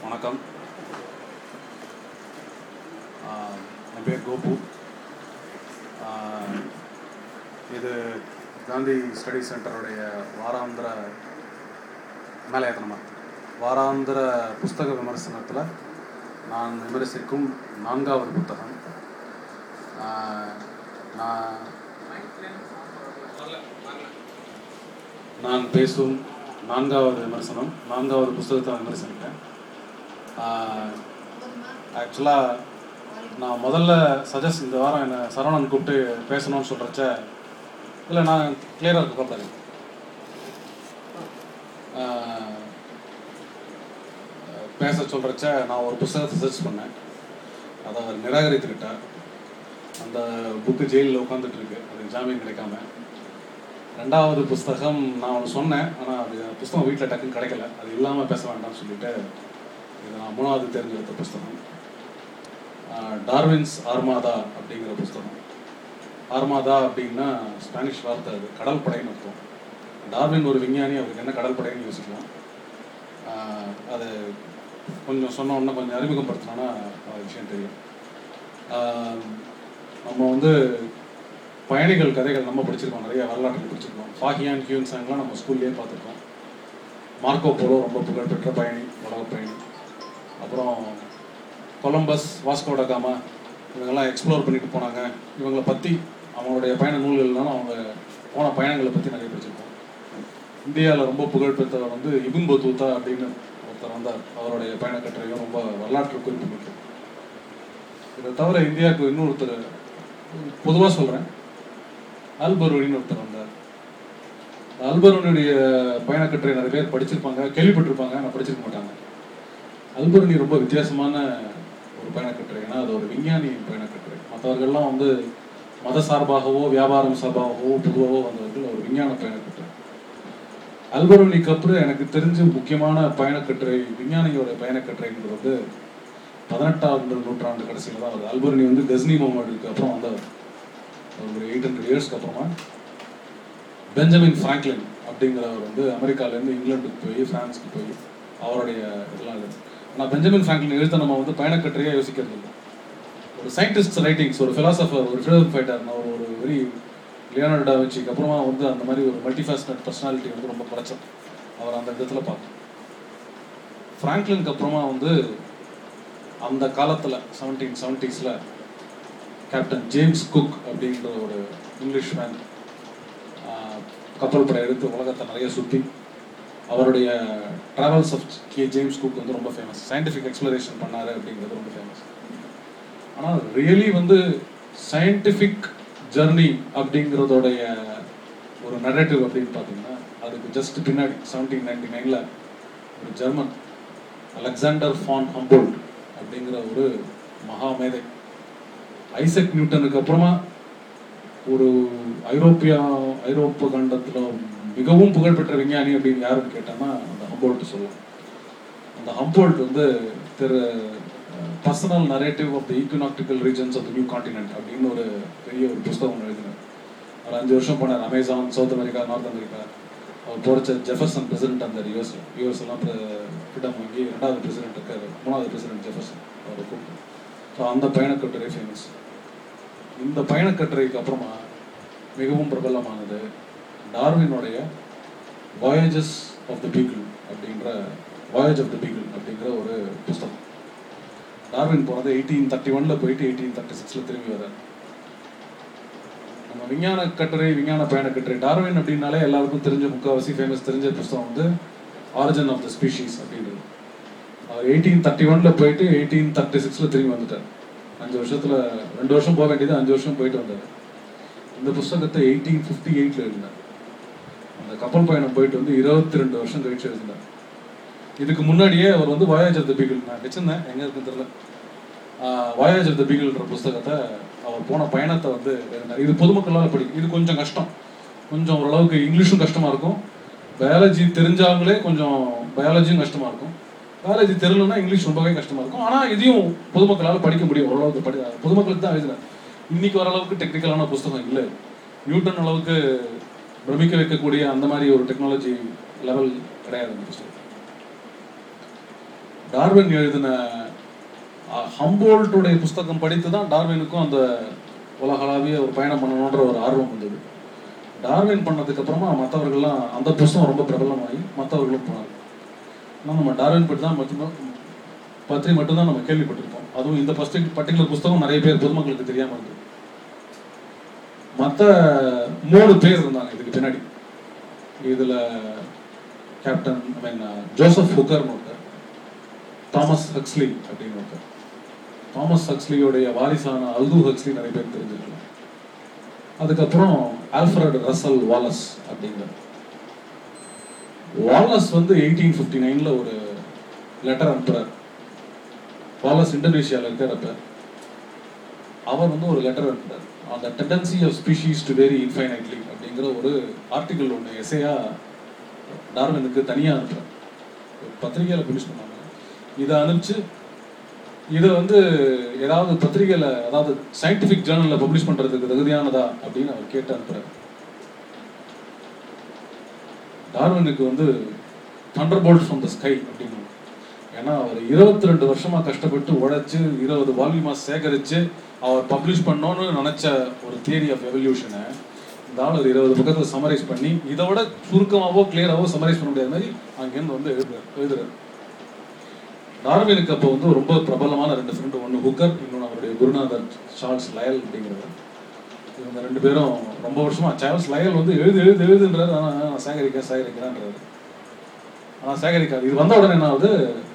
வணக்கம் ஆஹ் என் பேர் கோபு ஆஹ் இது காந்தி ஸ்டடி சென்டருடைய வாராந்திர மேலே ஏற்றணுமா வாராந்திர புஸ்தக விமர்சனத்தில் நான் விமர்சிக்கும் நான்காவது புத்தகம் ஆஹ் நான் நான் பேசும் நான்காவது விமர்சனம் நான்காவது புஸ்தகத்தை விமர்சனிக்கிறேன் ஆக்சுவலாக நான் முதல்ல சஜஸ்ட் இந்த வாரம் என்னை சரவணன் கூப்பிட்டு பேசணும்னு சொல்கிறச்ச இல்லை நான் கிளியராக இருக்க கூப்பிடாது பேச சொல்கிறச்ச நான் ஒரு புஸ்தகத்தை சர்ச் பண்ணேன் அதை அவர் நிராகரித்துக்கிட்டார் அந்த புக்கு ஜெயிலில் உட்காந்துட்டு இருக்கு அது ஜாமீன் கிடைக்காம ரெண்டாவது புஸ்தகம் நான் ஒன்று சொன்னேன் ஆனால் அது புஸ்தகம் வீட்டில் டக்குன்னு கிடைக்கல அது இல்லாமல் பேச வேண்டாம்னு சொல்லிட்டு இது நான் மூணாவது தேர்ந்தெடுத்த புஸ்தகம் ஆஹ் டார்வின்ஸ் ஆர்மாதா அப்படிங்கிற புஸ்தகம் ஆர்மாதா அப்படின்னா ஸ்பானிஷ் வார்த்தை அது கடல் படைன்னு அர்த்தம் டார்வின் ஒரு விஞ்ஞானி அவருக்கு என்ன கடல் படைன்னு யோசிக்கலாம் ஆஹ் அது கொஞ்சம் சொன்ன உடனே கொஞ்சம் அறிமுகப்படுத்தினோன்னா அது விஷயம் தெரியும் ஆஹ் நம்ம வந்து பயணிகள் கதைகள் நம்ம படிச்சிருக்கோம் நிறைய வரலாற்றுகள் படிச்சிருக்கோம் ஃபாகியான் ஹியூன் சாங்லாம் நம்ம ஸ்கூல்லேயே பார்த்துருக்கோம் மார்க்கோ போலோ ரொம்ப புகழ்பெற்ற பயணி உலக பயணி அப்புறம் கொலம்பஸ் வாஸ்கோட காமா இவங்கெல்லாம் எக்ஸ்ப்ளோர் பண்ணிட்டு போனாங்க இவங்களை பற்றி அவங்களுடைய பயண நூல்கள்னாலும் அவங்க போன பயணங்களை பற்றி நிறைய படிச்சிருக்கோம் இந்தியாவில் ரொம்ப புகழ்பெற்றவர் வந்து இபுன் பத்தூத்தா அப்படின்னு ஒருத்தர் வந்தார் அவருடைய பயண கட்டுரையும் ரொம்ப வரலாற்று குறிப்பு மிக்கது இதை தவிர இந்தியாவுக்கு இன்னொருத்தர் பொதுவாக சொல்கிறேன் அல்பருனின்னு ஒருத்தர் வந்தார் அல்பருனுடைய பயணக்கட்டுரை நிறைய பேர் படிச்சிருப்பாங்க கேள்விப்பட்டிருப்பாங்க ஆனால் படிச்சிருக்க மாட்டாங்க அல்பருனி ரொம்ப வித்தியாசமான ஒரு பயணக்கட்டுரை ஏன்னா அது ஒரு விஞ்ஞானியின் பயணக்கட்டுரை மற்றவர்கள்லாம் வந்து மத சார்பாகவோ வியாபாரம் சார்பாகவோ பொதுவாகவோ வந்தவர்கள் ஒரு விஞ்ஞான பயணக்கட்டுரை அல்பருனிக்கு அப்புறம் எனக்கு தெரிஞ்ச முக்கியமான பயணக்கட்டுரை விஞ்ஞானியோட பயணக்கட்டுரைங்கிறது வந்து பதினெட்டாவது நூற்றாண்டு கடைசியில் தான் வருது அல்பர்னி வந்து கஸ்னி முகமதுக்கு அப்புறம் வந்தவர் ஒரு எயிட் ஹண்ட்ரட் இயர்ஸ்க்கு அப்புறமா பெஞ்சமின் ஃப்ராங்க்லின் அப்படிங்கிறவர் வந்து அமெரிக்காலேருந்து இங்கிலாந்துக்கு போய் ஃப்ரான்ஸ்க்கு போய் அவருடைய இதெல்லாம் இது ஆனால் பெஞ்சமின் ஃப்ராங்க்லின் எழுத்த நம்ம வந்து பயணக்கட்டுரையாக யோசிக்கிறது இல்லை ஒரு சயின்டிஸ்ட் ரைட்டிங்ஸ் ஒரு ஃபிலாசபர் ஒரு ஃபிலோசபி ஃபைட்டர் ஒரு ஒரு வெரி லியோனார்டா வச்சுக்கு அப்புறமா வந்து அந்த மாதிரி ஒரு மல்டிஃபேஸ்னட் பர்சனாலிட்டி வந்து ரொம்ப குறைச்சது அவர் அந்த விதத்தில் பார்த்தோம் ஃப்ராங்க்லினுக்கு அப்புறமா வந்து அந்த காலத்தில் செவன்டீன் செவன்ட்டீஸில் கேப்டன் ஜேம்ஸ் குக் அப்படின்ற ஒரு இங்கிலீஷ் மேன் கப்பல் படை எடுத்து உலகத்தை நிறைய சுற்றி அவருடைய travels of K James Cook வந்து ரொம்ப ஃபேமஸ் சயின்டிஃபிக் எக்ஸ்ப்ளரேஷன் பண்ணார் அப்படிங்கிறது ரொம்ப ஃபேமஸ் ஆனால் ரியலி வந்து சயின்டிஃபிக் ஜர்னி அப்படிங்கிறதோடைய ஒரு நரேட்டிவ் அப்படின்னு பார்த்தீங்கன்னா அதுக்கு ஜஸ்ட் பின்னாடி செவன்டீன் நைன்டி நைனில் ஒரு ஜெர்மன் அலெக்சாண்டர் ஃபான் ஹம்போல்ட் அப்படிங்கிற ஒரு மகா மேதை ஐசக் நியூட்டனுக்கு அப்புறமா ஒரு ஐரோப்பியா ஐரோப்பா கண்டத்தில் மிகவும் புகழ்பெற்ற விஞ்ஞானி அப்படின்னு யாருன்னு கேட்டோம்னா அந்த ஹம்போல்ட் சொல்லலாம் அந்த ஹம்போல்ட் வந்து திரு personal narrative of the equinoctial regions of the new continent அப்படின்னு ஒரு பெரிய ஒரு புஸ்தகம் ஒன்று எழுதினார் அவர் அஞ்சு வருஷம் போனார் Amazon South America North America அவர் போகிறச்ச ஜெஃபர்சன் பிரசிடென்ட் அந்த யூஎஸ் யூஎஸ் எல்லாம் ஃப்ரீடம் வாங்கி ரெண்டாவது பிரசிடென்ட் இருக்காரு மூணாவது பிரசிடென்ட் ஜெஃபர்சன் அவரை கூப்பிட்டு ஸோ அந்த பயணக்கட்டுரை ஃபேமஸ் இந்த பயணக்கட்டுரைக்கு அப்புறமா மிகவும் பிரபலமானது டார்வினுடைய வாயேஜஸ் ஆஃப் த பீகிள் அப்படின்ற வாயேஜ் ஆஃப் த பீகிள் அப்படிங்கிற ஒரு புஸ்தகம் டார்வின் போனது எயிட்டீன் தேர்ட்டி ஒன்ல போயிட்டு எயிட்டீன் தேர்ட்டி சிக்ஸில் திரும்பி வர்றார் நம்ம விஞ்ஞான கட்டுரை விஞ்ஞான பயண கட்டுரை டார்வின் அப்படின்னாலே எல்லாருக்கும் தெரிஞ்ச முக்கால்வாசி ஃபேமஸ் தெரிஞ்ச புஸ்தகம் வந்து ஆரிஜன் ஆஃப் த ஸ்பீஷீஸ் அப்படின்றது அவர் எயிட்டீன் தேர்ட்டி ஒன்ல போயிட்டு எயிட்டீன் தேர்ட்டி சிக்ஸில் திரும்பி வந்துட்டார் அஞ்சு வருஷத்தில் ரெண்டு வருஷம் போக வேண்டியது அஞ்சு வருஷம் போயிட்டு வந்தார் இந்த புஸ்தகத்தை எயிட்டீன் ஃபிஃப்டி எயிட்டில் எழுதினார் அந்த கப்பல் பயணம் போயிட்டு வந்து இருபத்தி ரெண்டு வருஷம் கழிச்சு எழுதினார் இதுக்கு முன்னாடியே அவர் வந்து வாயாஜ் ஆஃப் த பீகிள் நான் வச்சிருந்தேன் எங்கே இருக்குன்னு தெரியல வாயாஜ் ஆஃப் த பீகிள்ன்ற புஸ்தகத்தை அவர் போன பயணத்தை வந்து எழுதினார் இது பொதுமக்களால் படிக்கும் இது கொஞ்சம் கஷ்டம் கொஞ்சம் ஓரளவுக்கு இங்கிலீஷும் கஷ்டமாக இருக்கும் பயாலஜி தெரிஞ்சவங்களே கொஞ்சம் பயாலஜியும் கஷ்டமாக இருக்கும் பயாலஜி தெரியலன்னா இங்கிலீஷ் ரொம்பவே கஷ்டமாக இருக்கும் ஆனால் இதையும் பொதுமக்களால் படிக்க முடியும் ஓரளவுக்கு படி பொதுமக்களுக்கு தான் எழுதினார் இன்னைக்கு ஓரளவுக்கு டெக்னிக்கலான புஸ்தகம் இல்லை நியூட்டன் அளவுக்கு பிரமிக்க வைக்கக்கூடிய அந்த மாதிரி ஒரு டெக்னாலஜி லெவல் கிடையாது அந்த புஸ்தகம் டார்வின் எழுதின ஹம்போல்ட்டுடைய புஸ்தகம் படித்து தான் டார்வினுக்கும் அந்த உலகளாவிய ஒரு பயணம் பண்ணணுன்ற ஒரு ஆர்வம் வந்தது டார்வின் பண்ணதுக்கு அப்புறமா மற்றவர்கள்லாம் அந்த புஸ்தகம் ரொம்ப பிரபலமாகி மற்றவர்களும் போனாங்க ஆனால் நம்ம டார்வின் பற்றி தான் மட்டும்தான் பற்றி மட்டும்தான் நம்ம கேள்விப்பட்டிருப்போம் அதுவும் இந்த ஃபஸ்ட் பர்டிகுலர் புஸ்தகம் நிறைய பேர் பொதுமக்களுக்கு தெரியாமல் இருந்தது மற்ற மூணு பேர் இருந்தாங்க இதுக்கு பின்னாடி இதில் கேப்டன் ஐ மீன் ஜோசப் ஹுக்கர்னு ஒருத்தர் தாமஸ் ஹக்ஸ்லி அப்படின்னு ஒருத்தர் தாமஸ் ஹக்ஸ்லியோடைய வாரிசான அல்து ஹக்ஸ்லி நிறைய பேர் தெரிஞ்சிருக்கலாம் அதுக்கப்புறம் ஆல்ஃபரட் ரசல் வாலஸ் அப்படிங்கிற வாலஸ் வந்து எயிட்டீன் ஃபிஃப்டி நைனில் ஒரு லெட்டர் அனுப்புறார் வாலஸ் இந்தோனேஷியாவில் இருக்கிறப்ப அவர் வந்து ஒரு லெட்டர் அனுப்புறார் அந்த tendency of species to very infinitely அப்படிங்கிற ஒரு ஆர்டிகிள் ஒன்று எஸ்ஐயா டார்வினுக்கு தனியாக அனுப்புறார் பத்திரிகையில் பப்ளிஷ் பண்ணாங்க இதை அனுப்பிச்சு இதை வந்து ஏதாவது பத்திரிகையில் அதாவது சயின்டிஃபிக் ஜேர்னலில் பப்ளிஷ் பண்ணுறதுக்கு தகுதியானதா அப்படின்னு அவர் கேட்டு அனுப்புறாரு டார்வினுக்கு வந்து thunderbolt from the sky அப்படின்னு ஏன்னா அவர் இருபத்தி ரெண்டு வருஷமா கஷ்டப்பட்டு உழைச்சு இருபது வால்யூமா சேகரிச்சு அவர் பப்ளிஷ் பண்ணோன்னு நினைச்ச ஒரு தியரி ஆஃப் எவல்யூஷனை இந்த ஆள் ஒரு இருபது பக்கத்தில் சமரைஸ் பண்ணி இதை விட சுருக்கமாவோ கிளியராவோ சமரைஸ் பண்ண முடியாத மாதிரி அங்கேருந்து வந்து எழுதுறாரு எழுதுறாரு டார்வினுக்கு அப்போ வந்து ரொம்ப பிரபலமான ரெண்டு ஃப்ரெண்டு ஒன்று ஹுக்கர் இன்னொன்று அவருடைய குருநாதர் சார்ல்ஸ் லயல் அப்படிங்கிறவர் இவங்க ரெண்டு பேரும் ரொம்ப வருஷமா சார்ல்ஸ் லயல் வந்து எழுது எழுது எழுதுன்றாரு ஆனால் நான் சேகரிக்க சேகரிக்கிறேன்றாரு ஆனால் சேகரிக்காது இது வந்த உடனே என்ன ஆகுது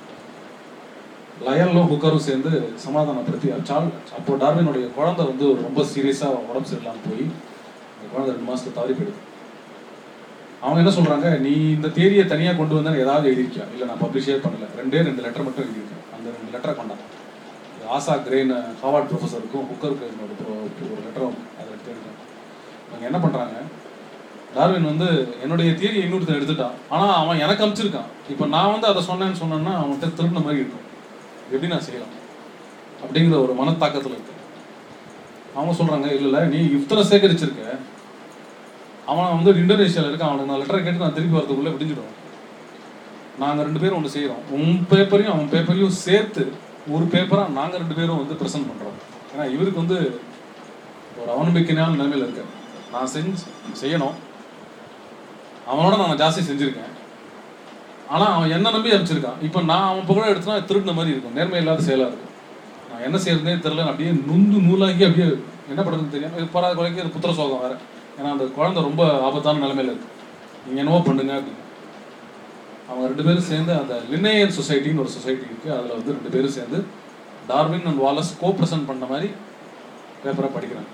லயலும் ஹுக்கரும் சேர்ந்து சமாதானப்படுத்தி சால் அப்போ டார்வினுடைய குழந்தை வந்து ஒரு ரொம்ப சீரியஸாக உடம்பு சரியில்லாமல் போய் அந்த குழந்தை ரெண்டு மாசத்துல தவறி போயிடுது அவங்க என்ன சொல்றாங்க நீ இந்த தேதியை தனியா கொண்டு வந்தா ஏதாவது எழுதிருக்கியா இல்ல நான் பப்ளிஷே பண்ணல ரெண்டே ரெண்டு லெட்டர் மட்டும் எழுதியிருக்கேன் அந்த ரெண்டு லெட்டரை கொண்டான் இது ஆசா கிரேன் ஹார்வர்ட் ப்ரொஃபஸருக்கும் ஹுக்கருக்கு என்னோட pro- ஒரு லெட்டரும் அதை எடுத்து எழுதுறேன் அவங்க என்ன பண்றாங்க டார்வின் வந்து என்னுடைய தியரி இன்னொருத்தன் எடுத்துட்டான் ஆனா அவன் எனக்கு அனுப்பிச்சிருக்கான் இப்போ நான் வந்து அதை சொன்னேன்னு சொன்னேன்னா அவன்கிட்ட திருடின மாதிரி இருக்கும் எப்படி நான் செய்யலாம் அப்படிங்கிற ஒரு மனத்தாக்கத்துல இருக்கு அவங்க சொல்றாங்க இல்ல இல்ல நீ இத்தனை சேகரிச்சிருக்க அவன் வந்து இந்தோனேஷியாவில் இருக்கான் அவனுக்கு நான் லெட்டரை கேட்டு நான் திருப்பி வரதுக்குள்ளே விடிஞ்சிடும் நாங்கள் ரெண்டு பேரும் ஒன்று செய்கிறோம் உன் பேப்பரையும் அவன் பேப்பரையும் சேர்த்து ஒரு பேப்பராக நாங்கள் ரெண்டு பேரும் வந்து ப்ரெசென்ட் பண்ணுறோம் ஏன்னா இவருக்கு வந்து ஒரு அவநம்பிக்கையான நிலைமையில் இருக்கார் நான் செஞ்சு செய்யணும் அவனோட நான் ஜாஸ்தி செஞ்சுருக்கேன் ஆனால் அவன் என்ன நம்பி அனுப்பிச்சிருக்கான் இப்போ நான் அவன் புகழ எடுத்துனா திருடின மாதிரி இருக்கும் நேர்மை இல்லாத செயலாக இருக்கும் நான் என்ன செய்யறதுனே தெரியல அப்படியே நுந்து நூலாகி அப்படியே என்ன பண்ணுறதுன்னு தெரியாம இது பராத குறைக்கு அது புத்திர சோகம் வேற ஏன்னா அந்த குழந்தை ரொம்ப ஆபத்தான நிலைமையில இருக்கு நீங்கள் என்னவோ பண்ணுங்க அப்படின்னு அவங்க ரெண்டு பேரும் சேர்ந்து அந்த லினேயன் சொசைட்டின்னு ஒரு சொசைட்டி இருக்கு அதில் வந்து ரெண்டு பேரும் சேர்ந்து Darwin and Wallace co present பண்ண மாதிரி பேப்பரை படிக்கிறாங்க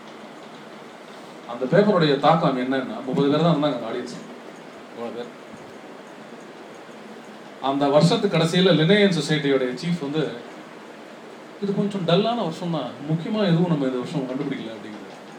அந்த பேப்பருடைய தாக்கம் என்னன்னா முப்பது பேர் தான் இருந்தாங்க அந்த ஆடியன்ஸ் இவ்வளோ பேர் அந்த வருஷத்து கடைசியில் லினேயன் சொசைட்டியோடைய சீஃப் வந்து இது கொஞ்சம் டல்லான வருஷம் தான் முக்கியமாக எதுவும் நம்ம இந்த வருஷம் கண்டுபிடிக்கல அப்படிங்கிறது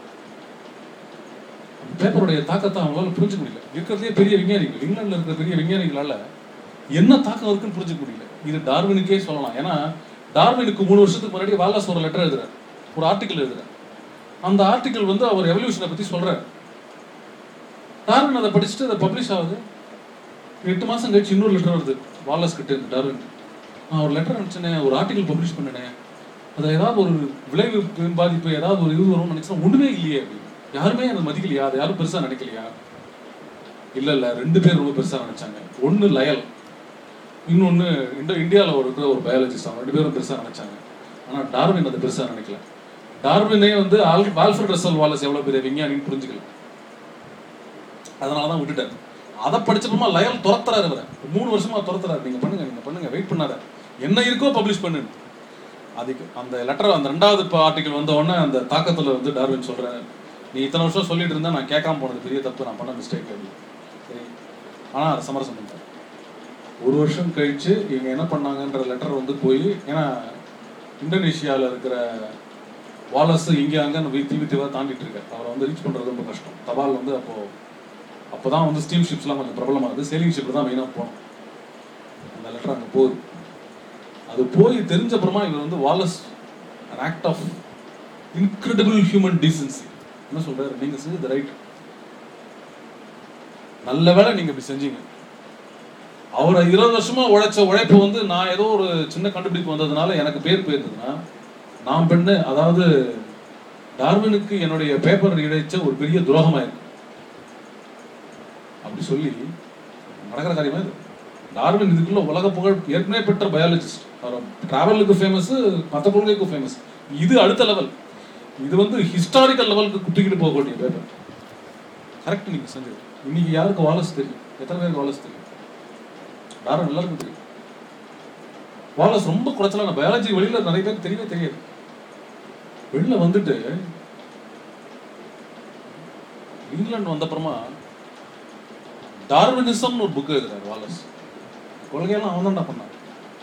அந்த பேப்பருடைய தாக்கத்தை அவங்களால புரிஞ்சுக்க முடியல இருக்கிறதே பெரிய விஞ்ஞானிகள் இங்கிலாந்துல இருக்கிற பெரிய விஞ்ஞானிகளால என்ன தாக்கம் இருக்குன்னு புரிஞ்சுக்க முடியல இது டார்வினுக்கே சொல்லலாம் ஏன்னா டார்வினுக்கு மூணு வருஷத்துக்கு முன்னாடி வாலாஸ் ஒரு லெட்டர் எழுதுறாரு ஒரு ஆர்டிக்கல் எழுதுறாரு அந்த ஆர்டிக்கல் வந்து அவர் எவல்யூஷனை பத்தி சொல்றாரு டார்வின் அதை படிச்சுட்டு அதை பப்ளிஷ் ஆகுது எட்டு மாசம் கழிச்சு இன்னொரு லெட்டர் வருது வாலஸ் கிட்ட இருந்து டார்வின் நான் ஒரு லெட்டர் அனுப்பிச்சேனே ஒரு ஆர்டிக்கல் பப்ளிஷ் பண்ணினேன் அது ஏதாவது ஒரு விளைவு பாதிப்பு ஏதாவது ஒரு இது வரும்னு நினைச்சா ஒண்ணுமே இல்லையே அப்படின்னு யாருமே அதை மதிக்கலையா அதை யாரும் பெருசா நினைக்கலையா இல்ல இல்ல ரெண்டு பேர் ரொம்ப பெருசா நினைச்சாங்க ஒன்னு லயல் இன்னொன்னு இந்த இந்தியாவில் ஒரு இருக்கிற ஒரு பயாலஜிஸ்ட் அவங்க ரெண்டு பேரும் பெருசா நினைச்சாங்க ஆனா டார்வின் அதை பெருசா நினைக்கல டார்வினே வந்து ஆல் வால்ஃபர்ட் ரசல் வாலஸ் எவ்வளவு பெரிய விஞ்ஞானின்னு புரிஞ்சுக்கல அதனால தான் விட்டுட்டார் அதை படிச்சப்பமா லயல் துரத்துறாரு இவரை மூணு வருஷமா துரத்துறாரு நீங்க பண்ணுங்க நீங்க பண்ணுங்க வெயிட் பண்ணாத என்ன இருக்கோ பப்ளிஷ் பண்ணுன்னு அதுக்கு அந்த லெட்டர் அந்த ரெண்டாவது ஆர்டிக்கல் வந்த உடனே அந்த தாக்கத்துல வந்து டார்வின் சொல்றேன் நீ இத்தனை வருஷம் சொல்லிட்டு இருந்தா நான் கேட்காம போனது பெரிய தப்பு நான் பண்ண மிஸ்டேக் அப்படி சரி ஆனா அதை சமரசம் பண்ணிட்டேன் ஒரு வருஷம் கழிச்சு இவங்க என்ன பண்ணாங்கன்ற லெட்டர் வந்து போய் ஏன்னா இந்தோனேஷியாவில் இருக்கிற வாலஸ் இங்கே அங்கே வீத்தி வீத்திவாக தாண்டிட்டு இருக்காரு அவரை வந்து ரீச் பண்ணுறது ரொம்ப கஷ்டம் தபால் வந்து அப்போ அப்போ தான் வந்து ஸ்டீம் ஷிப்ஸ்லாம் கொஞ்சம் பிரபலமாகுது சேலிங் ஷிப்பில் தான் மெயினாக போனோம் அந்த லெட்டர் அங்கே போகுது அது போய் தெரிஞ்ச அப்புறமா இவர் வந்து Wallace an act of incredible human decency என்ன சொல்றாரு நீங்க செஞ்சது ரைட் நல்ல வேளை நீங்க இப்படி செஞ்சீங்க அவர் இருபது வருஷமா உழைச்ச உழைப்பு வந்து நான் ஏதோ ஒரு சின்ன கண்டுபிடிப்பு வந்ததுனால எனக்கு பேர் போயிருந்ததுன்னா நான் பெண்ணு அதாவது டார்வினுக்கு என்னுடைய பேப்பர் இழைச்ச ஒரு பெரிய துரோகமாயிருக்கு அப்படி சொல்லி நடக்கிற காரியமா இது டார்வின் இதுக்குள்ள உலக புகழ் ஏற்கனவே பெற்ற பயாலஜிஸ்ட் அவர் டிராவலுக்கு ஃபேமஸ் மற்ற கொள்கைக்கும் ஃபேமஸ் இது அடுத்த லெவல் இது வந்து ஹிஸ்டாரிக்கல் லெவலுக்கு குத்திக்கிட்டு போகக்கூடிய பேப்பர் கரெக்ட் நீங்க செஞ்சது இன்னைக்கு யாருக்கு வாலஸ் தெரியும் எத்தனை பேருக்கு வாலஸ் தெரியும் டார்வின் எல்லாருக்கும் தெரியும் வாலஸ் ரொம்ப குறைச்சலான பயாலஜி வெளியில நிறைய பேர் தெரியவே தெரியாது வெளில வந்துட்டு இங்கிலாந்து வந்த அப்புறமா டார்வினிசம்னு ஒரு புக் எழுதுறாரு வாலஸ் கொள்கையெல்லாம் அவன் தான் பண்ணான்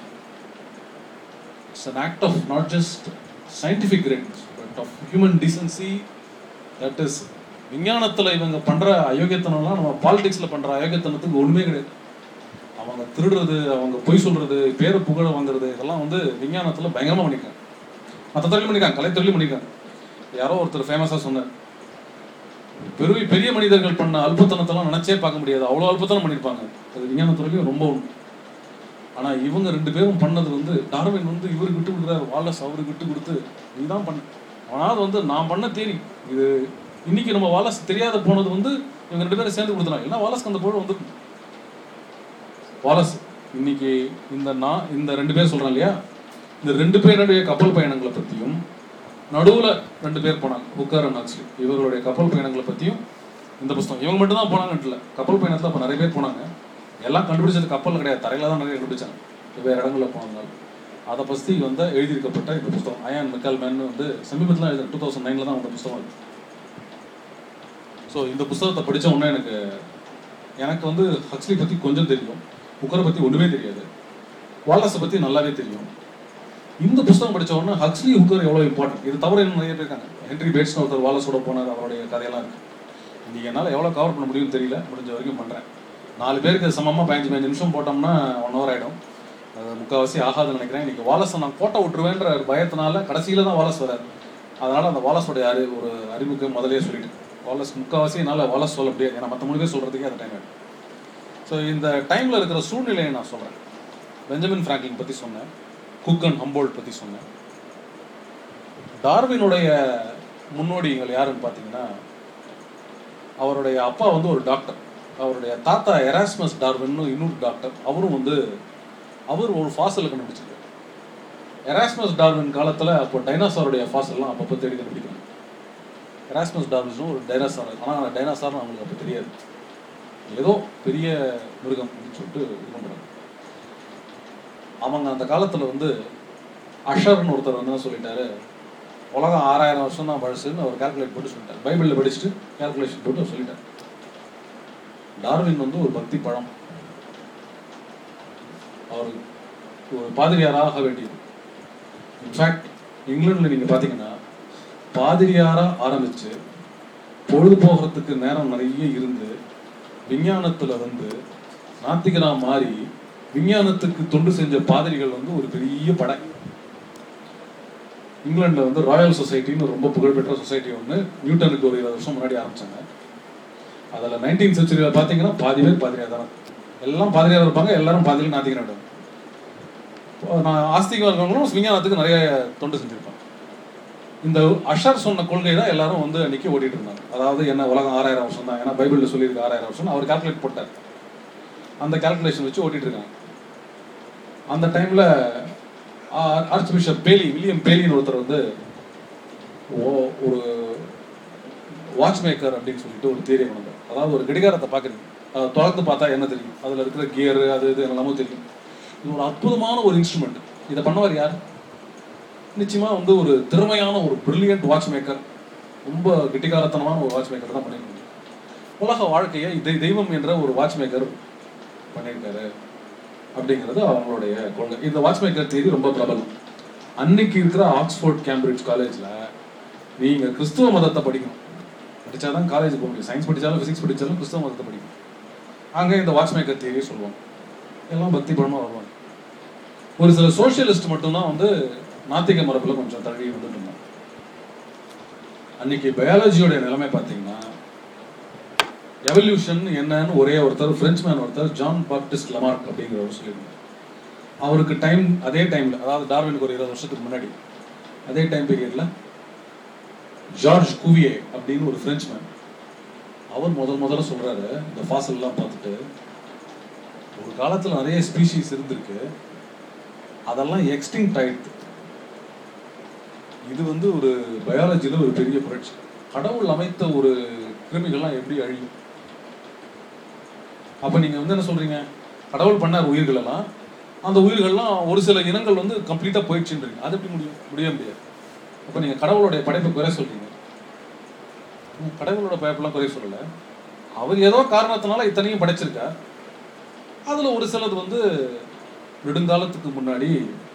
it's an act of not just scientific greatness but of human decency that is விஞ்ஞானத்தில் இவங்க பண்ற அயோக்கியத்தனம்லாம் நம்ம பாலிடிக்ஸ்ல பண்ற அயோக்கியத்தனத்துக்கு ஒண்ணுமே கிடையாது அவங்க திருடுறது அவங்க பொய் சொல்றது பேரு புகழ வாங்குறது இதெல்லாம் வந்து விஞ்ஞானத்துல பயங்கரமா பண்ணிருக்காங்க மற்ற தொழில் பண்ணிருக்காங்க கலைத்தொழில் பண்ணிருக்காங்க யாரோ ஒருத்தர் ஃபேமஸா சொன்னார் பெரிய பெரிய மனிதர்கள் பண்ண அல்பத்தனத்தெல்லாம் நினைச்சே பார்க்க முடியாது அவ்வளோ அல்பத்தனம் பண்ணியிருப்பாங்க அது விஞ்ஞானத்துறையும் ரொம்ப உண்டு ஆனா இவங்க ரெண்டு பேரும் பண்ணது வந்து டார்வின் வந்து இவருக்கு விட்டு கொடுக்குறாரு வாலஸ் அவருக்கு விட்டு கொடுத்து நீ தான் பண்ண ஆனால் வந்து நான் பண்ண தேரி இது இன்னைக்கு நம்ம வாலஸ் தெரியாத போனது வந்து இவங்க ரெண்டு பேரும் சேர்ந்து கொடுத்துறாங்க ஏன்னா வாலஸ்க்கு அந்த புகழ் வந்துருக்கும் வாலஸ் இன்னைக்கு இந்த நான் இந்த ரெண்டு பேர் சொல்றேன் இல்லையா இந்த ரெண்டு பேருடைய கப்பல் பயணங்களை பத்தியும் நடுவுல ரெண்டு பேர் போனாங்க புக்கர் அண்ட் ஆக்ஸ்லி இவர்களுடைய கப்பல் பயணங்களை பத்தியும் இந்த புஸ்தகம் இவங்க மட்டும் தான் போனாங்கன்னு இல்லை கப்பல் பயணத்துல அப்ப நிறைய பேர் போனாங்க எல்லாம் கண்டுபிடிச்சது கப்பல் கிடையாது தரையில தான் நிறைய கண்டுபிடிச்சாங்க வேற இடங்கள்ல போனதுனால அதை பத்தி வந்து எழுதியிருக்கப்பட்ட இந்த புஸ்தகம் அயான் மெக்கால் மேன் வந்து சமீபத்தில் எழுதின டூ தௌசண்ட் நைன்ல தான் அந்த புஸ்தகம் இருக்கு ஸோ இந்த புஸ்தகத்தை படிச்ச உடனே எனக்கு எனக்கு வந்து ஹக்ஸ்லி பத்தி கொஞ்சம் தெரியும் புக்கரை பத்தி ஒண்ணுமே தெரியாது வாலஸை பத்தி நல்லாவே தெரியும் இந்த புஸ்தகம் படிச்ச உடனே ஹக்ஸ்லி ஹுக்கர் எவ்வளவு இம்பார்ட்டன்ட் இது தவிர இன்னும் நிறைய பேர் இருக்காங்க ஹென்ரி பேட்ஸ்னு ஒருத்தர் வாலஸோட போனார் அவருடைய கதையெல்லாம் இருக்கு இன்னைக்கு என்னால் எவ்வளோ கவர் பண்ண முடியும்னு தெரியல முடிஞ்ச வரைக்கும் பண்றேன் நாலு பேருக்கு சமமாக பதினஞ்சு பதினஞ்சு நிமிஷம் போட்டோம்னா ஒன் ஹவர் ஆயிடும் அது முக்கால்வாசி ஆகாதுன்னு நினைக்கிறேன் இன்னைக்கு வாலஸை நான் கோட்டை விட்டுருவேன்ற ஒரு பயத்தினால கடைசியில தான் வாலஸ் வராரு அதனால அந்த வாலஸோடைய அறி ஒரு அறிமுக முதலே சொல்லிட்டேன் வாலஸ் முக்கால்வாசி என்னால் வாலஸ் சொல்ல முடியாது ஏன்னா மற்ற மூணு பேர் சொல்றதுக்கே அந்த டைம் ஆயிடும் ஸோ இந்த டைம்ல இருக்கிற சூழ்நிலையை நான் சொல்றேன் பெஞ்சமின் ஃப்ராங்க்லின் பத்தி சொன்னேன் குக் அண்ட் ஹம்போல்ட் பத்தி சொன்னேன் டார்வினுடைய முன்னோடிகள் யாருன்னு பார்த்தீங்கன்னா அவருடைய அப்பா வந்து ஒரு டாக்டர் அவருடைய தாத்தா எராஸ்மஸ் டார்வின்னு இன்னொரு டாக்டர் அவரும் வந்து அவர் ஒரு ஃபாசலை கண்டுபிடிச்சிருக்காரு எராஸ்மஸ் டார்வின் காலத்தில் அப்போ டைனாசாருடைய ஃபாசல்லாம் அப்பப்போ தேடி கண்டுபிடிக்கிறாங்க எராஸ்மஸ் டார்வினும் ஒரு டைனாசார் ஆனால் டைனாசார்னு அவங்களுக்கு அப்போ தெரியாது ஏதோ பெரிய மிருகம் அப்படின்னு சொல்லிட்டு இது பண்ணுறாங்க அவங்க அந்த காலத்தில் வந்து அஷர்னு ஒருத்தர் வந்து என்ன சொல்லிட்டாரு உலகம் ஆறாயிரம் வருஷம் தான் பழசுன்னு அவர் கால்குலேட் போட்டு சொல்லிட்டார் பைபிளில் படிச்சுட்டு கால்குலேஷன் போட்டு அவர் சொல்லிட்டார் டார்வின் வந்து ஒரு பக்தி பழம் அவர் ஒரு பாதிரியாராக ஆக வேண்டியது இன்ஃபேக்ட் இங்கிலாந்துல நீங்க பாத்தீங்கன்னா பாதிரியாரா ஆரம்பிச்சு பொழுது போகிறதுக்கு நேரம் நிறைய இருந்து விஞ்ஞானத்துல வந்து நாத்திகரா மாறி விஞ்ஞானத்துக்கு தொண்டு செஞ்ச பாதிரிகள் வந்து ஒரு பெரிய படை இங்கிலாந்துல வந்து ராயல் சொசைட்டின்னு ரொம்ப புகழ்பெற்ற சொசைட்டி ஒன்று நியூட்டனுக்கு ஒரு இருபது வருஷம் முன்னாடி ஆரம்பிச்சாங்க அதில் நைன்டீன் செஞ்சுரியில் பார்த்தீங்கன்னா பாதி பேர் பாதிரியார் தான் எல்லாம் பாதிரியார் இருப்பாங்க எல்லாரும் பாதியில் நாத்திகரம் நான் ஆஸ்திகம் இருக்கவங்களும் விஞ்ஞானத்துக்கு நிறைய தொண்டு செஞ்சிருப்பாங்க இந்த அஷர் சொன்ன கொள்கை தான் எல்லாரும் வந்து அன்னைக்கு ஓடிட்டு இருந்தாங்க அதாவது என்ன உலகம் ஆறாயிரம் வருஷம் தான் ஏன்னா பைபிளில் சொல்லியிருக்கு ஆறாயிரம் வருஷம் அவர் கால்குலேட் போட்டார் அந்த கால்குலேஷன் வச்சு ஓட்டிட்டு இருக்காங்க அந்த டைம்ல ஆர்ச் பிஷப் பேலி வில்லியம் பேலின்னு ஒருத்தர் வந்து ஓ- ஒரு வாட்ச் மேக்கர் அப்படின்னு சொல்லிட்டு ஒரு தியரி கொண்டு வந்தார். அதாவது ஒரு கடிகாரத்தை பார்க்குறீங்க அதை திறந்து பார்த்தா என்ன தெரியும் அதில் இருக்கிற கியர் அது இது எல்லாமே தெரியும் இது ஒரு அற்புதமான ஒரு இன்ஸ்ட்ருமெண்ட் இதை பண்ணவர் யார் நிச்சயமா வந்து ஒரு திறமையான ஒரு பிரில்லியன்ட் வாட்ச் மேக்கர் ரொம்ப கெட்டிக்காரத்தனமான ஒரு வாட்ச் மேக்கர் தான் பண்ணியிருக்காங்க உலக வாழ்க்கையை இதை தெய்வம் என்ற ஒரு வாட்ச் மேக்கர் பண்ணியிருக்காரு அப்படிங்கிறது அவங்களுடைய கொள்கை இந்த வாட்ச் மேக்கர் தேதி ரொம்ப பிரபலம் அன்னைக்கு இருக்கிற ஆக்ஸ்போர்ட் கேம்பிரிட்ஜ் காலேஜ்ல நீங்க கிறிஸ்துவ மதத்தை படிக்கணும் படிச்சாதான் காலேஜ் போக முடியும் சயின்ஸ் படிச்சாலும் பிசிக்ஸ் படிச்சாலும் கிறிஸ்துவ மதத்தை படிக்கணும் அங்க இந்த வாட்ச் மேக்கர் தேதியை சொல்லுவாங்க எல்லாம் பக்தி படமா வருவாங்க ஒரு சில சோஷியலிஸ்ட் மட்டும்தான் வந்து நாத்திக மரபுல கொஞ்சம் தள்ளி வந்துட்டு இருந்தாங்க அன்னைக்கு பயாலஜியோட நிலைமை பார்த்தீங்கன்னா எவல்யூஷன் என்னன்னு ஒரே ஒருத்தர் பிரெஞ்ச் மேன் ஒருத்தர் ஜான் பாப்டிஸ்ட் லமார்க் அப்படிங்கிறவர் சொல்லியிருந்தார் அவருக்கு டைம் அதே டைம்ல அதாவது டார்வினுக்கு ஒரு இருபது வருஷத்துக்கு முன்னாடி அதே டைம் பீரியட்ல ஜார்ஜ் குவியே அப்படின்னு ஒரு பிரெஞ்ச் மேன் அவர் முதல் முதல்ல சொல்றாரு இந்த ஃபாசல் எல்லாம் பார்த்துட்டு ஒரு காலத்துல நிறைய ஸ்பீஷீஸ் இருந்திருக்கு அதெல்லாம் எக்ஸ்டிங்க்ட் ஆயிடுது இது வந்து ஒரு பயாலஜில ஒரு பெரிய புரட்சி கடவுள் அமைத்த ஒரு கிருமிகள்லாம் எப்படி அழியும் அப்ப நீங்க வந்து என்ன சொல்றீங்க கடவுள் பண்ணார் உயிர்கள் எல்லாம் அந்த உயிர்கள்லாம் ஒரு சில இனங்கள் வந்து கம்ப்ளீட்டா போயிடுச்சுன்றீங்க அது எப்படி முடியும் முடிய முடியாது அப்ப நீங்க கடவுளுடைய படைப்பை குறை சொல்றீங்க நீங்க கடவுளோட படைப்பெல்லாம் குறை சொல்லல அவர் ஏதோ காரணத்தினால இத்தனையும் படைச்சிருக்கார் அதுல ஒரு சிலது வந்து நெடுங்காலத்துக்கு முன்னாடி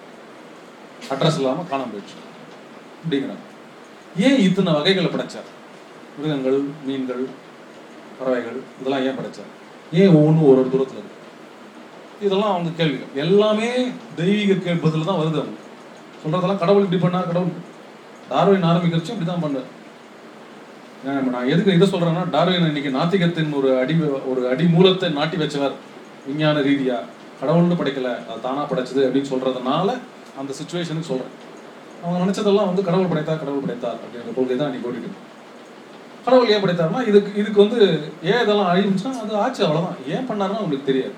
அட்ரஸ் இல்லாம காணாம போயிடுச்சு அப்படிங்கிறாங்க ஏன் இத்தனை வகைகளை படைச்சார் மிருகங்கள் மீன்கள் பறவைகள் இதெல்லாம் ஏன் படைச்சார் ஏன் ஒவ்வொன்றும் ஒரு ஒரு தூரத்தில் இருக்கு இதெல்லாம் அவங்க கேள்விகள் எல்லாமே தெய்வீக கே- பதில் தான் வருது அவங்க சொல்றதெல்லாம் கடவுள் இப்படி பண்ணார் கடவுள் டார்வின் ஆரம்பிக்கிறச்சும் இப்படி தான் பண்ணார் நான் நான் எதுக்கு இதை சொல்றேன்னா டார்வின் இன்னைக்கு நாத்திகத்தின் ஒரு அடி ஒரு அடி மூலத்தை நாட்டி வச்சவர் விஞ்ஞான ரீதியா கடவுள்னு படைக்கல அது தானா படைச்சது அப்படின்னு சொல்றதுனால அந்த சுச்சுவேஷனுக்கு சொல்றேன் அவங்க நினைச்சதெல்லாம் வந்து கடவுள் படைத்தார் கடவுள் படைத்தார் அப்படின்ற கொள்கை தான் அன்னைக்கு ஓடிட்டு இருக்கு. கடவுள் ஏன் படைத்தார்னா இதுக்கு இதுக்கு வந்து ஏன் இதெல்லாம் அழிவுச்சுன்னா அது ஆச்சு அவ்வளவுதான் ஏன் பண்ணாருன்னா உங்களுக்கு தெரியாது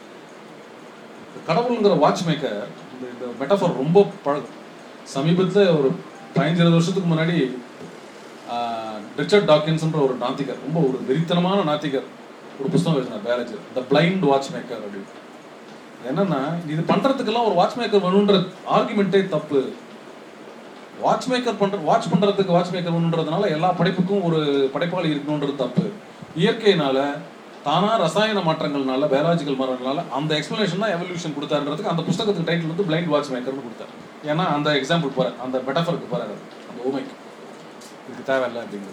கடவுளுங்கிற வாட்ச் மேக்கர் இந்த இந்த மெட்டஃபர் ரொம்ப பழகும் சமீபத்தில் ஒரு பதினஞ்சு இருபது வருஷத்துக்கு முன்னாடி ஆஹ், ரிச்சர்ட் டாக்கின்ஸ்ன்ற ஒரு நாத்திகர் ரொம்ப ஒரு வெறித்தனமான நாத்திகர் ஒரு புஸ்தகம் எழுதினார் biology the blind watchmaker அப்படின்னு என்னன்னா இது பண்றதுக்கெல்லாம் ஒரு வாட்ச் மேக்கர் வேணுன்ற ஆர்குமெண்ட்டே தப்பு வாட்ச் மேக்கர் பண்ற வாட்ச் பண்றதுக்கு வாட்ச் மேக்கர் வேணுன்றதுனால எல்லா படைப்புக்கும் ஒரு படைப்பாளி இருக்கணுன்றது தப்பு இயற்கையினால தானா ரசாயன மாற்றங்கள்னால பயாலஜிக்கல் மாற்றங்கள்னால அந்த எக்ஸ்பிளனேஷன் தான் எவல்யூஷன் கொடுத்தாருன்றதுக்கு அந்த புஸ்தகத்துக்கு டைட்டில் வந்து பிளைண்ட் வாட்ச் மேக்கர்னு கொடுத்தாரு ஏன்னா அந்த எக்ஸாம்பிள் போற அந்த மெட்டஃபருக்கு போறாரு அந்த ஊமைக்கு இதுக்கு தேவையில்லை அப்படிங்கிறது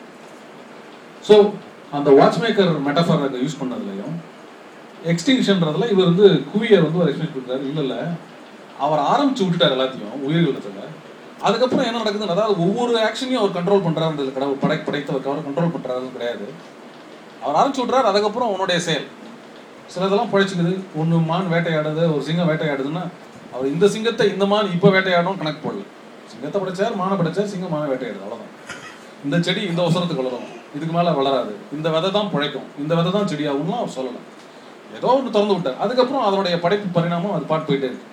ஸோ அந்த வாட்ச் மேக்கர் மெட்டஃபர் யூஸ் பண்ணதுலையும் எக்ஸ்டிங்ஷன்றதுல இவர் வந்து குவியர் வந்து ஒரு எக்ஸ்பிளைன் கொடுத்தாரு இல்ல இல்ல அவர் ஆரம்பிச்சு விட்டுட்டார் எல்லாத்தையும் உயிர்களிடத்துல அதுக்கப்புறம் என்ன நடக்குதுன்னு அதாவது ஒவ்வொரு ஆக்ஷனையும் அவர் கண்ட்ரோல் பண்றாரு கடவுள் படை படைத்தவர் அவர் கண்ட்ரோல் பண்றாருன்னு கிடையாது அவர் ஆரம்பிச்சு விட்றாரு அதுக்கப்புறம் உன்னுடைய செயல் சிலதெல்லாம் பழைச்சிக்குது ஒன்று மான் வேட்டையாடுது ஒரு சிங்கம் வேட்டையாடுதுன்னா அவர் இந்த சிங்கத்தை இந்த மான் இப்போ வேட்டையாடணும் கணக்கு போடல சிங்கத்தை படைச்சார் மானை படைச்சார் சிங்கம் மானை வேட்டையாடுது அவ்வளவுதான் இந்த செடி இந்த அவசரத்துக்கு வளரும் இதுக்கு மேல வளராது இந்த விதை தான் பிழைக்கும் இந்த விதை தான் செடியாகும்லாம் அவர் சொல்லலை ஏதோ ஒன்று திறந்து விட்டார் அதுக்கப்புறம் அதனுடைய படைப்பு பரிணாமம் அது பாட்டு போயிட்டே இருக்கு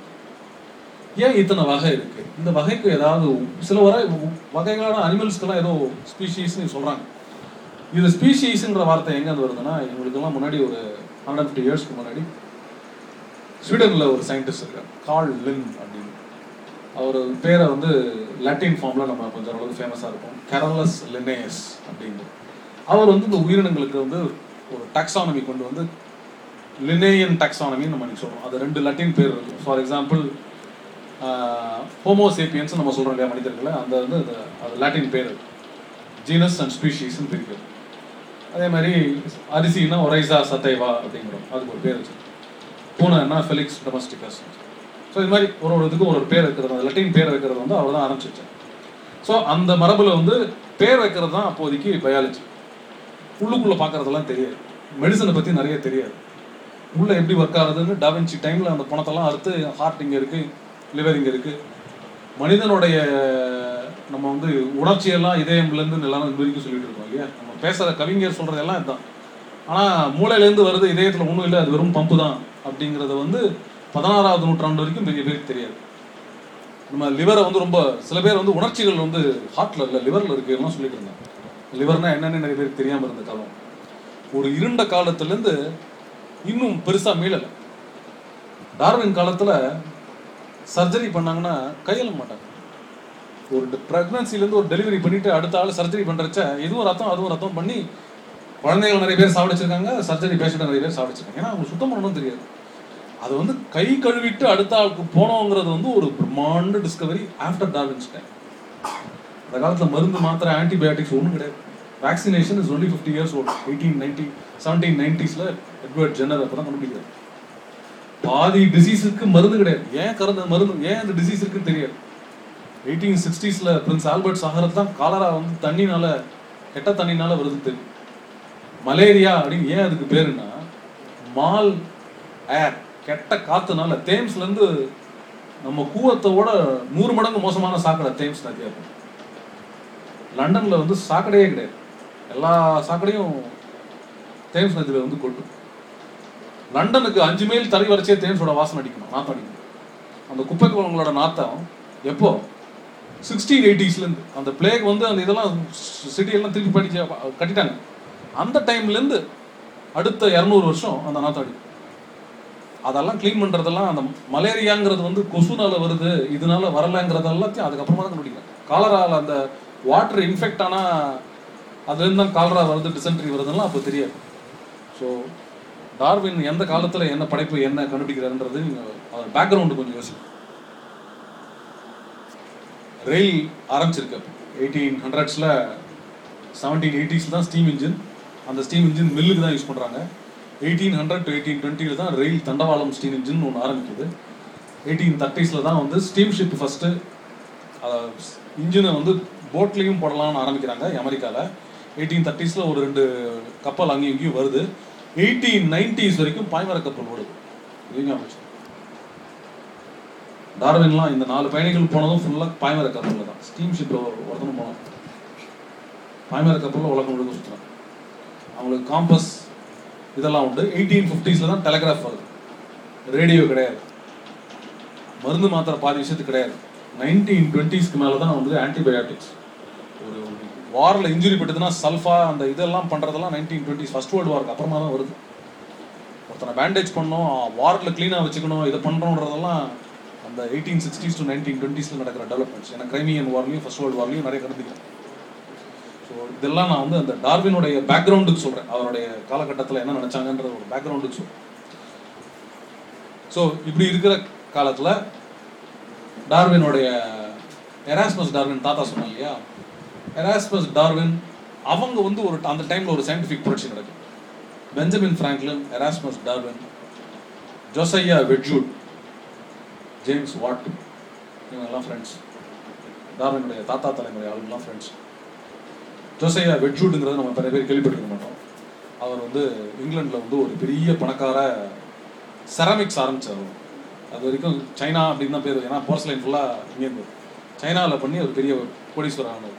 ஏன் இத்தனை வகை இருக்கு இந்த வகைக்கு ஏதாவது சில வரை வகைகளான அனிமல்ஸ்க்கெல்லாம் ஏதோ ஸ்பீஷீஸ்னு சொல்றாங்க இது ஸ்பீஷீஸ்ன்ற வார்த்தை எங்க இருந்து வருதுன்னா இவங்களுக்கெல்லாம் முன்னாடி ஒரு ஹண்ட்ரட் ஃபிஃப்டி இயர்ஸ்க்கு முன்னாடி ஸ்வீடன்ல ஒரு சயின்டிஸ்ட் இருக்கார் கால் லின் அப்படின்னு அவர் பேரை வந்து லாட்டின் ஃபார்ம்ல நம்ம கொஞ்சம் அளவுக்கு ஃபேமஸாக இருக்கும் கெரலஸ் லினேஸ் அப்படின்னு அவர் வந்து இந்த உயிரினங்களுக்கு வந்து ஒரு டாக்ஸானமி கொண்டு வந்து லினேயன் டாக்ஸானமின்னு நம்ம இன்னைக்கு சொல்றோம் அது ரெண்டு லட்டின் பேர் இருக்கு ஃபார் எக்ஸாம்பிள் ஹோமோசேப்பியன்ஸ் நம்ம சொல்றோம் இல்லையா மனிதர்களை அந்த வந்து அது- அது லாட்டின் பேர் ஜீனஸ் அண்ட் ஸ்பீஷீஸ்னு பிரிக்கிறது அதே மாதிரி அரிசின்னா ஒரைசா சத்தைவா அப்படிங்கிறோம் அதுக்கு ஒரு பேர் வச்சு பூனைன்னா ஃபெலிக்ஸ் டொமஸ்டிகஸ் ஸோ இது மாதிரி ஒரு ஒரு இதுக்கும் ஒரு ஒரு பேர் வைக்கிறது அந்த லட்டின் பேர் வைக்கிறது வந்து அவர் தான் ஆரம்பிச்சு வச்சார் ஸோ அந்த மரபுல வந்து பேர் வைக்கிறது தான் அப்போதைக்கு பயாலஜி உள்ளுக்குள்ள பார்க்கறதெல்லாம் தெரியாது மெடிசனை பத்தி நிறைய தெரியாது உள்ள எப்படி ஒர்க் ஆகுதுன்னு டாவின்சி டைம்ல அந்த பணத்தெல்லாம் அறுத்து ஹார்ட் இங்க இருக்கு லிவர் இங்க இருக்கு மனிதனுடைய நம்ம வந்து உணர்ச்சியெல்லாம் இதயம்ல இருந்து எல்லாரும் இது வரைக்கும் சொல்லிட்டு இருக்கோம் இல்லையா நம்ம பேசுற கவிஞர் சொல்றதெல்லாம் இதுதான் ஆனா மூளையில இருந்து வருது இதயத்துல ஒண்ணும் இல்லை அது வெறும் பம்பு தான் அப்படிங்கறது வந்து பதினாறாவது நூற்றாண்டு வரைக்கும் பெரிய பேருக்கு தெரியாது நம்ம லிவரை வந்து ரொம்ப சில பேர் வந்து உணர்ச்சிகள் வந்து ஹார்ட்ல இல்ல லிவர்ல இருக்கு எல்லாம் சொல்லிட்டு இருந்தாங்க லிவர்னா என்னன்னு நிறைய பேருக்கு தெரியாம இருந்த காலம் ஒரு இருண்ட காலத்துல இருந்து இன்னும் பெருசா மீளல டார்வின் காலத்துல சர்ஜரி பண்ணாங்கன்னா கையெழ மாட்டாங்க ஒரு pregnancy-ல இருந்து ஒரு டெலிவரி பண்ணிட்டு அடுத்த ஆள் சர்ஜரி பண்றச்ச இதுவும் ரத்தம் அதுவும் ரத்தம் பண்ணி குழந்தைகள் நிறைய பேர் சாப்பிடிச்சிருக்காங்க சர்ஜரி பேஷண்ட் நிறைய பேர் சாப்பிடிச்சிருக்காங்க ஏன்னா அவங்க சுத்தம் பண்ணணும் தெரியாது அது வந்து கை கழுவிட்டு அடுத்த ஆளுக்கு போனோங்கிறது வந்து ஒரு பிரம்மாண்ட டிஸ்கவரி ஆஃப்டர் டார்வின்ஸ் டைம் அந்த காலத்துல மருந்து மாத்திரை ஆன்டிபயோட்டிக்ஸ் ஒன்றும் கிடையாது vaccination is only fifty years old eighteen ninety seventeen நைன்டிஸ்ல எட்வர்ட் ஜென்னர் அப்போ தான் கண்டுபிடிக்கிறார் பாதி டிசீஸுக்கு மருந்து கிடையாது ஏன் கறந்த மருந்து ஏன் அந்த டிசீஸ் இருக்குன்னு தெரியாது எயிட்டீன் சிக்ஸ்டீஸ்ல பிரின்ஸ் ஆல்பர்ட் சாகரத் தான் காலரா வந்து தண்ணினால கெட்ட தண்ணினால வருது தெரியும் மலேரியா அப்படின்னு ஏன் அதுக்கு பேருன்னா மால் ஏர் கெட்ட காத்துனால தேம்ஸ்ல இருந்து நம்ம கூவத்தோட நூறு மடங்கு மோசமான சாக்கடை தேம்ஸ் நதியா இருக்கும் லண்டன்ல வந்து சாக்கடையே கிடையாது எல்லா சாக்கடையும் தேம்ஸ் நதியில வந்து கொட்டும் லண்டனுக்கு அஞ்சு மைல் தரை வரைச்சே தேம்ஸோட வாசனை அடிக்கணும் நாத்தம் அடிக்கணும் அந்த குப்பை குளங்களோட நாத்தம் எப்போ சிக்ஸ்டீன் எயிட்டிஸ்லேருந்து அந்த பிளேக் வந்து அந்த இதெல்லாம் சிட்டி எல்லாம் திருப்பி படிச்சு கட்டிட்டாங்க அந்த டைம்லேருந்து அடுத்த இரநூறு வருஷம் அந்த நாத்தம் அடிக்கும் அதெல்லாம் க்ளீன் பண்ணுறதெல்லாம் அந்த மலேரியாங்கிறது வந்து கொசுனால வருது இதனால வரலங்கிறது எல்லாத்தையும் அதுக்கப்புறமா தான் கண்டுபிடிக்கிறேன் காலரால அந்த வாட்டர் இன்ஃபெக்ட் ஆனால் அதுலேருந்து தான் காலரா வருது டிசென்ட்ரி வருதுலாம் அப்போ தெரியாது ஸோ டார்வின் எந்த காலத்தில் என்ன படைப்பு என்ன கண்டுபிடிக்கிறாருன்றது நீங்கள் அவர் பேக்ரவுண்டு கொஞ்சம் யோசிக்கணும் ரயில் ஆரம்பிச்சிருக்கு எயிட்டீன் ஹண்ட்ரட்ஸில் செவன்டீன் எயிட்டிஸில் தான் ஸ்டீம் இன்ஜின் அந்த ஸ்டீம் இன்ஜின் மில்லுக்கு தான் யூஸ் பண்ணுறாங்க எயிட்டீன் ஹண்ட்ரட் டு எயிட்டீன் டுவெண்ட்டியில் தான் ரயில் தண்டவாளம் ஸ்டீம் இன்ஜின் ஒன்று ஆரம்பிக்குது எயிட்டீன் தேர்ட்டிஸில் தான் வந்து ஸ்டீம் ஷிப் ஃபஸ்ட்டு இன்ஜினை வந்து போட்லேயும் போடலாம்னு ஆரம்பிக்கிறாங்க அமெரிக்காவில் எயிட்டீன் தேர்ட்டிஸில் ஒரு ரெண்டு கப்பல் அங்கேயும் இங்கேயும் வருது எயிட்டீன் நைன்டிஸ் வரைக்கும் பாய்மர கப்பல் ஓடுது இதுங்க அமைச்சு டார்வின்லாம் இந்த நாலு பயணிகள் போனதும் ஃபுல்லாக பாய்மர கப்பலில் தான் ஸ்டீம் ஷிப்பில் ஒருத்தனும் போனோம் பாய்மர கப்பலில் உலகம் முழுக்க சுற்றுறாங்க அவங்களுக்கு காம்பஸ் இதெல்லாம் உண்டு எயிட்டீன் ஃபிஃப்டிஸில் தான் டெலிகிராஃப் வருது ரேடியோ கிடையாது மருந்து மாத்திரை பாதி விஷயத்துக்கு கிடையாது நைன்டீன் டுவெண்ட்டீஸ்க்கு மேலே தான் வந்து ஆன்டிபயோட்டிக்ஸ் ஒரு வாரில் இன்ஜுரி பட்டுதுன்னா சல்ஃபா அந்த இதெல்லாம் பண்ணுறதெல்லாம் நைன்டீன் டுவெண்ட்டிஸ் ஃபர்ஸ்ட் வேர்ல்டு வார்க்கு அப்புறமா தான் வருது ஒருத்தனை பேண்டேஜ் பண்ணோம் வார்டில் க்ளீனாக வச்சுக்கணும் இதை பண்ணுறோன்றதெல்லாம் அந்த எயிட்டீன் சிக்ஸ்டீஸ் டு நைன்டீன் டுவெண்ட்டீஸில் நடக்கிற டெவலப்மெண்ட்ஸ் ஏன்னா கிரைமியன் வார்லையும் ஃபர்ஸ்ட் வேர்ல்டு வார்லையும் நிறைய கருதுக்கிறேன் ஸோ இதெல்லாம் நான் வந்து அந்த டார்வினுடைய பேக்ரவுண்டுக்கு சொல்கிறேன் அவருடைய காலகட்டத்தில் என்ன நினச்சாங்கன்ற ஒரு பேக்ரவுண்டுக்கு சொல்கிறேன் ஸோ இப்படி இருக்கிற காலத்தில் டார்வினுடைய எராஸ்மஸ் டார்வின் தாத்தா சொன்னாங்க இல்லையா எராஸ்மஸ் டார்வின் அவங்க வந்து ஒரு அந்த டைமில் ஒரு சயின்டிஃபிக் புரட்சி நடக்கும் Benjamin Franklin Erasmus Darwin Josiah Wedgwood James Watt இவங்கெல்லாம் ஃப்ரெண்ட்ஸ் டார்வினுடைய தாத்தா தலைமுறை ஆளுங்கெல்லாம் ஃப்ரெண்ட்ஸ் ஜோசையா வெட்ஜூட்டுங்கிறது நம்ம நிறைய பேர் கேள்விப்பட்டிருக்க மாட்டோம் அவர் வந்து இங்கிலாண்டில் வந்து ஒரு பெரிய பணக்கார செராமிக்ஸ் ஆரம்பிச்சார் அவர். அது வரைக்கும் சைனா அப்படின்னு தான் பேர் ஏன்னா போர்ஸ்லைன் ஃபுல்லாக இங்கேருந்து சைனாவில் பண்ணி ஒரு பெரிய கோடீஸ்வரர் ஆனவர்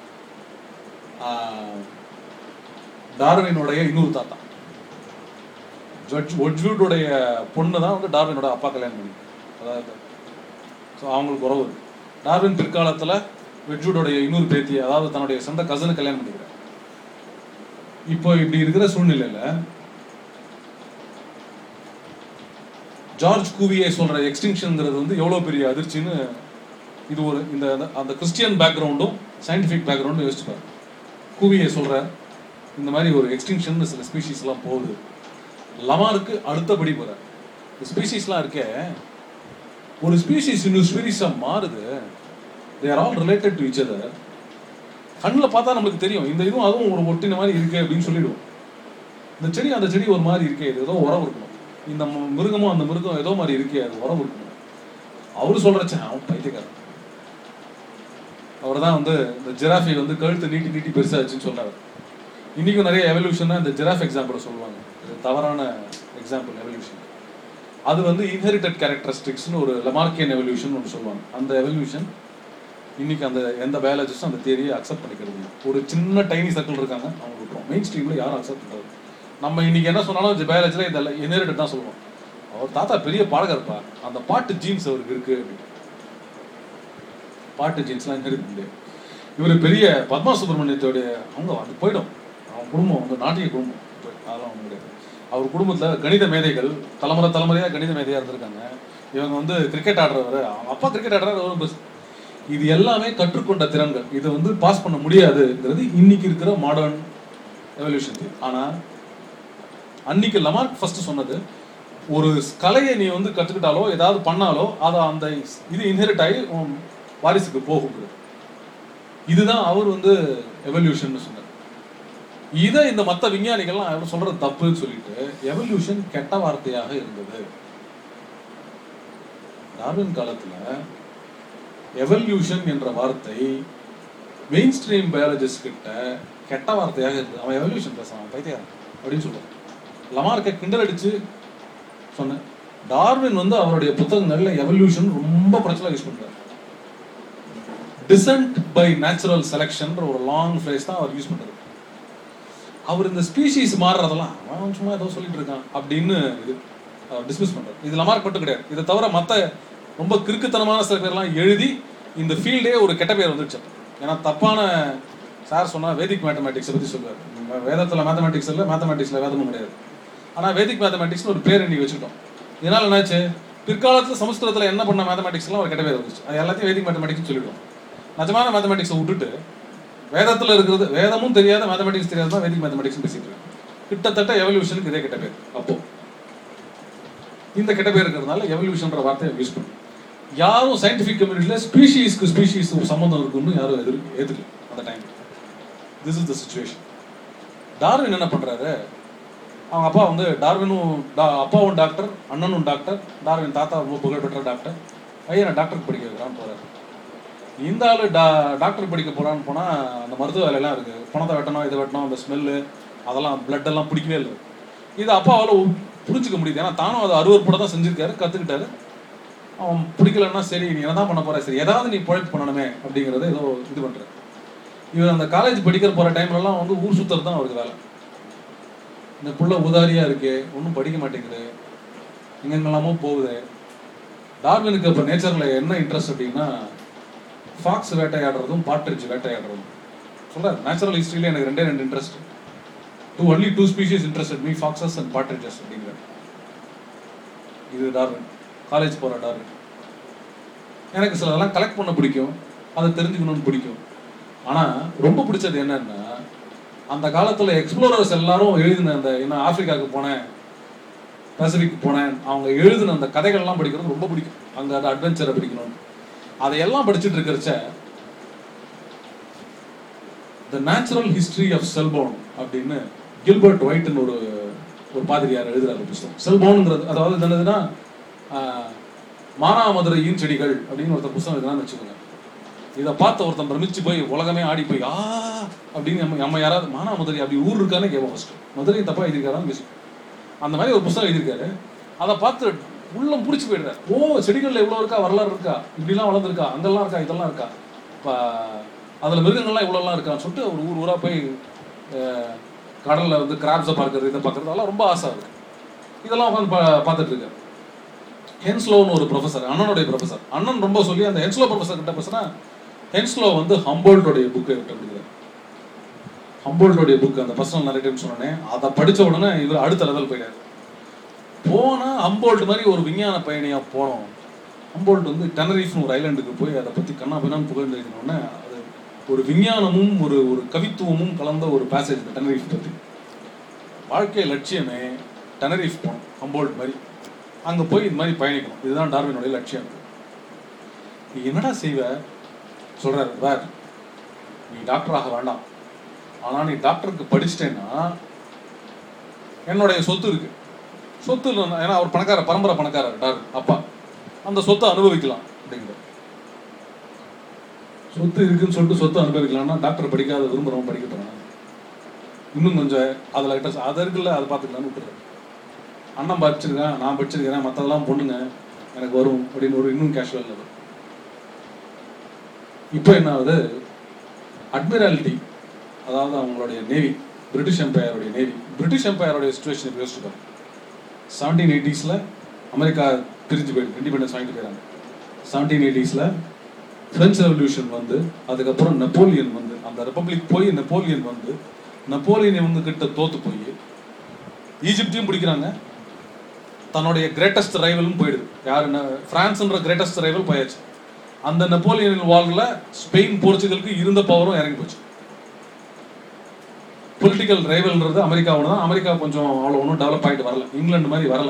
ஆஹ், டார்வினுடைய இன்னொரு தாத்தா ஜட்ஜ் ஒட்ஜூட்டுடைய பொண்ணு தான் வந்து டார்வினோட அப்பா கல்யாணம் பண்ணி அதாவது ஸோ அவங்களுக்கு உறவு இருக்கு. டார்வின் பிற்காலத்தில் வெட்ஜூடோடைய இன்னொரு பேத்தி அதாவது தன்னுடைய சொந்த கசனு கல்யாணம் பண்ணிக்கிறார் இப்போ இப்படி இருக்கிற சூழ்நிலையில ஜார்ஜ் கூவியே சொல்ற எக்ஸ்டிங்ஷன்ங்கிறது வந்து எவ்வளோ பெரிய அதிர்ச்சின்னு இது ஒரு இந்த அந்த கிறிஸ்டியன் பேக்ரவுண்டும் சயின்டிஃபிக் பேக்ரவுண்டும் யோசிச்சுப்பார் கூவியே சொல்ற இந்த மாதிரி ஒரு எக்ஸ்டிங்ஷன் சில ஸ்பீஷீஸ்லாம் போகுது லமாருக்கு அடுத்தபடி போற இந்த ஸ்பீஷீஸ்லாம் இருக்கே ஒரு ஸ்பீஷீஸ் இன்னொரு ஸ்பீஷீஸாக மாறுது they are all related to each other கண்ணில் பார்த்தா நம்மளுக்கு தெரியும் இந்த இதுவும் அதுவும் ஒரு ஒட்டின மாதிரி இருக்கு அப்படின்னு சொல்லிடுவோம் இந்த செடி அந்த செடி ஒரு மாதிரி இருக்கே இது ஏதோ உரம் இருக்கணும் இந்த ம- மிருகமும் அந்த மிருகம் ஏதோ மாதிரி இருக்கே அது உரம் இருக்கணும் அவரு சொல்றச்ச அவன் பைத்தியக்காரன் அவர் தான் வந்து இந்த ஜிராஃபி வந்து கழுத்து நீட்டி நீட்டி பெருசாச்சுன்னு சொன்னார் இன்னைக்கும் நிறைய எவல்யூஷன்னா இந்த ஜிராஃப் எக்ஸாம்பிளை சொல்லுவாங்க இது தவறான எக்ஸாம்பிள் எவல்யூஷன் அது வந்து இன்ஹெரிட்டட் கேரக்டரிஸ்டிக்ஸ்னு ஒரு லமார்க்கியன் எவல்யூஷன் ஒன்று சொல்லுவாங்க அந்த எவல்யூஷன் இன்னைக்கு அந்த எந்த பயாலஜிஸ்டும் அந்த தேரியை அக்செப்ட் பண்ணிக்கிறது இல்ல. ஒரு சின்ன டைனி சர்க்கிள் இருக்காங்க அவங்க விட்டுரும் மெயின் ஸ்ட்ரீமில் யாரும் அக்செப்ட் பண்ணுறது நம்ம இன்னைக்கு என்ன சொன்னாலும் பயாலஜியில் இதெல்லாம் இன்ஹெரிட்டட் தான் சொல்லுவோம் அவர் தாத்தா பெரிய பாடகர்ப்பா அந்த பாட்டு ஜீன்ஸ் அவருக்கு இருக்கு அப்படின்னு பாட்டு ஜீன்ஸ்லாம் இன்ஹெரிட் முடியாது இவர் பெரிய பத்மா சுப்பிரமணியத்தோடைய அவங்க அது போயிடும் அவன் குடும்பம் வந்து நாட்டிய குடும்பம் போய்- அதெல்லாம் ஒன்றும் கிடையாது அவர் குடும்பத்தில் கணித மேதைகள் தலைமுறை தலைமுறையாக கணித மேதையாக இருந்திருக்காங்க இவங்க வந்து கிரிக்கெட் ஆடுறவர் அவங்க அப்பா கிரிக்கெட் ஆடுறாரு அவரும் பெஸ்ட் இது எல்லாமே கற்றுக்கொண்ட திறன்கள் இதை வந்து பாஸ் பண்ண முடியாதுங்கிறது இன்னைக்கு இருக்கிற மாடர்ன் எவல்யூஷன் ஆனால் அன்னைக்கு லமார்க் ஃபர்ஸ்ட் சொன்னது ஒரு கலையை நீ வந்து கற்றுக்கிட்டாலோ ஏதாவது பண்ணாலோ அதை அந்த இது இன்ஹெரிட் ஆகி உன் வாரிசுக்கு போகுங்கிறது இதுதான் அவர் வந்து எவல்யூஷன் சொன்னார் இதை இந்த மற்ற விஞ்ஞானிகள்லாம் அவர் சொல்றது தப்புன்னு சொல்லிட்டு எவல்யூஷன் கெட்ட வார்த்தையாக இருந்தது டார்வின் காலத்துல எவல்யூஷன் என்ற வார்த்தை மெயின் ஸ்ட்ரீம் பயாலஜிஸ்ட் கிட்ட கெட்ட வார்த்தையாக இருக்குது அவன் எவல்யூஷன் பேசுறான் பைத்தியாரன் அப்படின்னு சொல்லுவான் லமார்க்கை கிண்டல் அடிச்சு சொன்னேன் டார்வின் வந்து அவருடைய புத்தகங்கள்ல எவல்யூஷன் ரொம்ப பிரச்சனை யூஸ் பண்றாரு டிசன்ட் பை நேச்சுரல் செலெக்ஷன் ஒரு லாங் ஃப்ரேஸ் தான் அவர் யூஸ் பண்றாரு அவர் இந்த ஸ்பீஷீஸ் மாறுறதெல்லாம் அவன் சும்மா ஏதோ சொல்லிட்டு இருக்கான் அப்படின்னு இது டிஸ்மிஸ் பண்றாரு இது லமார்க் மட்டும் கிடையாது இதை தவிர மற்ற ரொம்ப கிறுக்குத்தனமான சில பேர்லாம் எழுதி இந்த ஃபீல்டே ஒரு கெட்ட பேர் வந்துடுச்சு ஏன்னா தப்பான சார் சொன்னா வேதிக் மேத்தமேட்டிக்ஸை பற்றி சொல்லுவார் வேதத்தில் மேத்தமேட்டிக்ஸ் இல்லை மேத்தமேட்டிக்ஸில் வேதமும் கிடையாது ஆனால் வேதிக் மேத்தமேட்டிக்ஸ்னு ஒரு பேர் இன்னைக்கு வச்சுக்கிட்டோம் இதனால என்னாச்சு பிற்காலத்தில் சமஸ்கிருதத்தில் என்ன பண்ண மேத்தமேட்டிக்ஸ்லாம் ஒரு கெட்ட பேர் வந்துச்சு அது எல்லாத்தையும் வேதிக் மேத்தமேட்டிக்ஸ் சொல்லிடுவோம் நிஜமான மேத்தமேட்டிக்ஸை விட்டுட்டு வேதத்தில் இருக்கிறது வேதமும் தெரியாத மேத்தமேட்டிக்ஸ் தெரியாத தான் வேதிக் மேத்தமேட்டிக்ஸ் பேசிட்டு இருக்காங்க கிட்டத்தட்ட எவல்யூஷனுக்கு இதே கெட்ட பேர் அப்போ இந்த கெட்ட பேர் இருக்கிறதுனால எவல்யூஷன்ற வார்த்தையை யூஸ் பண்ணு யாரும் சயின்டிஃபிக் கம்யூனிட்டியில் ஸ்பீஷீஸ்க்கு ஸ்பீஷீஸ் ஒரு சம்மந்தம் இருக்குன்னு யாரும் எதிர் ஏற்றுக்கல அந்த time this is the situation Darwin என்ன பண்ணுறாரு அவங்க அப்பா வந்து டார்வினும் டா- அப்பாவும் டாக்டர் அண்ணனும் டாக்டர் டார்வின் தாத்தா ரொம்ப புகழ்பெற்ற டாக்டர் ஐயா நான் டாக்டருக்கு படிக்க வைக்கிறான்னு போகிறாரு இந்த ஆளு டா டாக்டர் படிக்க போகிறான்னு போனால் அந்த மருத்துவ வேலையெல்லாம் இருக்குது பணத்தை வெட்டணும் இதை வெட்டணும் அந்த ஸ்மெல்லு அதெல்லாம் blood எல்லாம் பிடிக்கவே இல்லை இது அப்பாவால் புரிஞ்சுக்க முடியுது ஏன்னா தானும் அதை அறுவற்பட தான் செஞ்சிருக்காரு கற்றுக்கிட்டாரு அவன் பிடிக்கலன்னா சரி நீ என்னதான் பண்ண போற சரி ஏதாவது நீ பொழைப்பு பண்ணணுமே அப்படிங்கிறத ஏதோ இது பண்றாரு இவர் அந்த காலேஜ் படிக்கிற போற டைம்லலாம் வந்து ஊர் சுத்துறது தான் அவருக்கு வேலை இந்த புள்ள உதாரியா இருக்கு ஒன்றும் படிக்க மாட்டேங்குது எங்கெங்கெல்லாமோ போகுது டார்வினுக்கு இப்போ நேச்சரில் என்ன இன்ட்ரெஸ்ட் அப்படின்னா ஃபாக்ஸ் வேட்டையாடுறதும் பாட்ரிட்ஜ் வேட்டையாடுறதும் சொல்றாரு நேச்சுரல் ஹிஸ்ட்ரியில எனக்கு ரெண்டே ரெண்டு interest two only two species interested me foxes and partridges அப்படிங்கிறார் இது டார்வின் காலேஜ் போகிற டார்வின் எனக்கு சிலதெல்லாம் கலெக்ட் பண்ண பிடிக்கும் அதை தெரிஞ்சுக்கணும்னு பிடிக்கும் ஆனால் ரொம்ப பிடிச்சது என்னன்னா அந்த காலத்தில் எக்ஸ்ப்ளோரர்ஸ் எல்லாரும் எழுதின அந்த என்ன ஆப்பிரிக்காவுக்கு போனேன் பசிபிக் போனேன் அவங்க எழுதின அந்த கதைகள்லாம் படிக்கிறது ரொம்ப பிடிக்கும் அங்கே அந்த அட்வென்ச்சரை படிக்கணும் அதையெல்லாம் படிச்சுட்டு இருக்கிறச்ச the natural history of Selborne அப்படின்னு கில்பர்ட் ஒயிட்னு ஒரு ஒரு பாதிரியார் எழுதுறாரு புஸ்தகம் செல்போனுங்கிறது அதாவது இது என்னதுன்னா ஆஹ், மானாமதுரையின் செடிகள் அப்படின்னு ஒருத்தர் புஸ்தகம் எழுதுனான்னு வச்சுக்கோங்க இதை பார்த்த ஒருத்தன் பிரமிச்சு போய் உலகமே ஆடி போய் ஆ அப்படின்னு நம்ம நம்ம யாராவது மானாமதுரை அப்படி ஊர் இருக்கான்னு கேட்போம் ஃபர்ஸ்ட் மதுரை தப்பா எழுதியிருக்காரான்னு பேசுவோம் அந்த மாதிரி ஒரு புஸ்தகம் எழுதியிருக்காரு அதை பார்த்து உள்ளம் பிடிச்சி போயிடுறாரு ஓ செடிகள்ல இவ்வளோ இருக்கா வரலாறு இருக்கா இப்படிலாம் வளர்ந்துருக்கா அங்கெல்லாம் இருக்கா இதெல்லாம் இருக்கா இப்போ அதில் மிருகங்கள்லாம் இவ்வளோலாம் இருக்கான்னு சொல்லிட்டு ஒரு ஊர் ஊராக போய் அஹ், கடல்ல வந்து கிராப்ஸை பார்க்கறது இதை பார்க்கறது அதெல்லாம் ரொம்ப ஆசை இருக்கு இதெல்லாம் உட்காந்து பா பார்த்துட்டு இருக்காரு ஹென்ஸ்லோன்னு ஒரு ப்ரொஃபசர் அண்ணனுடைய ப்ரொஃபசர் அண்ணன் ரொம்ப சொல்லி அந்த ஹென்ஸ்லோ ப்ரொஃபசர் கிட்ட பேசுனா ஹென்ஸ்லோ வந்து ஹம்போல்டோடைய புக்கை விட்டு கொடுக்குறாரு ஹம்போல்டோடைய புக் அந்த பர்சனல் நரேட்டிவ்னு சொன்னோடனே அதை படிச்ச உடனே இவர் அடுத்த லெவல் போயிடாரு போனா ஹம்போல்ட் மாதிரி ஒரு விஞ்ஞான பயணியா போனோம் ஹம்போல்ட் வந்து டெனரிஃப்னு ஒரு ஐலாண்டுக்கு போய் அதை பத்தி கண்ணா பின்னான்னு புகழ்ந்து எழுதினோடனே அது ஒரு விஞ்ஞானமும் ஒரு ஒரு கவித்துவமும் கலந்த ஒரு பேசேஜ் இந்த டெனரிஃப் பத்தி வாழ்க்கை லட்சியமே டெனரிஃப் போகணும் ஹம்போல்ட் மாதிரி அங்க போய் இது மாதிரி பயணிக்கணும் இதுதான் டார்வினுடைய லட்சியம் நீ என்னடா செய்வ சொல்றாரு வேர் நீ டாக்டர் ஆக வேண்டாம் ஆனா நீ டாக்டருக்கு படிச்சிட்டேன்னா என்னுடைய சொத்து இருக்கு சொத்து இல்லைன்னா ஏன்னா அவர் பணக்கார பரம்பரை பணக்காரர் டாக்டர் அப்பா அந்த சொத்தை அனுபவிக்கலாம் அப்படிங்கிறார் சொத்து இருக்குன்னு சொல்லிட்டு சொத்தை அனுபவிக்கலாம்னா டாக்டர் படிக்காத விரும்புறவன் படிக்க போறான் இன்னும் கொஞ்சம் அதில் கிட்ட அதை இருக்குல்ல அதை பார்த்துக்கலாம்னு விட்டுறாரு அண்ணன் படிச்சிருக்கேன் நான் படிச்சிருக்கிறேன் மற்றதெல்லாம் பொண்ணுங்க எனக்கு வரும் அப்படின்னு ஒரு இன்னும் கேஷுவல் லெவல் இப்போ என்ன ஆகுது அட்மிராலிட்டி அதாவது அவங்களுடைய நேவி பிரிட்டிஷ் எம்பையருடைய நேவி பிரிட்டிஷ் எம்பையருடைய சுச்சுவேஷன் யோசிச்சு பாருங்க செவன்டீன் எயிட்டிஸில் அமெரிக்கா பிரிஞ்சு போயிடுது இண்டிபெண்டன்ஸ் வாங்கிட்டு போயிறாங்க செவன்டீன் எயிட்டிஸில் பிரெஞ்சு ரெவல்யூஷன் வந்து அதுக்கப்புறம் நெப்போலியன் வந்து அந்த ரிப்பப்ளிக் போய் நெப்போலியன் வந்து நெப்போலியன் இவங்க கிட்ட தோத்து போய் ஈஜிப்டையும் பிடிக்கிறாங்க தன்னுடைய கிரேட்டஸ்ட் ரைவலும் போயிடுது யாருன்னா பிரான்ஸ்ன்ற கிரேட்டஸ்ட் ரைவல் போயாச்சு அந்த நெப்போலியன் வால்ல ஸ்பெயின் போர்ச்சுகலுக்கு இருந்த பவரும் இறங்கி போச்சு பொலிட்டிக்கல் ரைவல்ன்றது அமெரிக்காவோட தான் அமெரிக்கா கொஞ்சம் அவ்வளோ ஒன்றும் டெவலப் ஆகிட்டு வரல இங்கிலாந்து மாதிரி வரல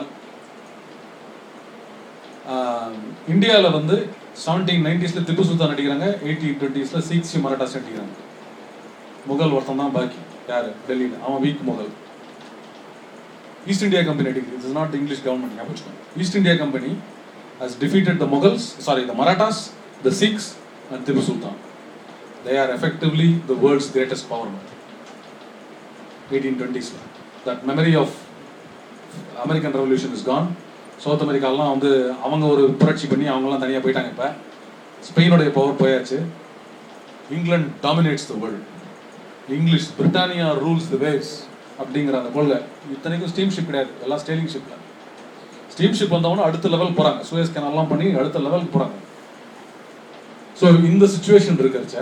இந்தியாவில் வந்து செவன்டீன் நைன்டிஸில் திப்பு சுல்தான் அடிக்கிறாங்க எயிட்டீன் டுவெண்ட்டீஸில் சிக்ஸ் மராட்டாஸ் அடிக்கிறாங்க முகல் ஒருத்தன் தான் பாக்கி யார் டெல்லியில் அவன் weak Mughal East India company அடிக்குது இட்ஸ் நாட் இங்கிலீஷ் கவர்மெண்ட் ஞாபகம் வச்சுக்கோங்க. East India company has defeated the Mughals, sorry, the Marathas, the Sikhs, and Tipu Sultan. They are effectively the world's greatest power eighteen twenties that memory of American revolution is gone South அமெரிக்காலாம் வந்து அவங்க ஒரு புரட்சி பண்ணி அவங்களாம் தனியாக போயிட்டாங்க இப்போ ஸ்பெயினுடைய பவர் போயாச்சு England dominates the world English Britannia rules the waves அப்படிங்கிற அந்த கொள்கை இத்தனைக்கும் ஸ்டீம் ஷிப் கிடையாது எல்லாம் ஸ்டெயிலிங் ஷிப்பில் ஸ்டீம் ஷிப் வந்தவொடனே அடுத்த லெவல் போகிறாங்க சுயஸ் கெனல்லாம் பண்ணி அடுத்த லெவலுக்கு போகிறாங்க ஸோ இந்த சுச்சுவேஷன் இருக்கிறச்ச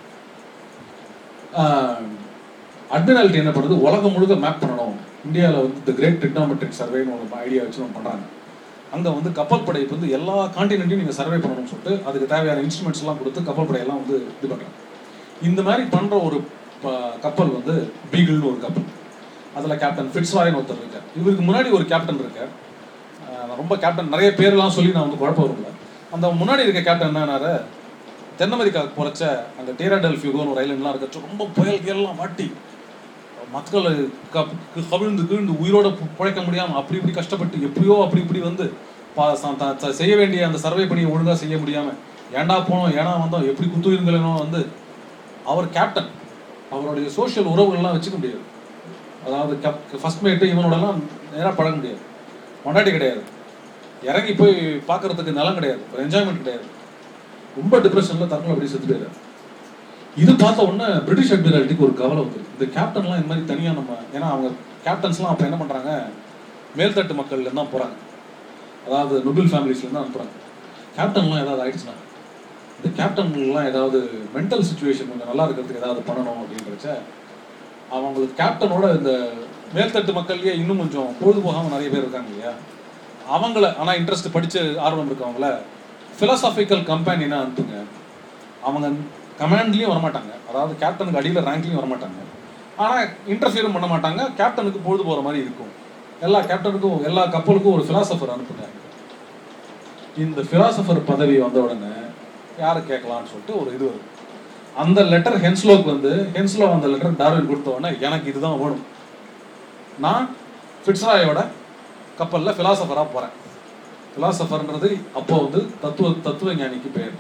அட்மினாலிட்டி என்ன பண்ணுது உலகம் முழுக்க மேப் பண்ணணும் இந்தியாவில் வந்து த கிரேட் டிக்னாமெட்ரிக் சர்வேன்னு ஒரு ஐடியா வச்சு ஒன்று பண்ணுறாங்க அங்கே வந்து கப்பல் படை வந்து எல்லா காண்டினென்ட்டையும் நீங்கள் சர்வே பண்ணணும்னு சொல்லிட்டு அதுக்கு தேவையான இன்ஸ்ட்ருமெண்ட்ஸ் எல்லாம் கொடுத்து கப்பல் படையெல்லாம் வந்து இது பண்ணுறாங்க இந்த மாதிரி பண்ணுற ஒரு ப- கப்பல் வந்து பீகிள்னு ஒரு கப்பல் அதில் கேப்டன் ஃபிட்ஸ்ராய்னு ஒருத்தர் இருக்கார் இவருக்கு முன்னாடி ஒரு கேப்டன் இருக்கார் ஆஹ் நான் ரொம்ப கேப்டன் நிறைய பேர்லாம் சொல்லி நான் வந்து குழப்பம் வரல அந்த முன்னாடி இருக்க கேப்டன் என்னன்னாரு தென் அமெரிக்காவுக்கு போகிறச்ச அந்த டேராடல் ஃபியூகோன்னு ஒரு ஐலண்ட்லாம் இருக்கச்சு ரொம்ப புயல் கியல்லாம் வாட்டி மக்கள் கப் கவிழ்ந்து கீழ்ந்து உயிரோட பு- பிழைக்க முடியாமல் அப்படி இப்படி கஷ்டப்பட்டு எப்படியோ அப்படி இப்படி வந்து பா ச- த- த- செய்ய வேண்டிய அந்த சர்வே பணியை ஒழுங்காக செய்ய முடியாமல் ஏன்டா போனோம் ஏன்னா வந்தோம் எப்படி குத்துயிருங்களோ வந்து அவர் கேப்டன் அவருடைய சோஷியல் உறவுகள்லாம் வச்சுக்க முடியாது அதாவது கப் ஃபர்ஸ்ட் மேட்டு இவனோடலாம் நேராக பழக முடியாது கொண்டாடி கிடையாது இறங்கி போய் பார்க்கறதுக்கு நிலம் கிடையாது ஒரு என்ஜாய்மெண்ட் கிடையாது ரொம்ப டிப்ரெஷனில் தற்கொலை அப்படி செத்து போயிடுறாரு இது பார்த்த உடனே பிரிட்டிஷ் அட்மிராலிட்டிக்கு ஒரு கவலை வந்து இந்த கேப்டன்லாம் இந்த மாதிரி தனியாக நம்ம ஏன்னா அவங்க கேப்டன்ஸ்லாம் அப்போ என்ன பண்ணுறாங்க மேல்தட்டு மக்கள்ல தான் போகிறாங்க அதாவது நொபில் ஃபேமிலிஸ்லேருந்து தான் அனுப்புகிறாங்க கேப்டன்லாம் ஏதாவது ஆயிடுச்சுன்னா இந்த கேப்டன்லாம் ஏதாவது மென்டல் சுச்சுவேஷன் கொஞ்சம் நல்லா இருக்கிறதுக்கு ஏதாவது பண்ணணும் அப்படின்றச்ச அவங்களுக்கு கேப்டனோட இந்த மேல்தட்டு மக்கள்லயே இன்னும் கொஞ்சம் பொழுது போகாமல் நிறைய பேர் இருக்காங்க இல்லையா அவங்கள ஆனால் இன்ட்ரெஸ்ட் படிச்சு ஆர்வம் இருக்கவங்கள ஃபிலாசாபிக்கல் கம்பெனினா அனுப்புங்க அவங்க கமாண்ட்லேயும் வரமாட்டாங்க அதாவது கேப்டனுக்கு அடியில் ரேங்க்லையும் வரமாட்டாங்க ஆனால் இன்டர்ஃபியரும் பண்ண மாட்டாங்க கேப்டனுக்கு பொழுது போகிற மாதிரி இருக்கும் எல்லா கேப்டனுக்கும் எல்லா கப்பலுக்கும் ஒரு ஃபிலாசபர் அனுப்புங்க இந்த ஃபிலாசபர் பதவி வந்த உடனே யாரை கேட்கலாம்னு சொல்லிட்டு ஒரு இது வருது அந்த லெட்டர் ஹென்ஸ்லோக்கு வந்து ஹென்ஸ்லோ அந்த லெட்டர் டார்வின் கொடுத்த உடனே எனக்கு இதுதான் வேணும் நான் ஃபிட்ஸ்ராயோட கப்பலில் ஃபிலாசபராக போகிறேன் ஃபிலாசபர்ன்றது அப்போ வந்து தத்துவ தத்துவ ஞானிக்கு பெயர்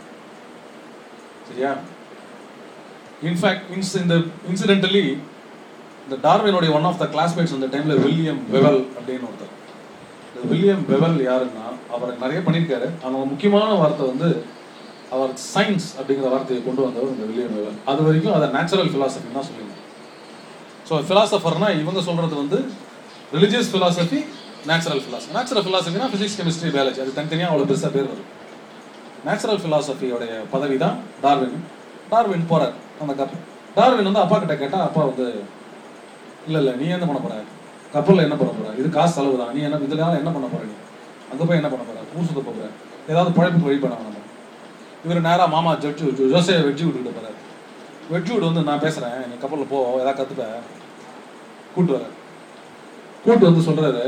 சரியா இன்ஃபேக்ட் இன்ஸ் இந்த இன்சிடென்டலி இந்த டார்வினுடைய ஒன் ஆஃப் த கிளாஸ்மேட்ஸ் அந்த டைமில் வில்லியம் வெவல் அப்படின்னு ஒருத்தர் இந்த வில்லியம் வெவல் யாருன்னா அவர் நிறைய பண்ணியிருக்காரு அவங்க முக்கியமான வார்த்தை வந்து அவர் சயின்ஸ் அப்படிங்கிற வார்த்தையை கொண்டு வந்தவர் இந்த வில்லியம் வெவல் அது வரைக்கும் அதை நேச்சுரல் ஃபிலாசபி தான் சொல்லுவாங்க ஸோ ஃபிலாசபர்னா இவங்க சொல்றது வந்து religious philosophy natural philosophy natural ஃபிலாசபினா ஃபிசிக்ஸ் கெமிஸ்ட்ரி பயாலஜி அது தனித்தனியாக அவ்வளோ பெருசாக பேர் வரும் நேச்சுரல் ஃபிலாசபியோடைய பதவி தான் டார்வின் டார்வின் போறார் அந்த கப்பல் டார்வின் வந்து அப்பா கிட்ட கேட்டா அப்பா வந்து இல்லை இல்லை நீ என்ன பண்ண போற கப்பலில் என்ன பண்ண போற இது காசு செலவு தான் நீ என்ன இதனால என்ன பண்ண போற நீ அங்கே போய் என்ன பண்ண போற ஊர் சுத்த போகிற ஏதாவது பழைப்பு வழி பண்ண நம்ம இவர் நேரா மாமா ஜட்ஜு ஜோசே வெட்ஜி விட்டுக்கிட்டு போறாரு வெட்ஜி விட்டு வந்து நான் பேசுறேன் நீ கப்பலில் போ ஏதாவது கத்துப்ப கூட்டு வர கூட்டு வந்து சொல்றாரு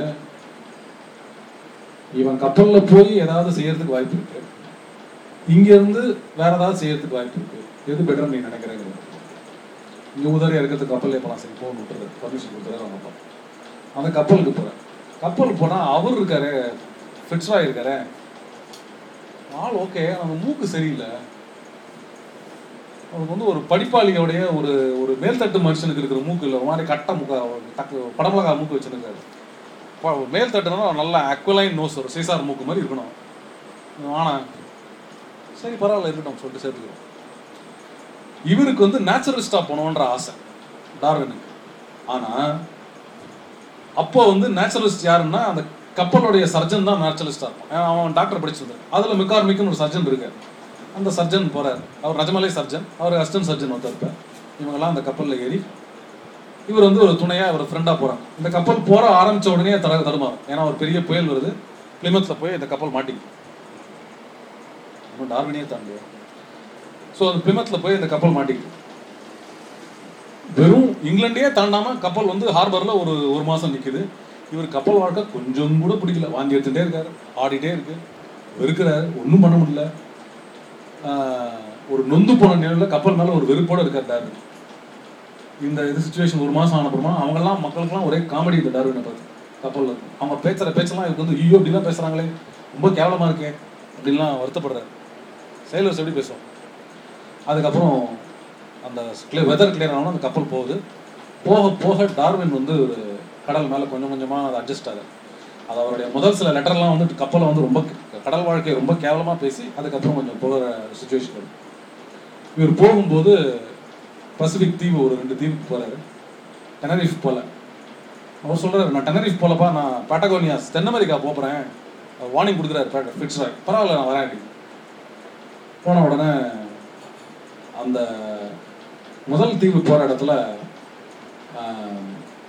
இவன் கப்பல்ல போய் ஏதாவது செய்யறதுக்கு வாய்ப்பு இருக்கு இங்க இருந்து வேற ஏதாவது செய்யறதுக்கு வாய்ப்பு இருக்கு எது பெட்டர் நீ நினைக்கிறேங்கிறது இங்க உதவியா இருக்கிறதுக்கு கப்பல்லே போலாம் சரி போன் விட்டுறது பர்மிஷன் கொடுத்துறாரு அவங்க அப்பா அந்த கப்பலுக்கு போறேன் கப்பலுக்கு போனா அவர் இருக்காரு ஃபிட்ஸ்ரா இருக்காரு ஆள் ஓகே அந்த மூக்கு சரியில்லை அவருக்கு வந்து ஒரு படிப்பாளியோடைய ஒரு ஒரு மேல்தட்டு மனுஷனுக்கு இருக்கிற மூக்கு இல்லை ஒரு மாதிரி கட்ட மூக்கா ஒரு டக்கு படமிளகா மூக்கு வச்சுருக்காரு மேல்தட்டுனா நல்லா அக்வலைன் நோஸ் ஒரு சீசார் மூக்கு மாதிரி இருக்கணும் ஆனா சரி பரவாயில்ல இருக்கட்டும் சொல்லிட்டு சேர்த்துக்கிறோம் இவருக்கு வந்து நேச்சுரலிஸ்டா போகணுன்ற ஆசை டார்வினுக்கு ஆனா அப்போ வந்து நேச்சுரலிஸ்ட் யாருன்னா அந்த கப்பலுடைய சர்ஜன் தான் நேச்சுரலிஸ்டா இருப்பான் ஏன்னா அவன் டாக்டர் படிச்சது அதுல மிக்கார்மிக்குன்னு ஒரு சர்ஜன் இருக்காரு அந்த சர்ஜன் போறாரு அவர் ரஜமலை சர்ஜன் அவர் அசிஸ்டன்ட் சர்ஜன் ஒருத்தர் இருப்பார் இவங்கெல்லாம் அந்த கப்பல்ல ஏறி இவர் வந்து ஒரு துணையா ஒரு ஃப்ரெண்டா போறாங்க இந்த கப்பல் போற ஆரம்பிச்ச உடனே தட தடுமாறும் ஏன்னா ஒரு பெரிய புயல் வருது பிளிமத்ல போய் இந்த கப்பல் மாட்டிக்கும் இன்னும் டார்வினியே தாண்டி ஸோ அந்த பிளிமத்ல போய் இந்த கப்பல் மாட்டிக்குது வெறும் இங்கிலாண்டே தாண்டாம கப்பல் வந்து ஹார்பர்ல ஒரு ஒரு மாசம் நிக்குது இவர் கப்பல் வாழ்க்கை கொஞ்சம் கூட பிடிக்கல வாந்தி எடுத்துட்டே இருக்காரு ஆடிட்டே இருக்கு வெறுக்கிறாரு ஒன்றும் பண்ண முடியல ஆஹ் ஒரு நொந்து போன நிலையில கப்பல் மேல ஒரு வெறுப்போட இருக்கார் டார்வின் இந்த இது சுச்சுவேஷன் ஒரு மாசம் ஆன அப்புறமா அவங்கெல்லாம் மக்களுக்கெல்லாம் ஒரே காமெடி இந்த டார்வினை பார்த்து கப்பல்ல இருக்கும் அவங்க பேசுற பேச்செல்லாம் இவருக்கு வந்து ஐயோ அப்படிலாம் பேசுறாங்களே ரொம்ப கேவலமா இருக்கே அப்படின்லாம் வருத்தப்படுறாரு செயலர்ஸ் எப்படி பேசுவோம் அதுக்கப்புறம் அந்த கிளியர் வெதர் கிளியர் ஆகணும் அந்த கப்பல் போகுது போக போக டார்வின் வந்து ஒரு கடல் மேலே கொஞ்சம் கொஞ்சமாக அதை அட்ஜஸ்ட் ஆகுது அது அவருடைய முதல் சில லெட்டர்லாம் வந்து கப்பலை வந்து ரொம்ப கடல் வாழ்க்கையை ரொம்ப கேவலமாக பேசி அதுக்கப்புறம் கொஞ்சம் போகிற சுச்சுவேஷன் வருது இவர் போகும்போது பசிபிக் தீவு ஒரு ரெண்டு தீவுக்கு போகிறாரு டெனரிஃப் போல அவர் சொல்கிறாரு நான் டெனரிஃப் போலப்பா நான் பட்டகோனியாஸ் தென் அமெரிக்கா போகிறேன் வார்னிங் கொடுக்குறாரு ஃபிட்ஸ் ராய் பரவாயில்ல நான் வரேன் அப்படின்னு போன உடனே அந்த முதல் தீவு போகிற இடத்துல ஆஹ்,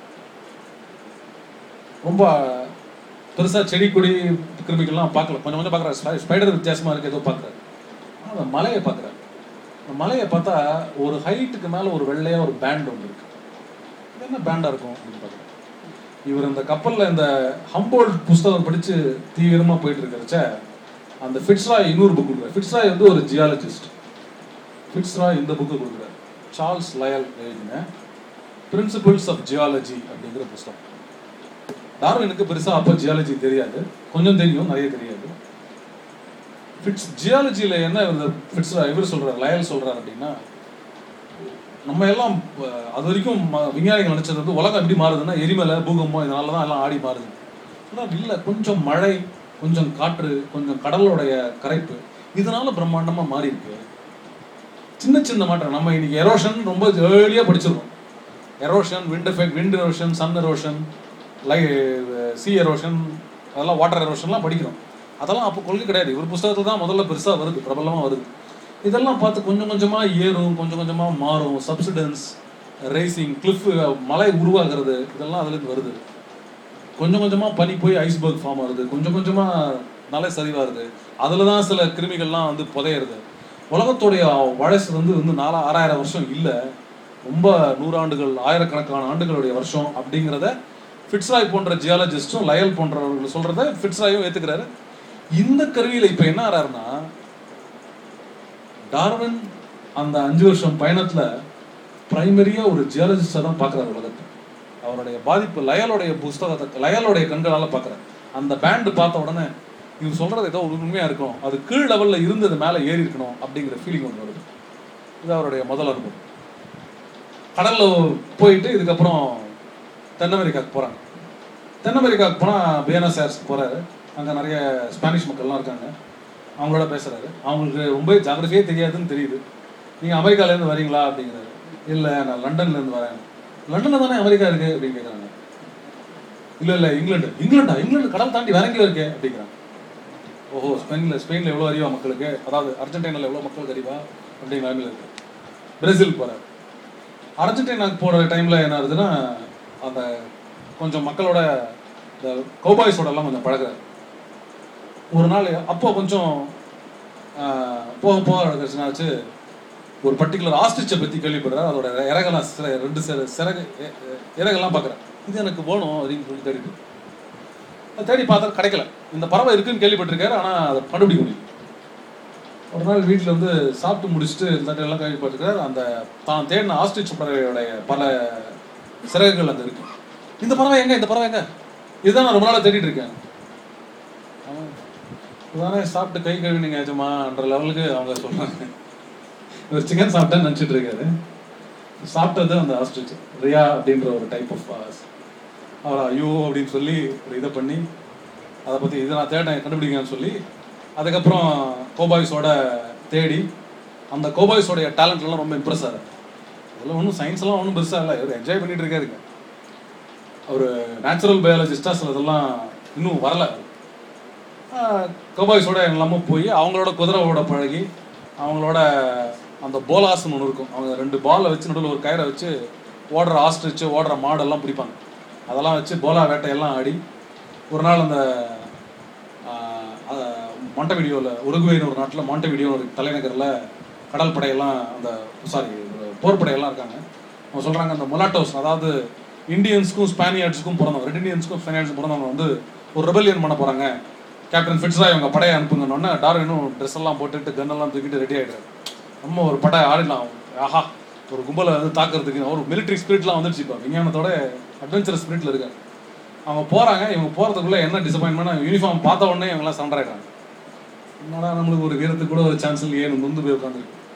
ரொம்ப பெருசாக செடி கொடி கிருமிகள்லாம் பார்க்கல கொஞ்சம் கொஞ்சம் பார்க்குறாரு ஸ்பைடர் வித்தியாசமாக இருக்குது ஏதோ பார்க்குறாரு ஆனால் அந்த மலையை பார்க்குறாரு அந்த மலையை பார்த்தா ஒரு ஹைட்டுக்கு மேலே ஒரு வெள்ளையாக ஒரு பேண்ட் ஒன்று இருக்கு இது என்ன பேண்டாக இருக்கும் அப்படின்னு பார்க்குறாரு இவர் இந்த கப்பலில் இந்த ஹம்போல்ட் புஸ்தகம் படித்து தீவிரமாக போயிட்டு இருக்கிறச்ச அந்த ஃபிட்ஸ்ராய் இன்னொரு புக் கொடுக்குறாரு ஃபிட்ஸ்ராய் வந்து ஒரு ஜியாலஜிஸ்ட் ஃபிட்ஸ்ராய் இந்த புக்கு கொடுக்குறாரு சார்ல்ஸ் லயல் எழுதின பிரின்சிபிள்ஸ் ஆஃப் ஜியாலஜி அப்படிங்கிற புஸ்தகம் டார்வினுக்கு பெருசாக அப்போ ஜியாலஜி தெரியாது கொஞ்சம் தெரியும் நிறைய தெரியாது ஃபிட்ஸ் ஜியாலஜியில் என்ன இந்த ஃபிட்ஸ் இவர் சொல்கிறார் லயல் சொல்கிறார் அப்படின்னா நம்ம எல்லாம் அஹ், அது வரைக்கும் ம- விஞ்ஞானிகள் நினைச்சது வந்து உலகம் எப்படி மாறுதுன்னா எரிமலை பூகம்பம் இதனால தான் எல்லாம் ஆடி மாறுது ஆனால் இல்லை கொஞ்சம் மழை கொஞ்சம் காற்று கொஞ்சம் கடலோடைய கரைப்பு இதனால பிரம்மாண்டமாக மாறி இருக்கு சின்ன சின்ன மாற்றம் நம்ம இன்னைக்கு எரோஷன் ரொம்ப ஏர்லியாக படிச்சிருக்கோம் erosion wind effect wind erosion sun erosion லை சி எரோஷன் அதெல்லாம் வாட்டர் எரோஷன்லாம் படிக்கிறோம் அதெல்லாம் அப்போ கொள்கை கிடையாது இவர் புஸ்தகத்தில் தான் முதல்ல பெருசாக வருது பிரபலமாக வருது இதெல்லாம் பார்த்து கொஞ்சம் கொஞ்சமாக ஏறும் கொஞ்சம் கொஞ்சமாக மாறும் சப்சிடன்ஸ் ரேசிங் கிளிஃப் மலை உருவாகிறது இதெல்லாம் அதுலேருந்து வருது கொஞ்சம் கொஞ்சமாக பனி போய் ஐஸ்பர்க் ஃபார்ம் ஆகுது கொஞ்சம் கொஞ்சமாக மலை சரிவாருது அதில் தான் சில கிருமிகள்லாம் வந்து புதையிறது உலகத்துடைய வயசு வந்து வந்து நாலா ஆறாயிரம் வருஷம் இல்லை ரொம்ப நூறாண்டுகள் ஆயிரக்கணக்கான ஆண்டுகளுடைய வருஷம் அப்படிங்கிறத ஃபிட்ஸ்ராய் போன்ற ஜியாலஜிஸ்டும் லயல் போன்றவர்கள் சொல்கிறத ஃபிட்ஸ்ராயும் ஏற்றுக்கிறாரு இந்த கருவியில் இப்போ என்ன ஆறாருன்னா டார்வின் அந்த அஞ்சு வருஷம் பயணத்தில் பிரைமரியாக ஒரு ஜியாலஜிஸ்டாக தான் பார்க்குறாரு உலகத்தை அவருடைய பாதிப்பு லயலுடைய புஸ்தகத்தை லயலுடைய கண்களால் பார்க்குறாரு அந்த பேண்டு பார்த்த உடனே இவர் சொல்கிறது ஏதோ ஒரு உண்மையாக இருக்கும் அது கீழ் லெவலில் இருந்தது மேலே ஏறி இருக்கணும் அப்படிங்கிற ஃபீலிங் ஒன்று வருது இது அவருடைய முதல் அனுபவம் கடலில் போயிட்டு இதுக்கப்புறம் தென் அமெரிக்காவுக்கு போகிறாங்க தென் அமெரிக்காவுக்கு போனால் பியனஸ் ஏர்ஸ்க்கு போகிறாரு அங்கே நிறைய ஸ்பானிஷ் மக்கள்லாம் இருக்காங்க அவங்களோட பேசுகிறாரு அவங்களுக்கு ரொம்ப ஜாகிரபியே தெரியாதுன்னு தெரியுது நீங்கள் அமெரிக்காலேருந்து வரீங்களா அப்படிங்கிறாரு இல்லை நான் லண்டன்லேருந்து வரேன் லண்டனில் தானே அமெரிக்கா இருக்குது அப்படின்னு கேட்குறாங்க இல்லை இல்லை இங்கிலாந்து இங்கிலாண்டா இங்கிலாந்து கடல் தாண்டி வேற எங்கேயோ இருக்கே அப்படிங்கிறாங்க ஓஹோ ஸ்பெயினில் ஸ்பெயினில் எவ்வளோ அறிவா மக்களுக்கு அதாவது அர்ஜென்டினாவில் எவ்வளோ மக்களுக்கு அறிவா அப்படிங்கிற நிலைமையில் இருக்கு பிரேசில் போகிறார் அர்ஜென்டினாக்கு போகிற டைமில் என்ன ஆகுதுன்னா அந்த கொஞ்சம் மக்களோட இந்த கௌபாய்ஸோட எல்லாம் கொஞ்சம் பழகுறாரு ஒரு நாள் அப்போ கொஞ்சம் ஆஹ், போக போக நடந்துச்சுன்னா ஆச்சு ஒரு பர்டிகுலர் ஆஸ்ட்ரிச்சை பற்றி கேள்விப்படுறாரு அதோட இறகெல்லாம் சிற ரெண்டு சிற சிறகு எ- எ- இறகெல்லாம் பார்க்குறேன் இது எனக்கு வேணும் அப்படின்னு சொல்லி தேடிட்டு அது தேடி பார்த்தா கிடைக்கல இந்த பறவை இருக்குன்னு கேள்விப்பட்டிருக்காரு ஆனால் அதை கண்டுபிடிக்க முடியும் ஒரு நாள் வீட்டில் வந்து சாப்பிட்டு முடிச்சுட்டு இந்த எல்லாம் கேள்விப்பட்டிருக்காரு அந்த தான் தேடின ஆஸ்ட்ரிச் பறவையோடைய பல சிறகுகள் அங்கே இருக்கு இந்த பறவை எங்க இந்த பறவை எங்க இதுதான் நான் ரொம்ப நாளாக தேடிட்டு இருக்கேன் அவன், இதானே சாப்பிட்டு கை கழுவினீங்க ஏஜமான்ற லெவலுக்கு அவங்க சொல்றாங்க இவர் சிக்கன் சாப்பிட்டேன்னு நினச்சிட்டு இருக்காரு சாப்பிட்டது அந்த ஆஸ்ட்ரிச் ரியா அப்படின்ற ஒரு டைப் ஆஃப் அவர் ஐயோ அப்படின்னு சொல்லி ஒரு இதை பண்ணி அதை பற்றி இதை நான் தேடினேன் கண்டுபிடிங்கன்னு சொல்லி அதுக்கப்புறம் கோபாய்ஸோட தேடி அந்த கோபாய்ஸோடைய டேலண்ட்லாம் ரொம்ப இம்ப்ரெஸ் ஆகிறார் அதெல்லாம் ஒன்றும் சயின்ஸ்லாம் ஒன்றும் பெருசாக இல்லை இவர் என்ஜாய் பண்ணிட்டு இருக்காருங்க அவர் நேச்சுரல் பயாலஜிஸ்டாக சில இதெல்லாம் இன்னும் வரல கோபாய்ஸோட எல்லாமே போய் அவங்களோட குதிரையோட பழகி அவங்களோட அந்த போலாஸ்னு ஒன்று இருக்கும் அவங்க ரெண்டு பாலை வச்சு நடுவில் ஒரு கயிறை வச்சு ஓடுற ஆஸ்ட்ரிச்சு ஓடுற மாடெல்லாம் பிடிப்பாங்க அதெல்லாம் வச்சு போலா வேட்டையெல்லாம் ஆடி ஒரு நாள் அந்த மாண்டவிடியோவில் உருகுவேன்னு ஒரு நாட்டில் மாண்டவிடியோ ஒரு தலைநகரில் கடல் படையெல்லாம் அந்த சாரி போர் படையெல்லாம் இருக்காங்க அவங்க சொல்கிறாங்க அந்த மொலாட்டோஸ் அதாவது இந்தியன்ஸ்க்கும் ஸ்பானியார்ட்ஸுக்கும் பிறந்தவங்க ரெட் இந்தியன்ஸ்க்கும் ஸ்பானியார்ட்ஸுக்கும் பிறந்தவங்க வந்து ஒரு ரெபல்லியன் பண்ண போகிறாங்க கேப்டன் ஃபிட்ஸ்ராய் அவங்க படையை அனுப்புங்கன்னொன்னே டார்வினும் ட்ரெஸ் எல்லாம் போட்டுட்டு gun எல்லாம் தூக்கிட்டு ரெடி ஆகிடுறாரு நம்ம ஒரு படை ஆடிடலாம் ஆஹா ஒரு கும்பலை வந்து தாக்குறதுக்கு ஒரு மிலிட்ரி ஸ்பிரிட்லாம் வந்துடுச்சு இப்போ விஞ்ஞானத்தோட அட்வென்ச்சர் ஸ்பிரிட்டில் இருக்காங்க அவங்க போகிறாங்க இவங்க போகிறதுக்குள்ளே என்ன டிசப்பாயின்மெண்ட் யூனிஃபார்ம் பார்த்த உடனே இவங்கெல்லாம் சண்டை ஆயிடுறாங்க என்னடா நம்மளுக்கு ஒரு வீரத்துக்கு கூட ஒரு சான்ஸ் இல்லையே நொந்து போய் உட்காந்துருக்கு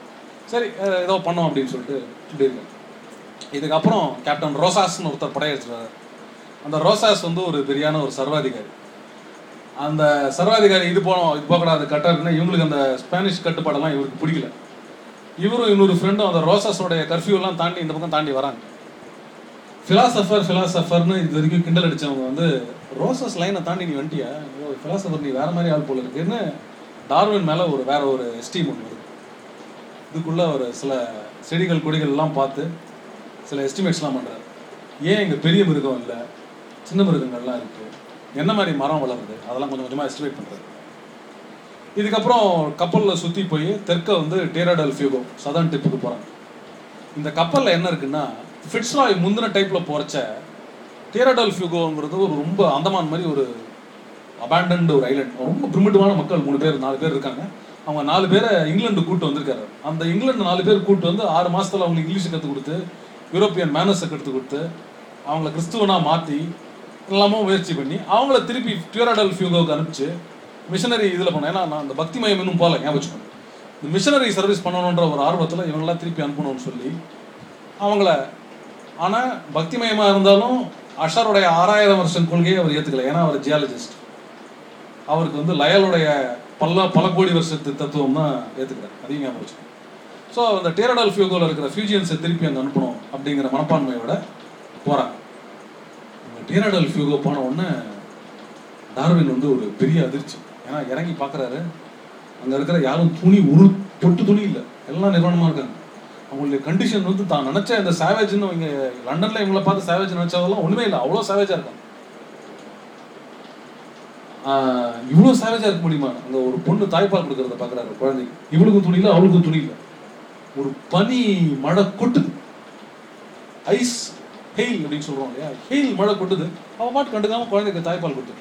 சரி அஹ் ஏதோ பண்ணோம் அப்படின்னு சொல்லிட்டு இப்படி இருக்கு இதுக்கப்புறம் கேப்டன் ரோசாஸ்னு ஒருத்தர் படையெடுத்துறாரு அந்த ரோசாஸ் வந்து ஒரு பெரியான ஒரு சர்வாதிகாரி அந்த சர்வாதிகாரி இது போனோம் இது போகக்கூடாது கட்டாருன்னா இவங்களுக்கு அந்த ஸ்பானிஷ் கட்டுப்பாடெல்லாம் இவருக்கு பிடிக்கல இவரும் இன்னொரு ஃப்ரெண்டும் அந்த ரோசாஸோடைய கர்ஃப்யூலாம் தாண்டி இந்த பக்கம் தாண்டி வராங்க ஃபிலாசபர் ஃபிலாசபர்னு இது வரைக்கும் கிண்டல் அடிச்சவங்க வந்து ரோசஸ் லைனை தாண்டி நீ வந்துட்டியா ஃபிலாசபர் நீ வேற மாதிரி ஆள் போல இருக்குன்னு டார்வின் மேலே ஒரு வேற ஒரு எஸ்டீம் ஒன்று வருது இதுக்குள்ள ஒரு சில செடிகள் கொடிகள் எல்லாம் பார்த்து சில எஸ்டிமேட்ஸ்லாம் பண்ணுறாரு ஏன் இங்கே பெரிய மிருகம் இல்லை சின்ன மிருகங்கள்லாம் இருக்கு என்ன மாதிரி மரம் வளருது அதெல்லாம் கொஞ்சம் கொஞ்சமாக எஸ்டிமேட் பண்ணுறாரு இதுக்கப்புறம் கப்பலில் சுற்றி போய் தெற்க வந்து டேராடல் ஃபியூகோ சதர்ன் டிப்புக்கு போகிறாங்க இந்த கப்பலில் என்ன இருக்குன்னா ஃபிட்ஸ்ராய் முந்தின டைப்பில் போகிறச்ச டேராடல் ஃபியூகோங்கிறது ஒரு ரொம்ப அந்தமான் மாதிரி ஒரு அபேண்டன்டு ஒரு ஐலண்ட் ரொம்ப பிரிமிட்டிவான மக்கள் மூணு பேர் நாலு பேர் இருக்காங்க அவங்க நாலு பேரை இங்கிலாந்து கூட்டு வந்திருக்காரு அந்த இங்கிலாந்து நாலு பேர் கூட்டு வந்து ஆறு மாசத்துல அவங்களுக்கு இங்கிலீஷ் கற்றுக் கொடுத்து யூரோப்பியன் மேனர்ஸை கற்றுக் கொடுத்து அவங்கள கிறிஸ்துவனா மாற்றி எல்லாமோ முயற்சி பண்ணி அவங்கள திருப்பி டியூராடல் ஃபியூகோவுக்கு அனுப்பிச்சு மிஷனரி இதில் பண்ணேன் ஏன்னா நான் அந்த பக்தி மயம் இன்னும் போகல ஞாபகம் வச்சுக்கோங்க. இந்த மிஷனரி சர்வீஸ் பண்ணணுன்ற ஒரு ஆர்வத்தில் இவங்கெல்லாம் திருப்பி அனுப்பணும்னு சொல்லி அவங்கள ஆனால் பக்திமயமாக இருந்தாலும் அஷருடைய ஆறாயிரம் வருஷம் கொள்கையை அவர் ஏற்றுக்கல ஏன்னா அவர் ஜியாலஜிஸ்ட் அவருக்கு வந்து லயலுடைய பல பல கோடி வருஷத்து தத்துவம் தான் ஏற்றுக்கிறார் அதையும் ஞாபகம் வச்சுக்கோங்க ஸோ அந்த டேரடால் ஃபியூகோவில் இருக்கிற ஃபியூஜியன்ஸை திருப்பி அங்கே அனுப்பணும் அப்படிங்கிற மனப்பான்மையோட போகிறாங்க அந்த டேரடால் ஃபியூகோ போன உடனே டார்வின் வந்து ஒரு பெரிய அதிர்ச்சி ஏன்னா இறங்கி பார்க்குறாரு அங்கே இருக்கிற யாரும் துணி ஒரு பொட்டு துணி இல்லை எல்லாம் நிர்வாணமாக இருக்காங்க அவங்களுடைய கண்டிஷன் வந்து தான் நினச்ச இந்த சேவேஜ்னு இங்கே லண்டனில் இவங்கள பார்த்து சேவேஜ் நினச்சதெல்லாம் ஒன்றுமே இல்லை அவ்வளோ சேவேஜாக இருக்காங்க இவ்வளோ சேவேஜாக இருக்க முடியுமா அங்கே ஒரு பொண்ணு தாய்ப்பால் கொடுக்கறத பார்க்குறாரு குழந்தைக்கு இவளுக்கும் துணி இல்லை அவளுக்கும் துணி இல்லை ஒரு பனி மழை கொட்டுது ஐஸ் ஹெயில் அப்படின்னு சொல்றோம் இல்லையா ஹெயில் மழை கொட்டுது அவன் பாட்டு கண்டுக்காம குழந்தைக்கு தாய்ப்பால் கொடுத்துட்டு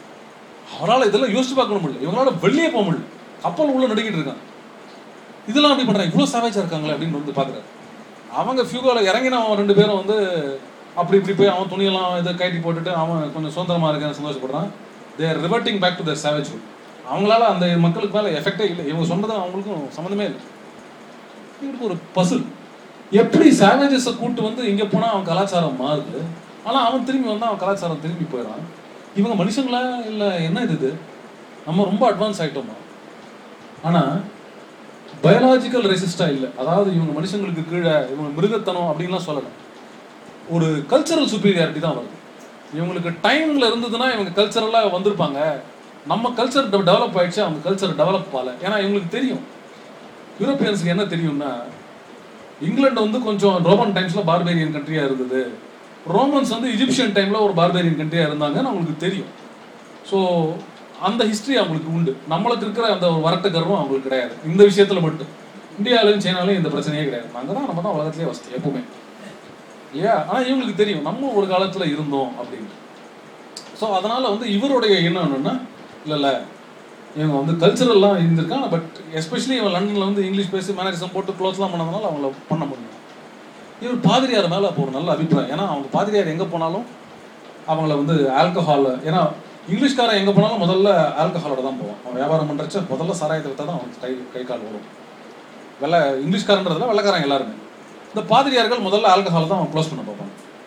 அவரால் இதெல்லாம் யோசிச்சு பார்க்க முடியல இவங்களால வெளியே போக முடியல கப்பல் உள்ள நடுங்கிட்டு இருக்கான் இதெல்லாம் அப்படி பண்றாங்க இவ்வளோ சேவேஜா இருக்காங்களே அப்படின்னு வந்து பார்க்குறாரு அவங்க ஃபியூகோவில் இறங்கின அவன் ரெண்டு பேரும் வந்து அப்படி இப்படி போய் அவன் துணியெல்லாம் இதை கட்டி போட்டுட்டு அவன் கொஞ்சம் சுதந்திரமா இருக்கேன்னு சந்தோஷப்படுறான் they're reverting back to their savage அவங்களால அந்த மக்களுக்கு மேலே எஃபெக்டே இல்லை இவங்க சொன்னதும் அவங்களுக்கும் சம்மந்தமே இல்லை இவருக்கு ஒரு பசில் எப்படி சேவேஜஸை கூட்டு வந்து இங்கே போனால் அவன் கலாச்சாரம் மாறுது ஆனால் அவன் திரும்பி வந்தால் அவன் கலாச்சாரம் திரும்பி போயிடான் இவங்க மனுஷங்களா இல்லை என்ன இது இது நம்ம ரொம்ப அட்வான்ஸ் ஆகிட்டோமா ஆனால் பயாலாஜிக்கல் ரெசிஸ்டா இல்லை அதாவது இவங்க மனுஷங்களுக்கு கீழே இவங்க மிருகத்தனம் அப்படின்லாம் சொல்லலை ஒரு கல்ச்சரல் சுப்பீரியாரிட்டி தான் வருது இவங்களுக்கு டைம்ல இருந்ததுன்னா இவங்க கல்ச்சரலாக வந்திருப்பாங்க நம்ம கல்ச்சர் டெவலப் ஆயிடுச்சு அவங்க கல்ச்சர் டெவலப் ஆகல ஏன்னா இவங்களுக்கு தெரியும் யூரோப்பியன்ஸுக்கு என்ன தெரியும்னா இங்கிலாந்து வந்து கொஞ்சம் ரோமன் டைம்ஸ்ல பார்பேரியன் கண்ட்ரியா இருந்தது ரோமன்ஸ் வந்து இஜிப்சியன் டைம்ல ஒரு பார்பேரியன் கண்ட்ரியா இருந்தாங்கன்னு அவங்களுக்கு தெரியும் ஸோ அந்த ஹிஸ்டரி அவங்களுக்கு உண்டு நம்மளுக்கு இருக்கிற அந்த ஒரு வரட்டு கர்வம் அவங்களுக்கு கிடையாது இந்த விஷயத்துல மட்டும் இந்தியாவிலையும் சைனாலையும் இந்த பிரச்சனையே கிடையாது நாங்கள் தான் நம்ம தான் உலகத்திலே வசதி எப்பவுமே இல்லையா ஆனால் இவங்களுக்கு தெரியும் நம்ம ஒரு காலத்துல இருந்தோம் அப்படின்னு ஸோ அதனால வந்து இவருடைய எண்ணம் என்னன்னா இல்லை இல்லை இவங்க வந்து கல்ச்சரல்லாம் இருந்திருக்காங்க பட் எஸ்பெஷலி இவன் லண்டனில் வந்து இங்கிலீஷ் பேசி மேனரிசம் போட்டு க்ளோத்ஸ்லாம் பண்ணதுனால அவங்கள பண்ண முடியும் இவர் பாதிரியார் மேலே அப்போ ஒரு நல்ல அபிப்பிராயம் ஏன்னா அவங்க பாதிரியார் எங்கே போனாலும் அவங்கள வந்து ஆல்கஹால் ஏன்னா இங்கிலீஷ்காரன் எங்கே போனாலும் முதல்ல ஆல்கஹாலோட தான் போவான் அவன் வியாபாரம் பண்ணுறச்ச முதல்ல சாராயத்தை விற்றா தான் அவனுக்கு கை கை கால் வரும் வெள்ளை இங்கிலீஷ்காரன்றதுல வெள்ளைக்காரன் எல்லாருமே இந்த பாதிரியார்கள் முதல்ல ஆல்கஹால் தான் அவன் க்ளோஸ் பண்ண பார்ப்பாங்க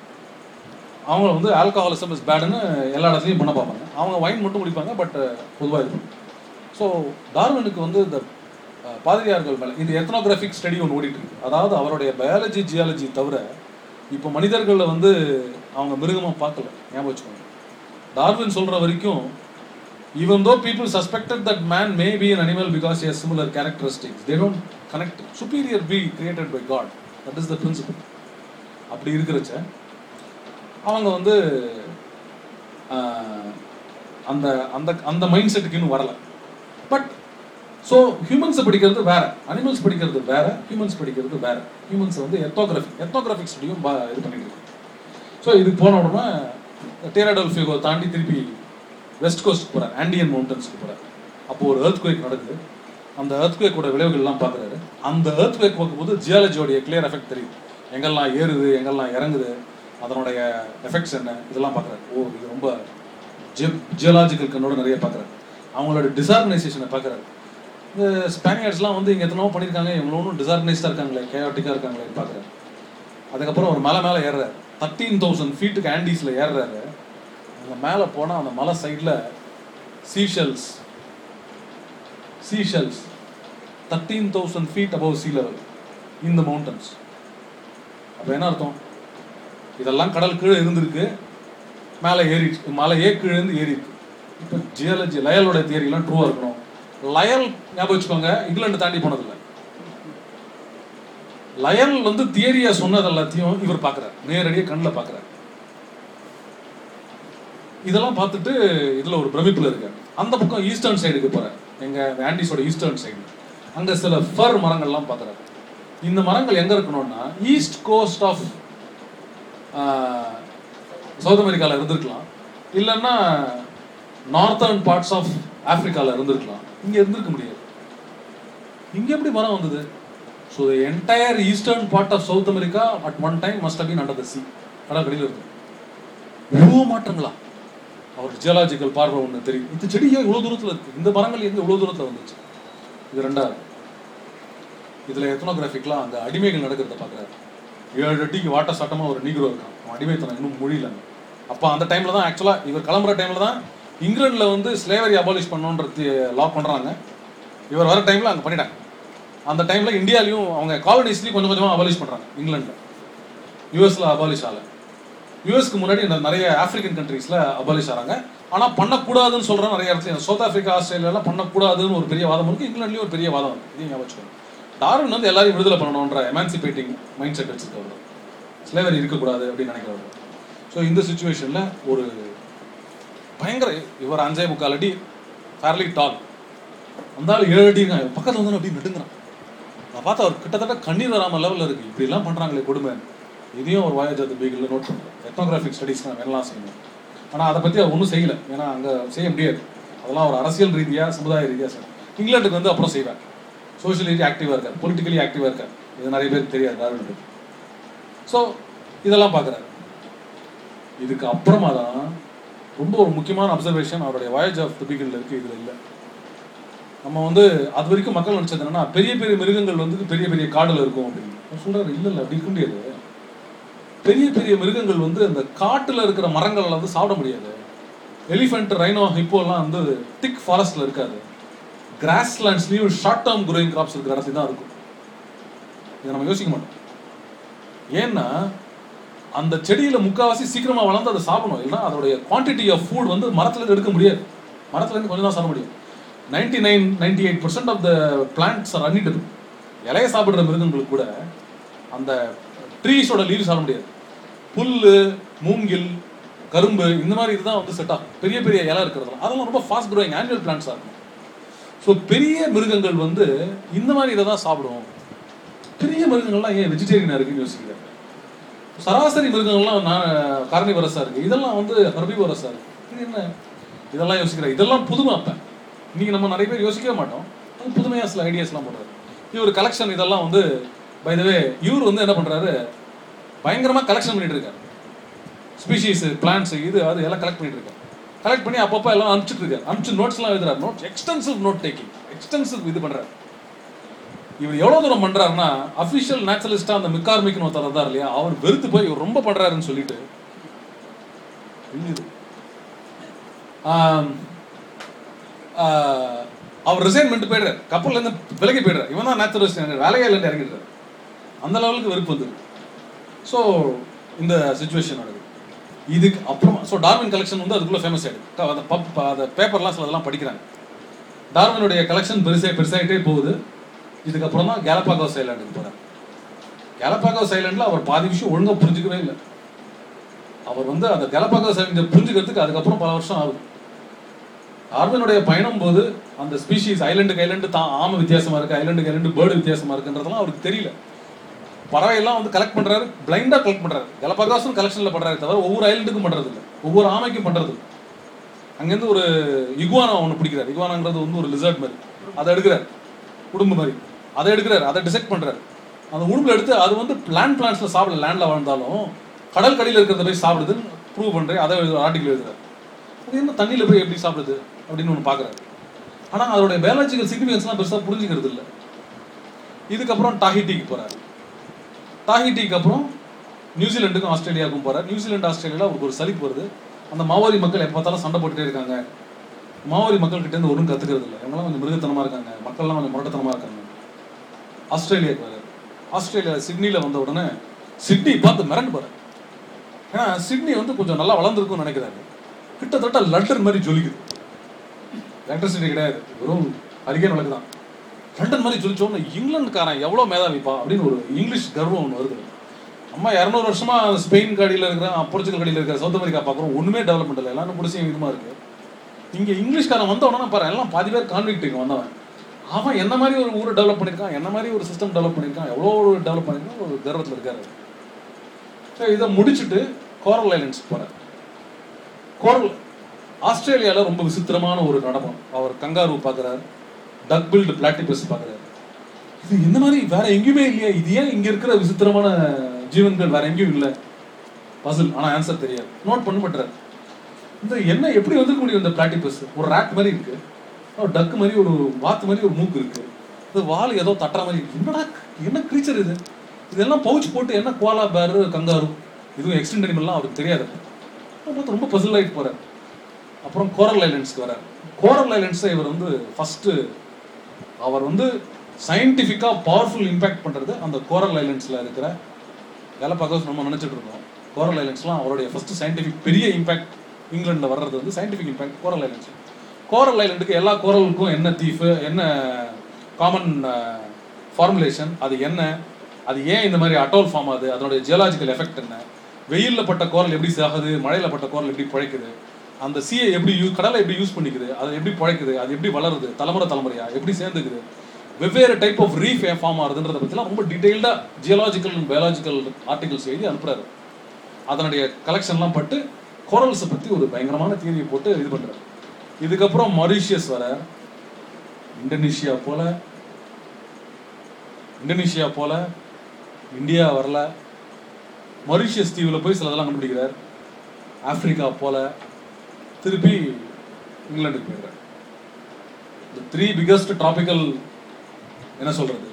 அவங்க வந்து ஆல்கஹாலிசம் இஸ் பேடுன்னு எல்லா இடத்துலையும் பண்ண பார்ப்பாங்க அவங்க வைன் மட்டும் குடிப்பாங்க பட் பொதுவாக இது பண்ணும் ஸோ டார்வினுக்கு வந்து இந்த அஹ், பாதிரியார்கள் மேலே இது எத்னோகிராஃபிக் ஸ்டடி ஒன்று ஓடிட்டு இருக்கு அதாவது அவருடைய பயாலஜி ஜியாலஜி தவிர இப்போ மனிதர்களில் வந்து அவங்க மிருகமாக பார்க்கல ஞாபகம் வச்சுக்கோங்க டார்வின் சொல்கிற வரைக்கும் even though people suspected that man may be an animal because he has similar characteristics they don't connect superior being created by god that is the principle அப்படி இருக்கிறச்ச அவங்க வந்து ஆஹ், அந்த அந்த அந்த மைண்ட் செட்டுக்கு இன்னும் வரல பட் ஸோ ஹியூமன்ஸை படிக்கிறது வேற அனிமல்ஸ் படிக்கிறது வேற ஹியூமன்ஸ் படிக்கிறது வேற ஹியூமன்ஸ் வந்து எத்தோகிராஃபி எத்தோகிராஃபிக் ஸ்டுடியும் இது பண்ணிட்டு இருக்கு ஸோ இதுக்கு போன உடனே டேராடல் ஃபியூகோ தாண்டி திருப்பி வெஸ்ட் கோஸ்ட் போகிறார் ஆண்டியன் மவுண்டன்ஸ்க்கு போகிறார் அப்போ ஒரு earthquake குவேக் நடக்குது அந்த earthquake-ஓட விளைவுகள்லாம் பார்க்குறாரு அந்த earthquake பார்க்கும்போது ஜியாலஜியோடைய கிளியர் எஃபெக்ட் தெரியுது எங்கெல்லாம் ஏறுது எங்கெல்லாம் இறங்குது அதனுடைய எஃபெக்ட்ஸ் என்ன இதெல்லாம் பார்க்குறாரு ஓ இது ரொம்ப ஜியலாஜிக்கல் கண்ணோட நிறைய பார்க்குறாரு அவங்களோட டிசார்கனைசேஷனை பார்க்குறாரு இந்த ஸ்பானியர்ஸ்லாம் வந்து இங்கே எத்தனோ பண்ணியிருக்காங்க இவங்க ஒன்றும் டிசார்கனைஸ்டாக இருக்காங்களே கேஆட்டிக்காக இருக்காங்களே பார்க்குறேன் அதுக்கப்புறம் ஒரு மலை மேலே ஏறுறாரு தேர்ட்டீன் தௌசண்ட் ஃபீட்டுக்கு ஆண்டிஸில் ஏறுறாரு அந்த மேலே போனால் அந்த மலை சைடில் Seychelles Seychelles thirteen thousand feet above sea level இந்த மவுண்டன்ஸ் அப்போ என்ன அர்த்தம் இதெல்லாம் கடல் கீழே இருந்திருக்கு மேலே ஏறிடுச்சு மலையே கீழே இருந்து ஏறி இருக்கு இப்போ ஜியாலஜி லயலோட தியரிலாம் ட்ரூவாக இருக்கணும் லயல் ஞாபகம் வச்சுக்கோங்க இங்கிலாந்து தாண்டி போனதில்லை லயல் வந்து தியரியா சொன்னது எல்லாத்தையும் இவர் பார்க்குறார் நேரடியாக கண்ணில் பார்க்குறார் இதெல்லாம் பார்த்துட்டு இதில் ஒரு பிரமிப்பில் இருக்கார் அந்த பக்கம் ஈஸ்டர்ன் சைடுக்கு போகிறார் எங்கள் ஆண்டிஸோட ஈஸ்டர்ன் சைடு அங்கே சில ஃபர் மரங்கள்லாம் பார்க்குறாரு இந்த மரங்கள் எங்கே இருக்கணும்னா ஈஸ்ட் கோஸ்ட் ஆஃப் சவுத் அமெரிக்காவில் இருந்திருக்கலாம் இல்லைன்னா நார்த்தர்ன் பார்ட்ஸ் ஆஃப் ஆப்பிரிக்காவில் இருந்திருக்கலாம் இங்கே இருந்திருக்க முடியாது இங்கே எப்படி மரம் வந்தது so entire eastern part of South America at one time must have been under the sea கடற்கடியில் இருக்கு இவ்வளோ மாற்றங்களா அவர் ஜியாலஜிக்கல் பார்வை ஒன்று தெரியும் இந்த செடி ஏன் இவ்வளோ தூரத்தில் இருக்கு இந்த மரங்கள் எங்கே இவ்வளோ தூரத்தில் வந்துச்சு இது ரெண்டாவது இதில் எத்தனோகிராஃபிக்லாம் அங்கே அடிமைகள் நடக்கிறத பார்க்குறாரு ஏழு அடிக்கு வாட்ட சாட்டமாக ஒரு நீக்ரோ இருக்கான் அவன் அடிமைத்தனம் இன்னும் முடியல அப்போ அந்த டைமில் தான் ஆக்சுவலாக இவர் கிளம்புற டைமில் தான் இங்கிலாண்டில் வந்து ஸ்லேவரி அபாலிஷ் பண்ணணுன்றது லா பண்ணுறாங்க இவர் வர டைமில் அங்கே பண்ணிட்டாங்க அந்த டைமில் இந்தியாலையும் அவங்க காலனிஸ்லையும் கொஞ்சம் கொஞ்சமாக அபாலிஷ் பண்ணுறாங்க இங்கிலாண்டில் யூஎஸில் அபாலிஷ் ஆகல யூஎஸ்க்கு முன்னாடி இந்த நிறைய ஆப்பிரிக்கன் கண்ட்ரீஸில் அபாலிஷ் ஆகிறாங்க ஆனால் பண்ணக்கூடாதுன்னு சொல்கிற நிறைய இடத்துல சவுத் ஆஃப்ரிக்கா ஆஸ்திரேலியாலாம் பண்ணக்கூடாதுன்னு ஒரு பெரிய வாதம் இருக்குது இங்கிலாந்துலேயும் ஒரு பெரிய வாதம் இருக்குது இதையும் ஞாபகம் வச்சுக்கோங்க. டார்வின் வந்து எல்லாரையும் விடுதலை பண்ணணுன்ற எமான்சிபேட்டிங் மைண்ட் செட் வச்சிருக்கவர் ஸ்லேவரி இருக்கக்கூடாது அப்படின்னு நினைக்கிறவர் ஸோ இந்த சுச்சுவேஷனில் ஒரு பயங்கர இவர் அஞ்சே முக்கால் அடி ஃபேர்லி டால் அந்த ஆள் ஏழு அடி இருக்கான் இவன் பக்கத்தில் வந்து அப்படி நடுங்கிறான் நான் பார்த்தா அவர் கிட்டத்தட்ட கண்ணீர் வராம லெவலில் இருக்கு இப்படிலாம் பண்ணுறாங்களே கொடுமை இதையும் ஒரு வாயாஜ் அது பீகில் நோட் பண்ணுறேன் எத்னோகிராஃபிக் ஸ்டடீஸ் நான் வேணலாம் செய்யணும் ஆனால் அதை பற்றி அவர் ஒன்றும் செய்யலை ஏன்னா அங்கே செய்ய முடியாது அதெல்லாம் ஒரு அரசியல் ரீதியாக சமுதாய ரீதியாக செய்யணும் இங்கிலாந்துக்கு வந்து அப்புறம் செய்வேன் சோஷியலி ஆக்டிவாக இருக்கார் பொலிட்டிக்கலி ஆக்டிவாக இருக்கார் இது நிறைய பேருக்கு தெரியாது டார்வினுக்கு ஸோ இதெல்லாம் பார்க்குறாரு இதுக்கு அப்புறமா தான் ரொம்ப ஒரு முக்கியமான அப்சர்வேஷன் அவருடைய வாயேஜ் ஆஃப் தி பீகிள் இருக்குது இதில் இல்லை நம்ம வந்து அது வரைக்கும் மக்கள் நினச்சது என்னன்னா பெரிய பெரிய மிருகங்கள் வந்து பெரிய பெரிய காடுல இருக்கும் அப்படின்னு அவர் சொல்றாரு இல்லை இல்லை அப்படி இருக்க முடியாது பெரிய பெரிய மிருகங்கள் வந்து அந்த காட்டுல இருக்கிற மரங்களை வந்து சாப்பிட முடியாது எலிஃபென்ட் ரைனோ ஹிப்போலாம் வந்து திக் ஃபாரஸ்ட்ல இருக்காது கிராஸ்லேண்ட்ஸ்லயும் ஷார்ட் டேர்ம் குரோயிங் கிராப்ஸ் இருக்கிற இடத்துல தான் இருக்கும் இதை நம்ம யோசிக்க மாட்டோம் ஏன்னா அந்த செடியில முக்காவாசி சீக்கிரமா வளர்ந்து அதை சாப்பிடணும் இல்லைன்னா அதோடைய குவான்டிட்டி ஆஃப் ஃபுட் வந்து மரத்துல இருந்து எடுக்க முடியாது மரத்துல இருந்து கொஞ்சம் தான் சாப்பிட முடியும் ninety nine ninety eight percent of the plants are uneatable இலைய சாப்பிடுற மிருகங்களுக்கு கூட அந்த ட்ரீஸோட லீவ் சாப்பிட முடியாது புல் மூங்கில் கரும்பு இந்த மாதிரி இதுதான் வந்து செட் ஆகும் பெரிய பெரிய இலை இருக்கிறதுலாம் அதெல்லாம் ரொம்ப ஃபாஸ்ட் க்ரோயிங் ஆனுவல் பிளான்ட்ஸாக இருக்கும் ஸோ பெரிய மிருகங்கள் வந்து இந்த மாதிரி இதை தான் சாப்பிடும் பெரிய மிருகங்கள்லாம் ஏன் வெஜிடேரியனாக இருக்குன்னு யோசிக்கிறாங்க சராசரி மிருகங்கள்லாம் நான் கார்னிவரஸாக இருக்கு இதெல்லாம் வந்து ஹர்பிவரஸாக இருக்கு இது என்ன இதெல்லாம் யோசிக்கிறேன் இதெல்லாம் புதுமை அப்போ இன்னைக்கு நம்ம நிறைய பேர் யோசிக்கவே மாட்டோம் அது புதுமையாக சில ஐடியாஸ்லாம் பண்ணுறாரு இவர் கலெக்ஷன் இதெல்லாம் வந்து பை வே இவர் வந்து என்ன பண்ணுறாரு பயங்கரமாக கலெக்ஷன் பண்ணிட்டு இருக்காரு ஸ்பீஷீஸ் பிளான்ஸ் இது அது எல்லாம் கலெக்ட் பண்ணிட்டு இருக்காரு கலெக்ட் பண்ணி அப்பப்போ எல்லாம் அனுப்பிச்சிட்டு இருக்காரு அனுப்பிச்சு நோட்ஸ்லாம் எழுதுறாரு notes extensive note taking extensive இது பண்ணுறாரு இவர் எவ்வளோ தூரம் பண்ணுறாருன்னா அஃபிஷியல் நேச்சுரலிஸ்டாக அந்த மிக்கார்மிக்னு ஒருத்தர் இருந்தார் இல்லையா அவர் வெறுத்து போய் இவர் ரொம்ப பண்ணுறாருன்னு சொல்லிட்டு இது ஆம், ஆஹ், அவர் ரிசைன் பண்ணிட்டு போயிடுறாரு கப்பல்ல இருந்து விலகி போயிடுறாரு இவன் தான் நேச்சுரலிஸ்ட் எனக்கு வேலையே இல்லைன்னு இறங்கிடுறாரு அந்த லெவலுக்கு வெறுப்பு வந்தது ஸோ இந்த சுச்சுவேஷன் நடக்குது இதுக்கு அப்புறமா ஸோ டார்வின் கலெக்ஷன் வந்து அதுக்குள்ள ஃபேமஸ் ஆயிடுது அந்த பப் அந்த பேப்பர்லாம் சிலதெல்லாம் படிக்கிறாங்க டார்வினுடைய கலெக்ஷன் பெருசாக பெருசாகிட்டே போகுது இதுக்கப்புறம் தான் கேலப்பாகோஸ் ஐலாண்டுக்கு போகிறார் கேலப்பாகோஸ் ஐலாண்டில் அவர் பாதி விஷயம் ஒழுங்காக புரிஞ்சுக்கவே இல்லை அவர் வந்து அந்த கேலப்பாகோஸ் ஐலாண்டை புரிஞ்சுக்கிறதுக்கு அதுக்கப்புறம் பல வருஷம் ஆகுது டார்வினுடைய பயணம் போது அந்த ஸ்பீஷீஸ் ஐலண்டுக்கு ஐலண்டு தான் ஆமை வித்தியாசமா இருக்கு ஐலண்டுக்கு ஐலண்டு பேர்டு வித்தியாசமா இருக்குன்றதெல்லாம் அவருக்கு தெரியல பறவையெல்லாம் வந்து கலெக்ட் பண்றாரு பிளைண்டா கலெக்ட் பண்றாரு கலப்பகாசும் கலெக்ஷன்ல பண்றாரு தவிர ஒவ்வொரு ஐலண்டுக்கும் பண்றது இல்லை ஒவ்வொரு ஆமைக்கும் பண்றது இல்லை அங்கேருந்து ஒரு இகுவானா ஒன்று பிடிக்கிறார் இகுவானாங்கிறது வந்து ஒரு லிசர்ட் மாதிரி அதை எடுக்கிறார் உடும்பு மாதிரி அதை எடுக்கிறார் அதை டிசெக்ட் பண்றாரு அந்த உடும்புல எடுத்து அது வந்து பிளான் பிளான்ஸ்ல சாப்பிடல லேண்ட்ல வாழ்ந்தாலும் கடல் கடியில் இருக்கிறத போய் சாப்பிடுதுன்னு ப்ரூவ் பண்றேன் அதை ஆர்டிக்கல் எழுதுறாரு அது என்ன தண்ணியில் போய் எப்படி சாப்பிடுது அப்படின்னு ஒன்று பார்க்குறாரு ஆனால் அதோடைய பயாலஜிக்கல் சிக்னிஃபிகன்ஸ்லாம் பெருசாக புரிஞ்சுக்கிறது இல்லை இதுக்கப்புறம் டாஹிட்டிக்கு போகிறார் டாஹிட்டிக்கு அப்புறம் நியூசிலாண்டுக்கும் ஆஸ்திரேலியாவுக்கும் போகிறார் நியூசிலாந்து ஆஸ்திரேலியாவில் அவருக்கு ஒரு சலிப்பு வருது அந்த மாவோரி மக்கள் எப்போ பார்த்தாலும் சண்டை போட்டுட்டே இருக்காங்க மாவோரி மக்கள் கிட்ட இருந்து ஒன்றும் கற்றுக்கிறது இல்லை இவங்கெல்லாம் கொஞ்சம் மிருகத்தனமாக இருக்காங்க மக்கள்லாம் கொஞ்சம் முரட்டத்தனமாக இருக்காங்க ஆஸ்திரேலியாவுக்கு வரார் ஆஸ்திரேலியா சிட்னியில் வந்த உடனே சிட்னி பார்த்து மிரண்டு போகிறார் ஏன்னா சிட்னி வந்து கொஞ்சம் நல்லா வளர்ந்துருக்கும்னு நினைக்கிறாரு கிட்டத்தட்ட லண்டன் மாதிரி ஜொலிக்குது எலக்ட்ரிசிட்டி கிடையாது வெறும் அருகே நடக்குதான் லண்டன் மாதிரி ஜொலிச்சோன்னு இங்கிலாந்துக்காரன் எவ்வளோ மேதாவிப்பா அப்படின்னு ஒரு இங்கிலீஷ் கர்வம் ஒன்று வருது அம்மா இரநூறு வருஷமா ஸ்பெயின் கடியில் இருக்கிற போர்ச்சுகல் கடியில் இருக்கிற சவுத் அமெரிக்கா பார்க்குறோம் ஒன்றுமே டெவலப்மெண்ட் இல்லை எல்லாரும் முடிச்சும் விதமாக இருக்கு இங்கே இங்கிலீஷ்காரன் வந்த உடனே பாரு எல்லாம் பாதி பேர் கான்விக்ட் இங்கே வந்தவன் அவன் என்ன மாதிரி ஒரு ஊரை டெவலப் பண்ணியிருக்கான் என்ன மாதிரி ஒரு சிஸ்டம் டெவலப் பண்ணியிருக்கான் எவ்வளோ டெவலப் பண்ணியிருக்கான் ஒரு கர்வத்தில் இருக்காரு ஸோ இதை முடிச்சுட்டு கோரல் ஐலண்ட்ஸ் போகிறார் கோரல் ஆஸ்திரேலியாவில் ரொம்ப விசித்திரமான ஒரு நடனம் அவர் கங்காரு பார்க்குறாரு டக் பில்டு பிளாட்டிபஸ் பார்க்குறாரு இது இந்த மாதிரி வேற எங்கேயுமே இல்லையா இது ஏன் இங்கே இருக்கிற விசித்திரமான ஜீவன்கள் வேற எங்கேயும் இல்லை பசில் ஆனால் ஆன்சர் தெரியாது நோட் பண்ண மாட்டார் இந்த என்ன எப்படி வந்துருக்க முடியும் இந்த பிளாட்டிபஸ் ஒரு ரேட் மாதிரி இருக்கு ஒரு டக் மாதிரி ஒரு வாத்து மாதிரி ஒரு மூக்கு இருக்கு இது வால் ஏதோ தட்டுற மாதிரி இருக்கு என்னடா என்ன க்ரீச்சர் இது இதெல்லாம் பவுச் போட்டு என்ன கோலா பேர் கங்காரு இதுவும் எக்ஸ்டெண்ட் அனிமல்லாம் அவருக்கு தெரியாது பார்த்து ரொம்ப பசில் ஆகிட்டு போறார் அப்புறம் கோரல் ஐலண்ட்ஸ்க்கு வரார் கோரல் ஐலண்ட்ஸை இவர் வந்து ஃபர்ஸ்ட் அவர் வந்து சயின்டிஃபிக்காக பவர்ஃபுல் இம்பேக்ட் பண்ணுறது அந்த கோரல் ஐலண்ட்ஸில் இருக்கிற கேலப்பாகோஸ் நம்ம நினச்சிட்டு இருக்கோம் கோரல் ஐலண்ட்ஸ்லாம் அவருடைய ஃபர்ஸ்ட் சயின்டிஃபிக் பெரிய இம்பேக்ட் இங்கிலாண்டில் வர்றது வந்து scientific impact coral islands coral ஐலண்டுக்கு எல்லா கோரலுக்கும் என்ன தீஃபு என்ன காமன் ஃபார்முலேஷன் அது என்ன அது ஏன் இந்த மாதிரி அட்டோல் ஃபார்ம் ஆகுது அதனுடைய ஜியலாஜிக்கல் எஃபெக்ட் என்ன வெயிலில் பட்ட கோரல் எப்படி சாகுது மழையில் பட்ட கோரல் எப்படி பிழைக்குது அந்த சீயை எப்படி யூஸ் கடலை எப்படி யூஸ் பண்ணிக்குது அது எப்படி பிழைக்குது அது எப்படி வளருது தலைமுறை தலைமுறையா எப்படி சேர்ந்துக்குது வெவ்வேறு டைப் ஆஃப் ரீஃப் ஏன் ஃபார்ம் ஆகுதுன்றத பற்றிலாம் ரொம்ப டீட்டெயில்டாக ஜியலாஜிக்கல் அண்ட் பயாலஜிக்கல் ஆர்டிகல்ஸ் எழுதி அனுப்புறாரு அதனுடைய கலெக்ஷன்லாம் பட்டு கோரல்ஸை பற்றி ஒரு பயங்கரமான தியரியை போட்டு இது பண்ணுறாரு இதுக்கப்புறம் மொரீஷியஸ் வர இந்தோனேஷியா போல இந்தோனேஷியா போல இந்தியா வரல மொரீஷியஸ் தீவில் போய் சிலதெல்லாம் கண்டுபிடிக்கிறார் ஆப்பிரிக்கா போல திருப்பி இங்கிலாந்துக்கு போயிடுறார் இந்த த்ரீ பிகஸ்ட் ட்ராபிக்கல் என்ன சொல்றது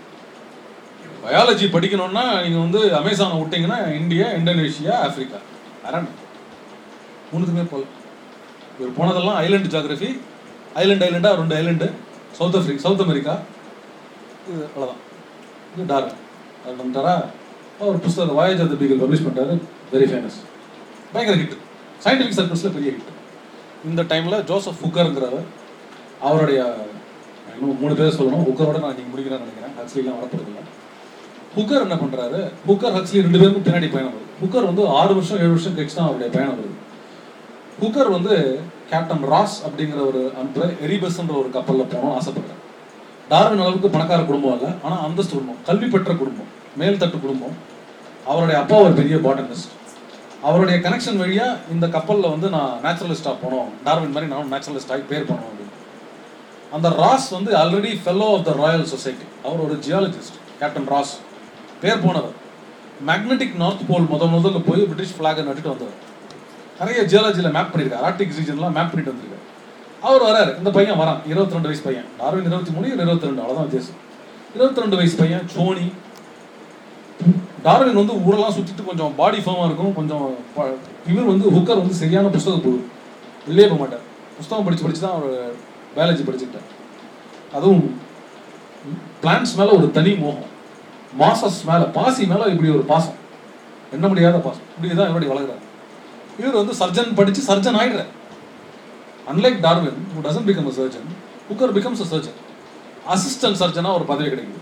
பயாலஜி படிக்கணும்னா நீங்க வந்து அமேசானை விட்டீங்கன்னா இந்தியா இந்தோனேஷியா ஆப்பிரிக்கா அரண் மூணுத்துக்குமே போல இவர் போனதெல்லாம் ஐலண்ட் ஜாகிரபி ஐலண்ட் ஐலண்டா ரெண்டு island South Africa South America இது அவ்வளோதான் இது டார்வின் அது வந்துட்டாரா அவர் புஸ்தகம் voyage of the Beagle publish பண்ணுறாரு வெரி ஃபேமஸ் பயங்கர ஹிட் சயின்டிஃபிக் சர்க்கிள்ஸில் பெரிய ஹிட் இந்த டைமில் ஜோசப் ஹுக்கருங்கிறவர் அவருடைய இன்னும் மூணு பேர் சொல்லணும் ஹுக்கரோட நான் நீங்கள் முடிக்கிறேன்னு நினைக்கிறேன் ஹக்ஸ்லிலாம் வரப்போறது இல்லை ஹுக்கர் என்ன பண்ணுறாரு ஹுக்கர் ஹக்ஸ்லி ரெண்டு பேருக்கும் பின்னாடி பயணம் வருது ஹுக்கர் வந்து ஆறு வருஷம் ஏழு வருஷம் கழிச்சு தான் அவருடைய பயணம் வருது ஹுக்கர் வந்து கேப்டன் ராஸ் அப்படிங்கிற ஒரு அனுப்புற எரிபஸ்ன்ற ஒரு கப்பலில் போகணும்னு ஆசைப்படுறாரு டார்வின் அளவுக்கு பணக்கார குடும்பம் இல்லை ஆனால் அந்தஸ்து குடும்பம் கல்வி பெற்ற குடும்பம் மேல்தட்டு குடும்பம் அவருடைய அப்பா ஒரு பெரிய பாட்டனிஸ்ட் அவருடைய கனெக்ஷன் வழியா இந்த கப்பலில் வந்து நான் நேச்சுரலிஸ்டா போனோம் டார்வின் மாதிரி நானும் நேச்சுரலிஸ்ட் ஆகி பேர் பண்ணோம் அப்படின்னு அந்த ராஸ் வந்து already fellow of the Royal Society அவர் ஒரு ஜியாலஜிஸ்ட் கேப்டன் ராஸ் பேர் போனவர் மேக்னெட்டிக் நார்த் போல் முத முதல்ல போய் பிரிட்டிஷ் ஃபிளாகை நட்டுட்டு வந்தவர் நிறைய ஜியாலஜியில் மேப் பண்ணியிருக்காரு ஆர்டிக் ரீஜன்லாம் மேப் பண்ணிட்டு வந்திருக்காரு அவர் வராரு இந்த பையன் வரான் இருபத்தி ரெண்டு வயசு பையன் டார்வின் இருபத்தி மூணு இருபத்தி ரெண்டு அவ்வளோதான் வித்தியாசம் இருபத்தி ரெண்டு வயசு பையன் சோனி டார்வின் வந்து ஊரெல்லாம் சுற்றிட்டு கொஞ்சம் பாடி ஃபார்மாக இருக்கும் கொஞ்சம் ப- இவர் வந்து ஹுக்கர் வந்து சரியான புஸ்தக குழு வெளியே போக மாட்டார் புஸ்தகம் படித்து படித்து தான் அவர் பயாலஜி படிச்சுக்கிட்டார் அதுவும் பிளான்ஸ் மேலே ஒரு தனி மோகம் மாசஸ் மேலே பாசி மேலே இப்படி ஒரு பாசம் எண்ண முடியாத பாசம் இப்படி தான் இவருடைய வளர்கிறார் இவர் வந்து சர்ஜன் படித்து சர்ஜன் ஆயிடுறார் unlike Darwin who doesn't become a surgeon Hooker becomes a surgeon assistant சர்ஜனாக ஒரு பதவி கிடைக்குது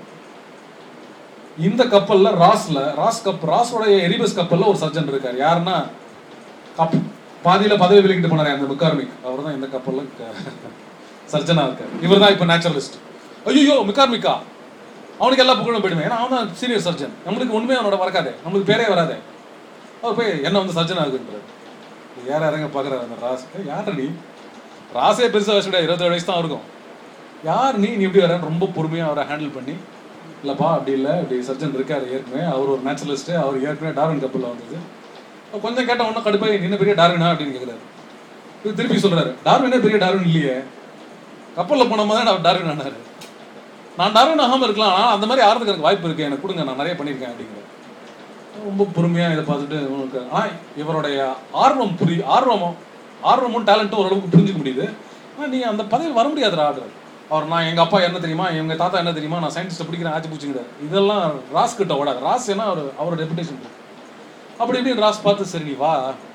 இந்த கப்பல்ல ராஸ்ல ராஸ் கப் ராஸோடைய எரிபஸ் கப்பல்ல ஒரு சர்ஜன் இருக்கார் யாருன்னா கப் பாதியில பதவி விலகிட்டு போனாரு அந்த மிக்கார்மிக் அவர் தான் இந்த கப்பல்ல சர்ஜனா இருக்கார் இவர் தான் இப்போ நேச்சுரலிஸ்ட் ஐயோ மிக்கார்மிக்கா அவனுக்கு எல்லா புகழும் போயிடுவேன் ஏன்னா அவன் தான் சீனியர் சர்ஜன் நம்மளுக்கு ஒண்ணுமே அவனோட வரக்காதே நம்மளுக்கு பேரே வராதே அவர் போய் என்ன வந்து சர்ஜன் ஆகுன்றார் யார இறங்க பார்க்குறாரு அந்த ராஸ் ஏய், யார்டா நீ ராசே பெருசாக வயசு கிடையாது இருபத்தேழு வயசு தான் இருக்கும் யார் நீ நீ எப்படி வரேன்னு ரொம்ப பொறுமையாக அவரை ஹேண்டில் பண்ணி இல்லைப்பா அப்படி இல்லை இப்படி சர்ஜன் இருக்காரு ஏற்கனவே அவர் ஒரு நேச்சுரலிஸ்ட்டு அவர் ஏற்கனவே டார்வின் கப்பலில் வந்தது அப்ப கொஞ்சம் கேட்ட ஒன்றும் கடுப்பாக நீ என்ன பெரிய டார்வினா அப்படின்னு கேட்குறாரு இவர் திருப்பி சொல்றாரு டார்வினே பெரிய டார்வின் இல்லையே கப்பலில் போன மாதிரி நான் டார்வின் ஆனாரு நான் டார்வின் ஆகாமல் இருக்கலாம் ஆனால் அந்த மாதிரி ஆறதுக்கு எனக்கு வாய்ப்பு இருக்குது எனக்கு கொடுங்க நான் நிறைய பண்ணியிருக்கேன் அப்படிங்கிற ரொம்ப பொறுமையாக இதை பார்த்துட்டு உங்களுக்கு ஆனால் இவருடைய ஆர்வம் புரி ஆர்வமும் ஆர்வமும் டேலண்ட்டும் ஓரளவுக்கு புரிஞ்சுக்க முடியுது ஆனால் நீ அந்த பதவியில் வர முடியாதுடா ஆர்டர் அவர் நான் எங்கள் அப்பா என்ன தெரியுமா எங்கள் தாத்தா என்ன தெரியுமா நான் சயின்டிஸ்ட்டை பிடிக்கிறேன் ஆச்சு பிடிச்சிங்கிறார் இதெல்லாம் ராஸ் கிட்ட ஓடாது ராஸ் ஏன்னா அவர் அவரோட ரெப்புடேஷன் அப்படி இப்படின்னு ராஸ் பார்த்து சரி நீ வா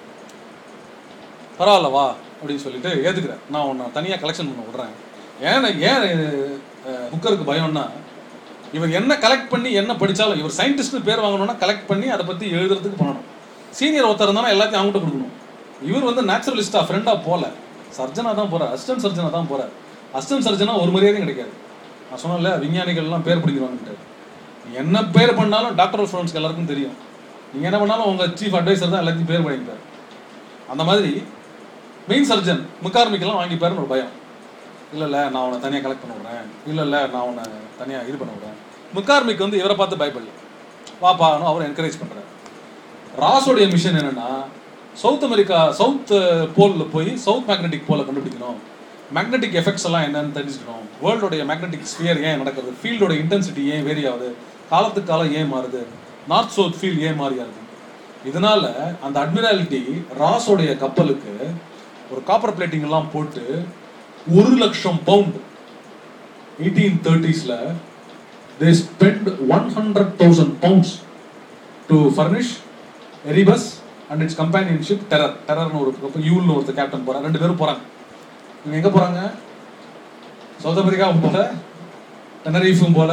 பரவாயில்ல வா அப்படின்னு சொல்லிட்டு ஏத்துக்கிறேன் நான் உன்னை தனியாக கலெக்ஷன் பண்ண விடுறேன் ஏன் ஏன் புக்கருக்கு பயம்னா இவர் என்ன கலெக்ட் பண்ணி என்ன படித்தாலும் இவர் சயின்டிஸ்ட்னு பேர் வாங்கணும்னா கலெக்ட் பண்ணி அதை பற்றி எழுதுறதுக்கு பண்ணணும் சீனியர் ஒருத்தர் இருந்தாலும் எல்லாத்தையும் அவங்ககிட்ட கொடுக்கணும் இவர் வந்து நேச்சுரலிஸ்டா ஃப்ரெண்டாக போகல சர்ஜனாக தான் போகிறார் அசிஸ்டன்ட் சர்ஜனாக தான் போகிறார் அசிஸ்டன்ட் சர்ஜனா ஒரு மரியாதையும் கிடைக்காது நான் சொன்னேன்ல விஞ்ஞானிகள்லாம் பேர் பிடிக்கிறாங்கன்ட்டு நீ என்ன பேர் பண்ணாலும் டாக்டர் ஸ்டூடெண்ட்ஸ்க்கு எல்லாருக்கும் தெரியும் நீங்கள் என்ன பண்ணாலும் உங்கள் சீஃப் அட்வைசர் தான் எல்லாத்தையும் பேர் பண்ணிப்பார் அந்த மாதிரி மெயின் சர்ஜன் முக்கார்மிக்கெல்லாம் வாங்கிப்பாருன்னு ஒரு பயம் இல்லை இல்லை நான் உன்னை தனியாக கலெக்ட் பண்ண விடுறேன் இல்லை இல்லை நான் உன்னை தனியாக இது பண்ண விடுறேன் முக்கார்மிக் வந்து இவரை பார்த்து பயப்படல வாப்பான்னு அவர் என்கரேஜ் பண்ணுறாரு ராஸோடைய மிஷன் என்னன்னா சவுத் அமெரிக்கா சவுத் போலில் போய் சவுத் மேக்னெட்டிக் போலை கண்டுபிடிக்கணும் மேக்னெட்டிக் எஃபெக்ட்ஸ் எல்லாம் என்னன்னு தெரிஞ்சுக்கணும் வேர்ல்டோடைய மேக்னெட்டிக் ஸ்பியர் ஏன் நடக்குது ஃபீல்டோட இன்டென்சிட்டி ஏன் வேரி ஆகுது காலத்துக்கு காலம் ஏன் மாறுது நார்த் சவுத் ஃபீல்ட் ஏன் மாறி ஆகுது இதனால அந்த அட்மிராலிட்டி ராஸோடைய கப்பலுக்கு ஒரு காப்பர் பிளேட்டிங் எல்லாம் போட்டு ஒரு லட்சம் பவுண்ட் எயிட்டீன் தேர்ட்டிஸில் they spend one hundred thousand pounds to furnish Erebus and its companionship Terror டெரர்னு ஒரு கப்பல் யூல்னு ஒருத்தர் கேப்டன் போகிறாங்க ரெண்டு பேரும் போகிறாங்க இவங்க எங்கே போகிறாங்க சவுத் அமெரிக்காவும் போல டெனரீஃபும் போல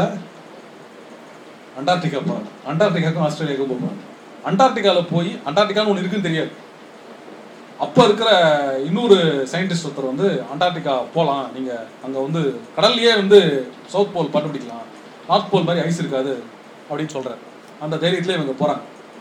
அண்டார்டிகா போகிறாங்க அண்டார்டிகாவுக்கும் ஆஸ்திரேலியாவுக்கும் போகிறாங்க அண்டார்டிகாவில் போய் அண்டார்டிகான்னு ஒன்று இருக்குன்னு தெரியாது அப்போ இருக்கிற இன்னொரு சயின்டிஸ்ட் ஒருத்தர் வந்து அண்டார்டிகா போகலாம் நீங்கள் அங்கே வந்து கடல்லையே வந்து சவுத் போல் கண்டுபிடிக்கலாம் நார்த் போல் மாதிரி ஐஸ் இருக்காது அப்படின்னு சொல்கிறார் அந்த தைரியத்திலே இவங்க போகிறாங்க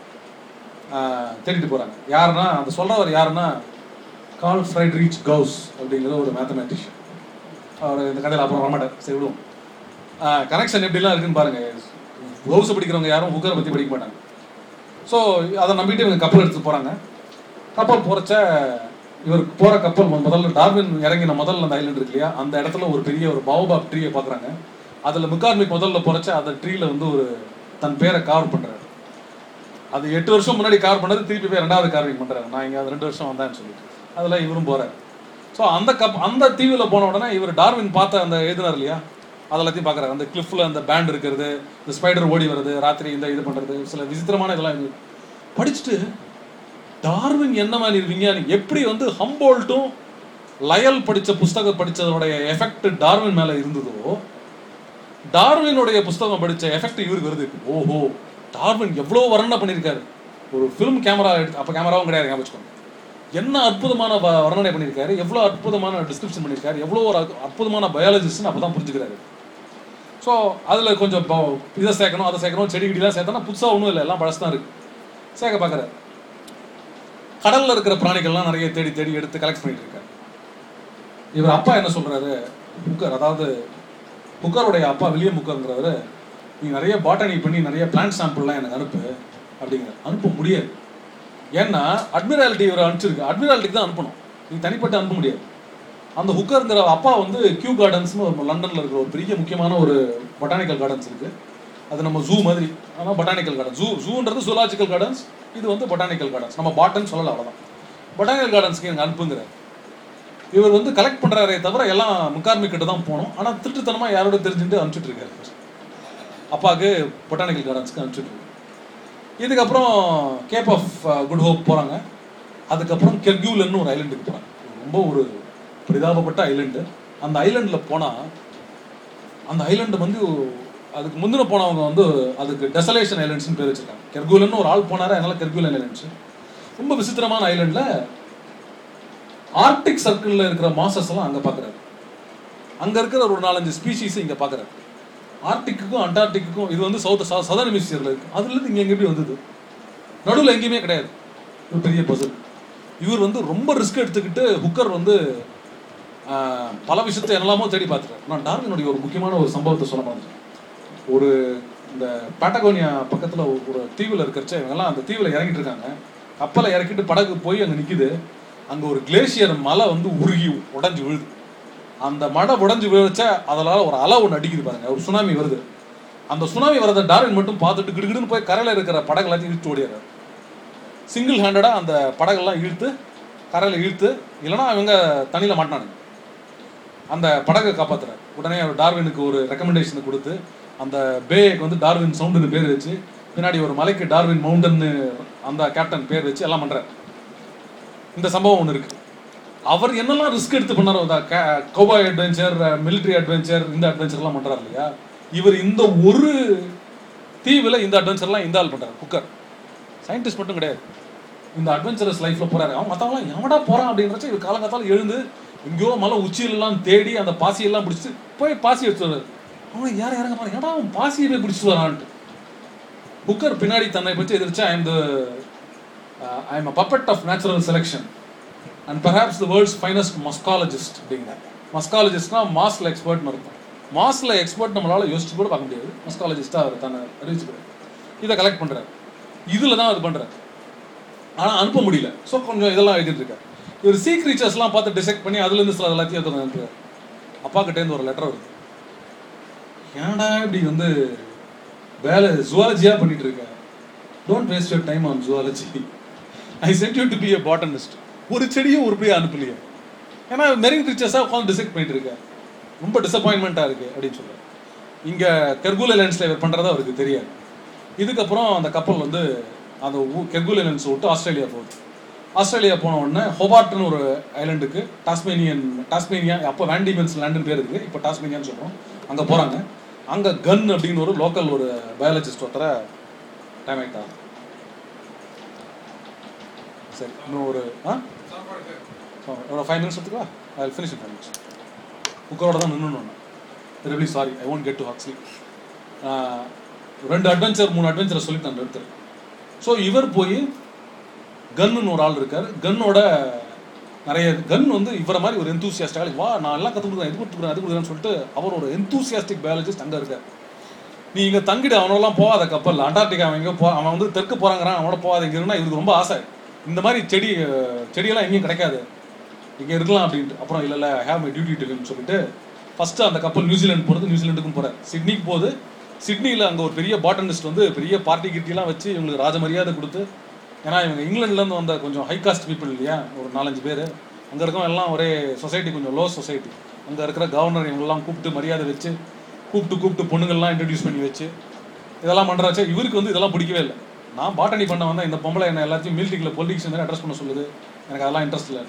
தேடிட்டு போகிறாங்க யாருன்னா அந்த சொல்கிறவர் யாருன்னா கால் ஃப்ரைட்ரிச் கவுஸ் அப்படிங்கிற ஒரு மேத்தமேட்டிஷியன் அவர் இந்த கதையில் அப்புறம் வரமாட்டார் சரி விடுவோம் கனெக்ஷன் எப்படிலாம் இருக்குன்னு பாருங்கள் கவுஸை படிக்கிறவங்க யாரும் புக்கரை பற்றி படிக்க மாட்டாங்க ஸோ அதை நம்பிட்டு இவங்க கப்பல் எடுத்து போகிறாங்க கப்பல் போகிறச்ச இவர் போகிற கப்பல் மு- முதல்ல டார்வின் இறங்கின முதல்ல அந்த ஐலண்ட் இருக்கு இல்லையா அந்த இடத்துல ஒரு பெரிய ஒரு பாவபாப் ட்ரீயை பார்க்குறாங்க அதில் முக்கார்மிக் முதல்ல போகிறச்ச அந்த ட்ரீல வந்து ஒரு தன் பேரை கார் பண்ணுறாரு அது எட்டு வருஷம் முன்னாடி கார் பண்ணது திருப்பி போய் ரெண்டாவது கார்விங் பண்ணுறாரு நான் இங்கே அது ரெண்டு வருஷம் வந்தேன்னு சொல்லிட்டு அதில் இவரும் போகிறார் ஸோ அந்த கப் அந்த தீவில் போன உடனே இவர் டார்வின் பார்த்த அந்த எழுதினார் இல்லையா அதெல்லாத்தையும் பார்க்குறாரு அந்த கிளிஃபில் அந்த பேண்ட் இருக்கிறது இந்த ஸ்பைடர் ஓடி வருது ராத்திரி இந்த இது பண்ணுறது சில விசித்திரமான இதெல்லாம் இருக்கு படிச்சுட்டு டார்வின் என்ன மாதிரி விஞ்ஞானி எப்படி வந்து ஹம்போல்ட்டும் லயல் படித்த புஸ்தகம் படித்ததோடைய எஃபெக்ட் டார்வின் மேலே இருந்ததோ டார்வினுடைய புஸ்தகம் படித்த எஃபெக்ட் இவருக்கு வருது ஓஹோ டார்வின் எவ்வளோ வர்ணனை பண்ணியிருக்காரு ஒரு ஃபிலிம் கேமரா எடுத்து அப்போ கேமராவும் கிடையாது ஞாபகம் வச்சுக்கோங்க. என்ன அற்புதமான வ- வர்ணனை பண்ணியிருக்காரு எவ்வளோ அற்புதமான டிஸ்கிரிப்ஷன் பண்ணியிருக்காரு எவ்வளோ ஒரு அற்பு- அற்புதமான பயாலஜிஸ்ட்னு அப்போ தான் புரிஞ்சுக்கிறாரு ஸோ அதில் கொஞ்சம் ப- இதை சேர்க்கணும் அதை சேர்க்கணும் செடி கிடிலாம் சேர்த்தோன்னா புதுசாக ஒன்றும் இல்லை எல்லாம் பழசு தான் இருக்குது சேர்க்க பார்க்குறாரு கடல்ல இருக்கிற பிராணிகள்லாம் நிறைய தேடி தேடி எடுத்து கலெக்ட் பண்ணிட்டு இருக்காரு இவர் அப்பா என்ன சொல்றாரு புக்கர் அதாவது புக்கருடைய அப்பா வில்லியம் புக்கருங்கிறவர் நீ நிறைய பாட்டனி பண்ணி நிறைய பிளான்ட் சாம்பிள்லாம் எனக்கு அனுப்பு அப்படிங்கிற அனுப்ப முடியாது ஏன்னா அட்மிராலிட்டி இவர் அனுப்பிச்சிருக்கு அட்மிராலிட்டிக்கு தான் அனுப்பணும் நீ தனிப்பட்டு அனுப்ப முடியாது அந்த ஹுக்கருங்கிற அப்பா வந்து கியூ கார்டன்ஸ்னு ஒரு லண்டனில் இருக்கிற ஒரு பெரிய முக்கியமான ஒரு பொட்டானிக்கல் கார்டன்ஸ் இருக்கு அது நம்ம ஜூ மாதிரி ஆனால் பொட்டானிக்கல் கார்டன் ஜூ ஜூன்றது ஜூலாஜிக்கல் கார்டன்ஸ் இது வந்து பொட்டானிக்கல் கார்டன்ஸ் நம்ம பாட்டன் சொல்லலாம் அவ்வளோதான் பொட்டானிக்கல் கார்டன்ஸ்க்கு எனக்கு அனுப்புங்கிறார் இவர் வந்து கலெக்ட் பண்ணுறாரே தவிர எல்லாம் முக்கார்மி கிட்ட தான் போகணும் ஆனால் திருட்டுத்தனமாக யாரோட தெரிஞ்சுட்டு அனுப்பிச்சிட்டு இருக்காரு அப்பாவுக்கு பொட்டானிக்கல் கார்டன்ஸ்க்கு அனுப்பிச்சிட்டு இருக்காரு இதுக்கப்புறம் கேப் ஆஃப் குட் ஹோப் போகிறாங்க அதுக்கப்புறம் கெர்கியூலன்னு ஒரு ஐலண்டுக்கு போகிறாங்க ரொம்ப ஒரு பரிதாபப்பட்ட ஐலண்டு அந்த ஐலண்டில் போனால் அந்த ஐலண்டு வந்து அதுக்கு முந்தின போனவங்க வந்து அதுக்கு டெசலேஷன் ஐலண்ட்ஸ்னு பேர் வச்சிருக்காங்க கெர்குலன்னு ஒரு ஆள் போனாரு அதனால கெர்குலன் ஐலண்ட்ஸ் ரொம்ப விசித்திரமான ஐலண்டில் ஆர்டிக் சர்க்கிளில் இருக்கிற மாசஸ் எல்லாம் அங்கே பார்க்குறாரு அங்கே இருக்கிற ஒரு நாலஞ்சு ஸ்பீஷீஸ் இங்கே பார்க்குறாரு ஆர்டிக்குக்கும் அண்டார்டிக்குக்கும் இது வந்து சவுத் சதர்ன் ஹெமிஸ்பியரில் இருக்கு அதுலேருந்து இங்கே எங்கே எப்படி வந்தது நடுவில் எங்கேயுமே கிடையாது ஒரு பெரிய பசல் இவர் வந்து ரொம்ப ரிஸ்க் எடுத்துக்கிட்டு ஹுக்கர் வந்து ஆஹ், பல விஷயத்தை என்னெல்லாமோ தேடி பார்த்துட்டார் நான் டார்வினுடைய ஒரு முக்கியமான ஒரு சம்பவத்தை சொல்ல மாதிரி ஒரு இந்த பேட்டகோனியா பக்கத்தில் ஒரு தீவில் இருக்கிறச்ச இவங்கெல்லாம் அந்த தீவில் இறங்கிட்டு இருக்காங்க கப்பலை இறக்கிட்டு படகு போய் அங்கே நிற்கிது அங்கே ஒரு கிளேசியர் மலை வந்து உருகி உடைஞ்சு விழுது அந்த மடை உடஞ்சி விழுச்சா அதனால ஒரு அலை ஒன்று அடிக்குது பாருங்க ஒரு சுனாமி வருது அந்த சுனாமி வரத டார்வின் மட்டும் பார்த்துட்டு கிடுகிடுன்னு போய் கரையில் இருக்கிற படகு எல்லாத்தையும் இழுத்து ஓடிடுறாரு சிங்கிள் ஹேண்டடாக அந்த படகெல்லாம் இழுத்து கரையில் இழுத்து இல்லைன்னா அவங்க தண்ணியில் மாட்டினானுங்க அந்த படகை காப்பாத்துறாரு உடனே அவர் டார்வினுக்கு ஒரு ரெக்கமெண்டேஷன் கொடுத்து அந்த பேக்கு வந்து டார்வின் சவுண்டுன்னு பேர் வச்சு பின்னாடி ஒரு மலைக்கு டார்வின் மவுண்டன்னு அந்த கேப்டன் பேர் வச்சு எல்லாம் பண்றாரு இந்த சம்பவம் ஒன்று இருக்கு அவர் என்னெல்லாம் ரிஸ்க் எடுத்து பண்ணாரோ அந்த கோபாய் அட்வென்ச்சர் மிலிட்ரி அட்வென்ச்சர் இந்த அட்வென்ச்சர்லாம் பண்றாரு இல்லையா இவர் இந்த ஒரு தீவில் இந்த அட்வென்ச்சர்லாம் இந்த ஆள் பண்றாரு குக்கர் சயின்டிஸ்ட் மட்டும் கிடையாது இந்த அட்வென்ச்சரஸ் லைஃப்ல போறாரு அவன் மற்றவங்களாம் எவடா போறான் அப்படின்றச்ச இவர் காலங்காத்தால எழுந்து எங்கேயோ மலை உச்சியிலெல்லாம் தேடி அந்த பாசியெல்லாம் பிடிச்சி போய் பாசி எடுத்து வர்றாரு அவன் யார் இறங்க பாரு ஏடா அவன் பாசியை போய் பிடிச்சிட்டு வரான்ட்டு குக்கர் பின்னாடி தன்னை பற்றி எதிர்த்து I am the I am a puppet of natural selection and perhaps the world's finest muscologist அப்படிங்கிறார் மஸ்காலஜிஸ்ட்னா மாஸ்ல எக்ஸ்பர்ட்னு இருக்கும் மாஸ்ல எக்ஸ்பர்ட் நம்மளால யோசிச்சு கூட பார்க்க முடியாது மஸ்காலஜிஸ்டா அவர் தன்னை அறிவிச்சுக்கிறார் இதை கலெக்ட் பண்றாரு இதுல தான் அது பண்றாரு ஆனா அனுப்ப முடியல ஸோ கொஞ்சம் இதெல்லாம் எழுதிட்டு இருக்காரு இவர் சீ கிரீச்சர்ஸ்லாம் பார்த்து டிசெக்ட் பண்ணி அதுல இருந்து சில எல்லாத்தையும் எடுத்து வந்து அனுப்புறாரு அப்பா கிட்டே இருந்து ஒரு லெட்டர் வருது ஏன்டா இப்படி வந்து வேலை ஜுவாலஜியா பண்ணிட்டு இருக்க don't waste your time on zoology I sent you to be a botanist ஒரு செடியும் உருப்படியாக அனுப்பலையே ஏன்னா மெரின் கிரீச்சர்ஸாக உட்காந்து டிசெக்ட் பண்ணிட்டு இருக்க ரொம்ப டிசப்பாயின்மெண்ட்டாக இருக்கு அப்படின்னு சொல்லுவார் இங்கே கெர்குல லென்ஸில் இவர் பண்ணுறது அவருக்கு தெரியாது இதுக்கப்புறம் அந்த கப்பல் வந்து அந்த கெர்குல லென்ஸ் விட்டு ஆஸ்திரேலியா போகுது ஆஸ்திரேலியா போன உடனே ஹோபார்ட்னு ஒரு ஐலண்டுக்கு டாஸ்மேனியன் டாஸ்மேனியா அப்போ வேண்டிமென்ஸ் லேண்டுன்னு பேர் இருக்குது இப்போ டாஸ்மேனியான்னு சொல்கிறோம் அங்கே போகிறாங்க அங்கே கன் அப்படின்னு ஒரு லோக்கல் ஒரு பயாலஜிஸ்ட் ஒருத்தரை டைம் ஆகிட்டா சரி இன்னும் ஒரு ஆ ஸோ ஒரு ஃபைவ் மினிட்ஸ் எடுத்துக்கவா I finish in five minutes குக்கரோட தான் நின்று really sorry I won't get to Huxley ரெண்டு அட்வென்ச்சர் மூணு அட்வென்ச்சரை சொல்லிட்டு நான் எடுத்துறேன் ஸோ இவர் போய் கன்னுன்னு ஒரு ஆள் இருக்கார் கன்னோட நிறைய கன் வந்து இவரை மாதிரி ஒரு எந்தூசியாஸ்டாக வா நான் எல்லாம் கற்றுக் கொடுக்குறேன் இது கொடுத்துக்கிறேன் அது கொடுக்குறேன்னு சொல்லிட்டு அவர் ஒரு எந்தூசியாஸ்டிக் பயாலஜிஸ்ட் அங்கே இருக்கார் நீ இங்கே தங்கிடு அவனெல்லாம் போகாத கப்பல் அண்டார்டிகா அவன் எங்கே போ அவன் வந்து தெற்கு போகிறாங்கிறான் அவனோட போகாத இங்கே இருந்தால் இவருக்கு ரொம்ப ஆசை இந்த மாதிரி செடி அஹ், செடியெல்லாம் எங்கேயும் கிடைக்காது இங்கே இருக்கலாம் அப்படின்ட்டு அப்புறம் இல்லை இல்லை ஹேவ் மை டியூட்டி டுன்னு சொல்லிட்டு ஃபஸ்ட்டு அந்த கப்பல் நியூசிலாந்து போகிறது நியூசிலாண்டுக்கும் போகிறார் சிட்னிக்கு போகுது சிட்னியில் அங்கே ஒரு பெரிய பாட்டனிஸ்ட் வந்து பெரிய பார்ட்டி கிட்டிலாம் வச்சு இவங்களுக்கு ராஜ மரியாதை கொடுத்து ஏன்னா இவங்க இங்கிலாந்துலேருந்து வந்த கொஞ்சம் ஹை காஸ்ட் பீப்புள் இல்லையா ஒரு நாலஞ்சு பேர் அங்கே இருக்கவங்க எல்லாம் ஒரே சொசைட்டி கொஞ்சம் லோ சொசைட்டி அங்கே இருக்கிற கவர்னர் இவங்கெல்லாம் கூப்பிட்டு மரியாதை வச்சு கூப்பிட்டு கூப்பிட்டு பொண்ணுங்கள்லாம் இன்ட்ரடியூஸ் பண்ணி வச்சு இதெல்லாம் பண்ணுறாச்சு இவருக்கு வந்து இதெல்லாம் பிடிக்கவே இல்லை நான் பாட்டனி பண்ண வந்தேன் இந்த பொம்பளை என்ன எல்லாத்தையும் மிலிட்ரிக்கில் பொலிட்டிக்ஸ் மாதிரி அட்ரஸ் பண்ண சொல்லுது எனக்கு அதெல்லாம் இன்ட்ரெஸ்ட் இல்லை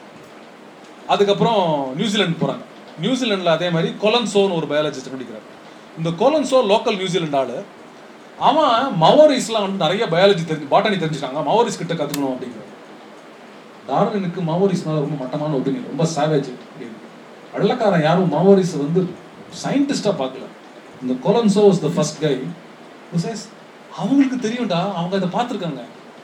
அதுக்கப்புறம் நியூசிலாந்து போகிறாங்க நியூசிலாண்டில் அதே மாதிரி கொலன்சோன்னு ஒரு பயாலஜிஸ்ட் கண்டுபிடிக்கிறார் இந்த கொலன்சோ லோக்கல் நியூசிலாந்து ஆளு அவன் மவோரிஸ்லாம் வந்து நிறைய பயாலஜி தெரிஞ்சு பாட்டனி தெரிஞ்சுட்டாங்க மவோரிஸ் கிட்ட கற்றுக்கணும் அப்படிங்கிறார் டார்வினுக்கு மவோரிஸ் மேலே ரொம்ப மட்டமான ஒப்பீனியன் ரொம்ப சாவேஜ் அப்படின்னு வெள்ளக்காரன் யாரும் மவோரிஸ் வந்து சயின்டிஸ்டாக பார்க்கல இந்த கொலன்சோ இஸ் த ஃபர்ஸ்ட் கை சேஸ் அவங்களுக்கு தெரியும்டா அவங்க அதை பார்த்துருக்காங்க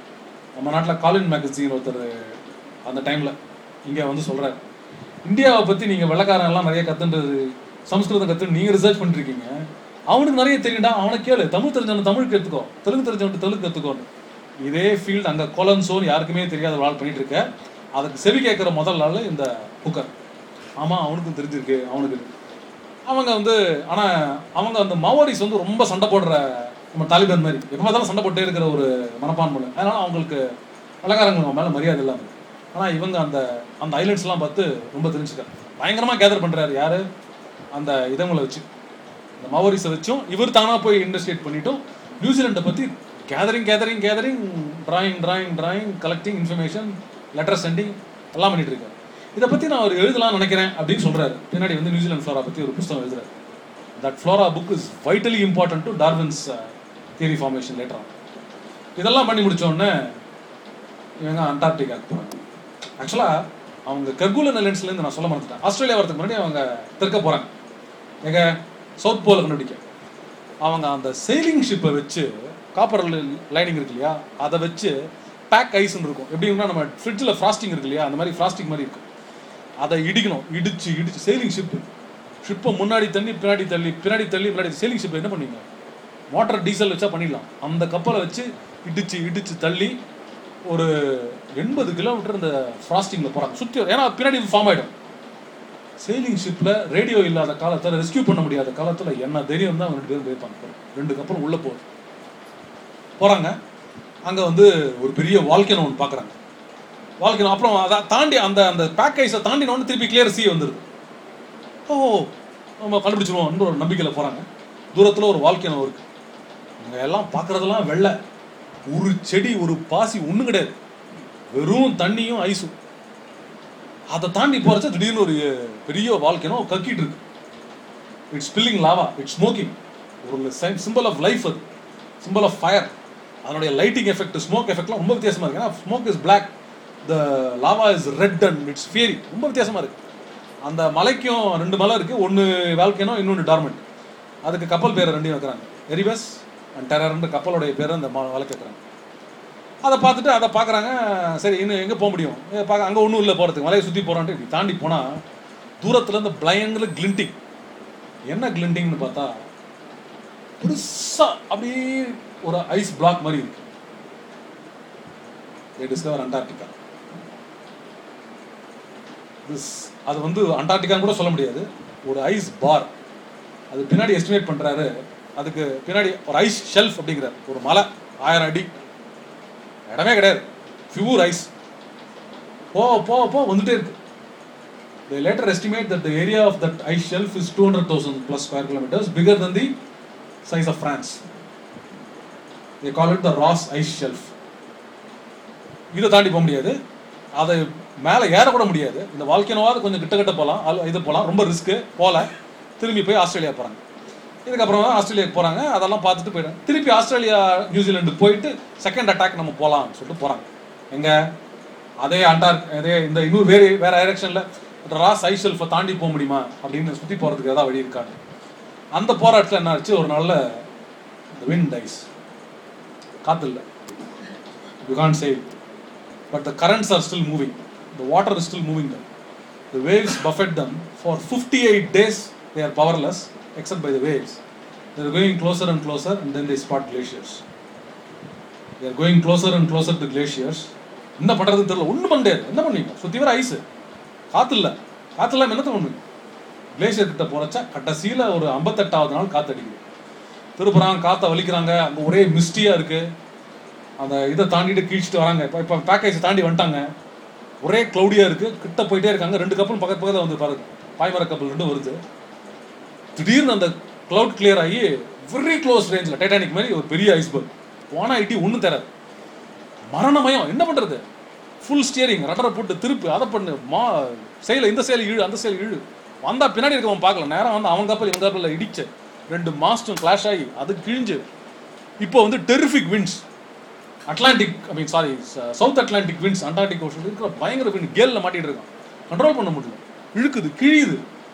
நம்ம நாட்டில் காலின் மேகசின் ஒருத்தர் அந்த டைமில் இங்கே வந்து சொல்கிறார் இந்தியாவை பற்றி நீங்கள் வெள்ளக்காரன் எல்லாம் நிறைய கற்றுன்றது சம்ஸ்கிருதம் கற்று நீங்கள் ரிசர்ச் பண்ணிருக்கீங்க அவனுக்கு நிறைய தெரியும்டா அவனை கேளு தமிழ் தெரிஞ்சவன் தமிழ் கற்றுக்கோ தெலுங்கு தெரிஞ்சவன் தெலுங்கு கற்றுக்கோன்னு இதே ஃபீல்டு அங்கே கொலன்சோன்னு யாருக்குமே தெரியாத ஒரு ஆள் பண்ணிட்டு இருக்க அதுக்கு செவி கேட்குற முதல் ஆள் இந்த குக்கர் ஆமாம் அவனுக்கும் தெரிஞ்சிருக்கு அவனுக்கு இருக்கு. அவங்க வந்து ஆனால் அவங்க அந்த மவோரிஸ் வந்து ரொம்ப சண்டை போடுற நம்ம தாலிபான் மாதிரி எப்போ பார்த்தாலும் சண்டை போட்டே இருக்கிற ஒரு மனப்பான்மை அதனால அவங்களுக்கு வெள்ளக்காரங்க மேலே மரியாதை இல்லாமல் ஆனால் இவங்க அந்த அந்த ஐலண்ட்ஸ்லாம் பார்த்து ரொம்ப தெரிஞ்சுக்காரு பயங்கரமாக கேதர் பண்ணுறாரு யார் அந்த இதங்களை வச்சு இந்த மவோரிஸை வச்சும் இவர் தானாக போய் இன்வெஸ்டிகேட் பண்ணிட்டும் நியூசிலாண்டை பற்றி gathering gathering gathering drawing drawing drawing collecting information letter sending எல்லாம் பண்ணிட்டு இருக்காரு இதை பற்றி நான் ஒரு எழுதலாம் நினைக்கிறேன் அப்படின்னு சொல்றாரு பின்னாடி வந்து நியூசிலாந்து ஃப்ளோரா பற்றி ஒரு புத்தகம் எழுதுறாரு that flora book is vitally important to Darwin's theory formation later இதெல்லாம் பண்ணி முடிச்ச உடனே இவங்க அண்டார்டிகாக்கு போகிறாங்க ஆக்சுவலாக அவங்க கர்குல நெலன்ஸ்லேருந்து நான் சொல்ல மறந்துட்டேன் ஆஸ்திரேலியா வரதுக்கு முன்னாடி அவங்க தெற்க போகிறாங்க எங்க சவுத் போல கண்டுபிடிக்க அவங்க அந்த செயிலிங் ஷிப்பை வச்சு காப்பர் லைனிங் இருக்கு இல்லையா அதை வச்சு பேக் ஐஸ்ன்னு இருக்கும் எப்படின்னா நம்ம ஃப்ரிட்ஜில் ஃப்ராஸ்டிங் இருக்கு இல்லையா அந்த மாதிரி ஃப்ராஸ்டிங் மாதிரி இருக்கும் அதை இடிக்கணும் இடிச்சு இடிச்சு செயிலிங் ஷிப்பு ஷிப்பை முன்னாடி தள்ளி பின்னாடி தள்ளி பின்னாடி தள்ளி பின்னாடி செயிலிங் ஷிப் என்ன பண்ணுவீங்க மோட்டார் டீசல் வச்சா பண்ணிடலாம் அந்த கப்பலை வச்சு இடிச்சு இடிச்சு தள்ளி ஒரு எண்பது கிலோமீட்டர் இந்த ஃப்ராஸ்டிங்கில் போகிறாங்க சுற்றி ஏன்னா பின்னாடி ஃபார்ம் ஆகிடும் செயிலிங் ஷிப்பில் ரேடியோ இல்லாத காலத்தில் ரெஸ்கியூ பண்ண முடியாத காலத்தில் என்ன தைரியம் தான் அவங்க ரெண்டு பேரும் போயிருப்பாங்க ரெண்டு கப்பல் உள்ளே போகுது போகிறாங்க அங்கே வந்து ஒரு பெரிய வால்கேனோ ஒன்று பார்க்குறாங்க வால்கேனோ அப்புறம் அதை தாண்டி அந்த அந்த பேக்கேஜை தாண்டினோன்னு திருப்பி கிளியர் சி வந்துடுது ஓ நம்ம கண்டுபிடிச்சிருவோம்னு ஒரு நம்பிக்கையில் போகிறாங்க தூரத்தில் ஒரு வால்கேனோ இருக்கு அங்கே எல்லாம் பார்க்குறதெல்லாம் வெள்ளை ஒரு செடி ஒரு பாசி ஒன்றும் கிடையாது வெறும் தண்ணியும் ஐஸும் அதை தாண்டி போகிறச்ச திடீர்னு ஒரு பெரிய வால்கேனோ கக்கிட்டு இருக்கு it's spilling lava it's smoking ஒரு சிம்பிள் ஆஃப் லைஃப் அது சிம்பிள் ஆஃப் ஃபயர் அதனுடைய லைட்டிங் எஃபெக்ட் ஸ்மோக் எஃபெக்ட்லாம் ரொம்ப வித்தியாசமாக இருக்கு ஏன்னா smoke is black the lava is red and it's fiery ரொம்ப வித்தியாசமாக இருக்கு அந்த மலைக்கும் ரெண்டு மலை இருக்கு ஒன்று வால்கேனோ இன்னொன்று டார்மெண்ட் அதுக்கு கப்பல் பேரை ரெண்டையும் வைக்கிறாங்க எரிபஸ் அண்ட் டெரர்ன்ற கப்பலுடைய பேரை அந்த மலைக்கு வைக்கிறாங்க அதை பார்த்துட்டு அதை பார்க்குறாங்க சரி இன்னும் எங்கே போக முடியும் ஏ, பார்க்க அங்கே ஒன்றும் இல்லை போகிறதுக்கு மலையை சுற்றி போகிறான்ட்டு இப்படி தாண்டி போனால் தூரத்தில் இந்த பிளைண்டில் கிளிண்டிங் என்ன கிளிண்டிங்னு பார்த்தா பெருசாக அப்படியே ஒரு ஐஸ் பிளாக் மாதிரி இருக்கு டிஸ்கவர் அண்டார்டிகா திஸ் அது வந்து அண்டார்டிகான்னு கூட சொல்ல முடியாது ஒரு ஐஸ் பார் அது பின்னாடி எஸ்டிமேட் பண்ணுறாரு அதுக்கு பின்னாடி ஒரு ஐஸ் ஷெல்ஃப் அப்படிங்கிறார் ஒரு மலை ஆயிரம் அடி இடமே கிடையாது பியூர் ஐஸ் போ போ போ வந்துட்டே இருக்கு They later estimate that the area of that ice shelf is 200,000 plus square kilometers, bigger than the size of France. They call it the Ross ice shelf. இதை தாண்டி போக முடியாது அதை மேலே ஏறக்கூட முடியாது இந்த வாழ்க்கையினவாது கொஞ்சம் கிட்ட கிட்ட போகலாம் அது இது போகலாம் ரொம்ப ரிஸ்க்கு போகல திரும்பி போய் ஆஸ்திரேலியா போகிறாங்க இதுக்கப்புறமா ஆஸ்திரேலியாவுக்கு போகிறாங்க அதெல்லாம் பார்த்துட்டு போயிட்டாங்க திருப்பி ஆஸ்திரேலியா நியூசிலாண்டுக்கு போயிட்டு செகண்ட் அட்டாக் நம்ம போகலாம்னு சொல்லிட்டு போகிறாங்க எங்கே அதே அண்டார் அதே இந்த இன்னொரு வேறு வேறு டைரக்ஷனில் ராஸ் ஐ ஷெல்ஃபை தாண்டி போக முடியுமா அப்படின்னு சுற்றி போகிறதுக்கு ஏதாவது வழி இருக்காங்க அந்த போராட்டத்தில் என்ன ஆச்சு ஒரு நாளில் இந்த விண்ட் ஐஸ் காற்று இல்லை you can't save but the currents are still moving the water is still moving them the waves buffet them for fifty eight days they are powerless except by the waves they're going closer and closer and then they spot glaciers they're going closer and closer to glaciers என்ன பண்ணுறதுன்னு தெரியல ஒன்றும் பண்ண முடியாது என்ன பண்ணுவீங்க சுற்றி வர ஐஸு காற்று இல்லை காற்று இல்லாமல் என்னத்த பண்ணுவீங்க கிளேஷியர் கிட்ட போகிறச்சா கடைசியில் ஒரு ஐம்பத்தெட்டாவது நாள் காற்று அடிக்குது திருப்புறாங்க காற்றை வலிக்கிறாங்க அங்கே ஒரே மிஸ்டியாக இருக்குது அந்த இதை தாண்டிட்டு கீழ்ச்சிட்டு வராங்க இப்போ இப்போ பேக்கேஜ் தாண்டி வந்துட்டாங்க ஒரே க்ளௌடியாக இருக்குது கிட்ட போயிட்டே இருக்காங்க ரெண்டு கப்பலும் பக்கத்து பக்கத்தில் வந்து பாருங்க பாய்மர கப்பல் ரெண்டும் வருது திடீர்னு அந்த க்ளவுட் கிளியர் ஆகி வெரி க்ளோஸ் ரேஞ்சில் டைட்டானிக் மாதிரி ஒரு பெரிய ஐஸ்பர்க் போனால் ஐட்டி ஒன்றும் தராது மரணமயம் என்ன பண்ணுறது ஃபுல் ஸ்டியரிங் ரட்டரை போட்டு திருப்பி அதை பண்ணு மா செயல இந்த செயல் இழு அந்த செயல் இழு வந்தால் பின்னாடி இருக்கவன் பார்க்கல நேரம் வந்து அவன் கப்பல் இவன் கப்பலில் இடிச்சு ரெண்டு மாஸ்டும் கிளாஷ் ஆகி அது கிழிஞ்சு இப்போ வந்து terrific winds Atlantic I mean sorry South Atlantic winds Antarctic Ocean இருக்கிற பயங்கர விண்ட் கேலில் மாட்டிட்டு இருக்கான் கண்ட்ரோல் பண்ண முடியல இழுக்குது கிழியுது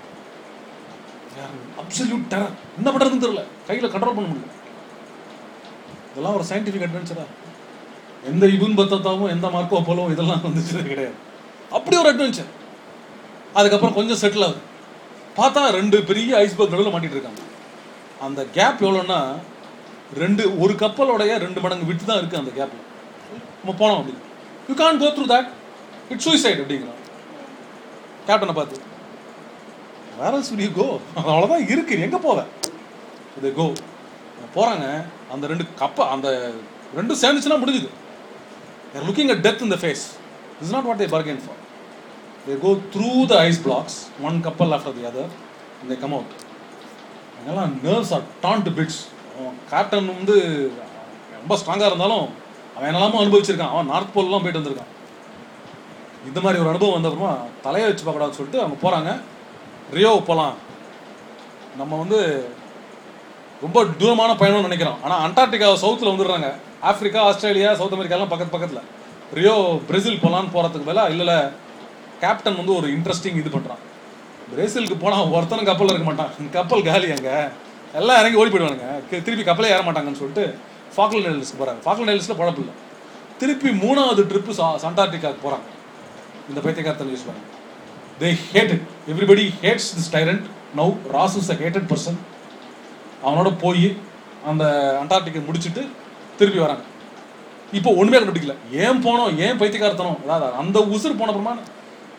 அப்சல்யூட் டெரர் என்ன பண்ணுறதுன்னு தெரியல கையில் கண்ட்ரோல் பண்ண முடியல இதெல்லாம் ஒரு சயின்டிஃபிக் அட்வென்ச்சரா எந்த இபுன் பத்தத்தாவும் எந்த மார்க்கோ போலோ இதெல்லாம் வந்துச்சு கிடையாது அப்படி ஒரு அட்வென்ச்சர் அதுக்கப்புறம் கொஞ்சம் செட்டில் ஆகுது பார்த்தா ரெண்டு பெரிய ஐஸ்பர்க் நடுவில் மாட்டிட்டு இருக்காங்க அந்த கேப் எவ்வளோன்னா ரெண்டு ஒரு கப்பலோடைய ரெண்டு மடங்கு விட்டு தான் இருக்குது அந்த கேப்பில் நம்ம போனோம் அப்படி you can go through that it suicide அப்படிங்கிறான் கேப்டனை பார்த்து வேற யூ கோ அவ்வளோதான் இருக்கு எங்கே போவேன் இது கோ போகிறாங்க அந்த ரெண்டு கப்ப அந்த ரெண்டும் சேர்ந்துச்சுன்னா முடிஞ்சுது they're looking at death in the face is not what they bargain for they go through the ice blocks one கப்பல் after the other and they come out அங்கெல்லாம் nerves are torn to bits captain வந்து ரொம்ப ஸ்ட்ராங்காக இருந்தாலும் அவன் என்னெல்லாமோ அனுபவிச்சிருக்கான் அவன் north போல்லாம் போயிட்டு வந்திருக்கான் இந்த மாதிரி ஒரு அனுபவம் வந்த அப்புறமா தலையை வச்சு பார்க்கக்கூடாதுன்னு சொல்லிட்டு அவங்க போகிறாங்க ரியோ போகலாம் நம்ம வந்து ரொம்ப தூரமான பயணம்னு நினைக்கிறோம் ஆனால் அண்டார்டிகா சவுத்தில் வந்துடுறாங்க ஆப்பிரிக்கா ஆஸ்திரேலியா சவுத் அமெரிக்காலாம் பக்கத்து பக்கத்தில் ரியோ பிரேசில் போகலான்னு போகிறதுக்கு மேலே இல்லை கேப்டன் வந்து ஒரு இன்ட்ரெஸ்டிங் இது பண்ணுறான் பிரேசிலுக்கு போனால் ஒருத்தனும் கப்பலில் இருக்க மாட்டான் கப்பல் காலி அங்கே எல்லாம் இறங்கி ஓடி போயிடுவானுங்க தி- திருப்பி கப்பலே ஏற மாட்டாங்கன்னு சொல்லிட்டு ஃபாக்லண்ட் ஐலண்ட்ஸ்க்கு போகிறாங்க ஃபாக்லண்ட் ஐலண்ட்ஸில் குழப்பம் இல்லை திருப்பி மூணாவது ட்ரிப்பு சண்டார்டிகாக்கு போகிறாங்க இந்த பைத்தியக்காரத்தை யூஸ் பண்ணாங்க they hate it everybody hates this tyrant now Ross is a hated person அவனோட போய் அந்த அண்டார்டிகை முடிச்சுட்டு திருப்பி வராங்க இப்போ ஒண்ணுமே கண்டுபிடிக்கல ஏன் போனோம் ஏன் பைத்தியக்காரத்தனம் அதாவது அந்த உசுர் போன அப்புறமா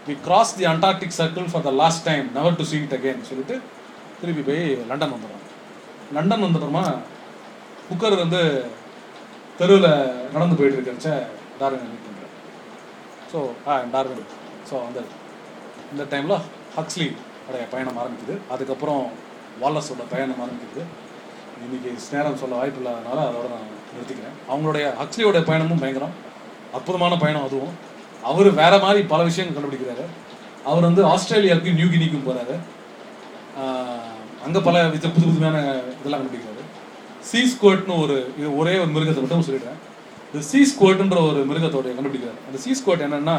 we cross the Antarctic circle for the last time never to see it again சொல்லிட்டு திருப்பி போய் லண்டன் வந்துடுறான் லண்டன் வந்துடுறோமா குக்கர் வந்து தெருவில் நடந்து போயிட்டு இருக்கிறச்ச டார்வின் மீட் பண்ணுறேன் ஸோ ஆ டார்வின் ஸோ வந்து இந்த டைமில் ஹக்ஸ்லி உடைய பயணம் ஆரம்பிக்குது அதுக்கப்புறம் வாலஸோட பயணம் ஆரம்பிக்குது இன்னைக்கு நேரம் சொல்ல வாய்ப்பு இல்லாதனால அதோட நான் நிறுத்திக்கிறேன் அவங்களுடைய ஹக்ஸ்லியோட பயணமும் பயங்கரம் அற்புதமான பயணம் அதுவும் அவர் வேற மாதிரி பல விஷயங்கள் கண்டுபிடிக்கிறாரு அவர் வந்து ஆஸ்திரேலியாவுக்கும் நியூ கினிக்கும் போறாரு அங்கே பல வித புது புதுமையான இதெல்லாம் கண்டுபிடிக்கிறாரு சீ ஸ்குவர்ட்னு ஒரு இது ஒரே ஒரு மிருகத்தை மட்டும் சொல்லிடுறேன் இந்த சீ ஸ்குவர்ட்ன்ற ஒரு மிருகத்தோட கண்டுபிடிக்கிறாரு அந்த சீ ஸ்குவர்ட் என்னன்னா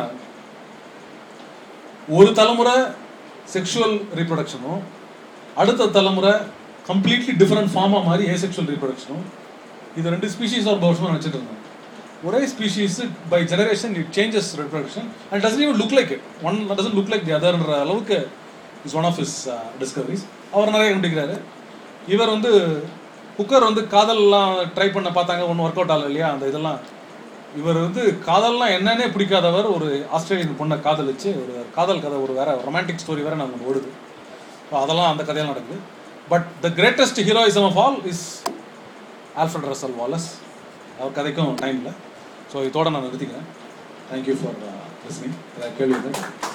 ஒரு தலைமுறை செக்ஷுவல் ரீப்ரொடக்ஷனும் அடுத்த தலைமுறை கம்ப்ளீட்லி டிஃப்ரெண்ட் ஃபார்மாக மாதிரி ஏசெக்ஷுவல் ரீப்ரொடக்ஷனும் இது ரெண்டு ஸ்பீஷீஸ் ஒரு வருஷமாக நினச்சிட்டு இருந்தேன் ஒரே species by generation it changes reproduction and doesn't even look like it one doesn't look like the அதர்ன்ற அளவுக்கு is one of his discoveries அவர் நிறைய கண்டுபிடிக்கிறாரு இவர் வந்து குக்கர் வந்து காதல்லாம் ட்ரை பண்ண பார்த்தாங்க ஒன்றும் ஒர்க் அவுட் ஆகல இல்லையா அந்த இதெல்லாம் இவர் வந்து காதல்லாம் என்னன்னே பிடிக்காதவர் ஒரு ஆஸ்திரேலியன் பொண்ணை காதலிச்சு ஒரு காதல் கதை ஒரு வேற ரொமான்டிக் ஸ்டோரி வேற நமக்கு ஓடுது ஸோ அதெல்லாம் அந்த கதையெல்லாம் நடக்குது but the greatest heroism of all is Alfred Russel Wallace அவர் கதைக்கும் டைம் இல்லை ஸோ இதோட நான் நிறுத்திக்கிறேன் தேங்க்யூ ஃபார் லிஸ்னிங் ஏதாவது கேள்வி இருந்தால்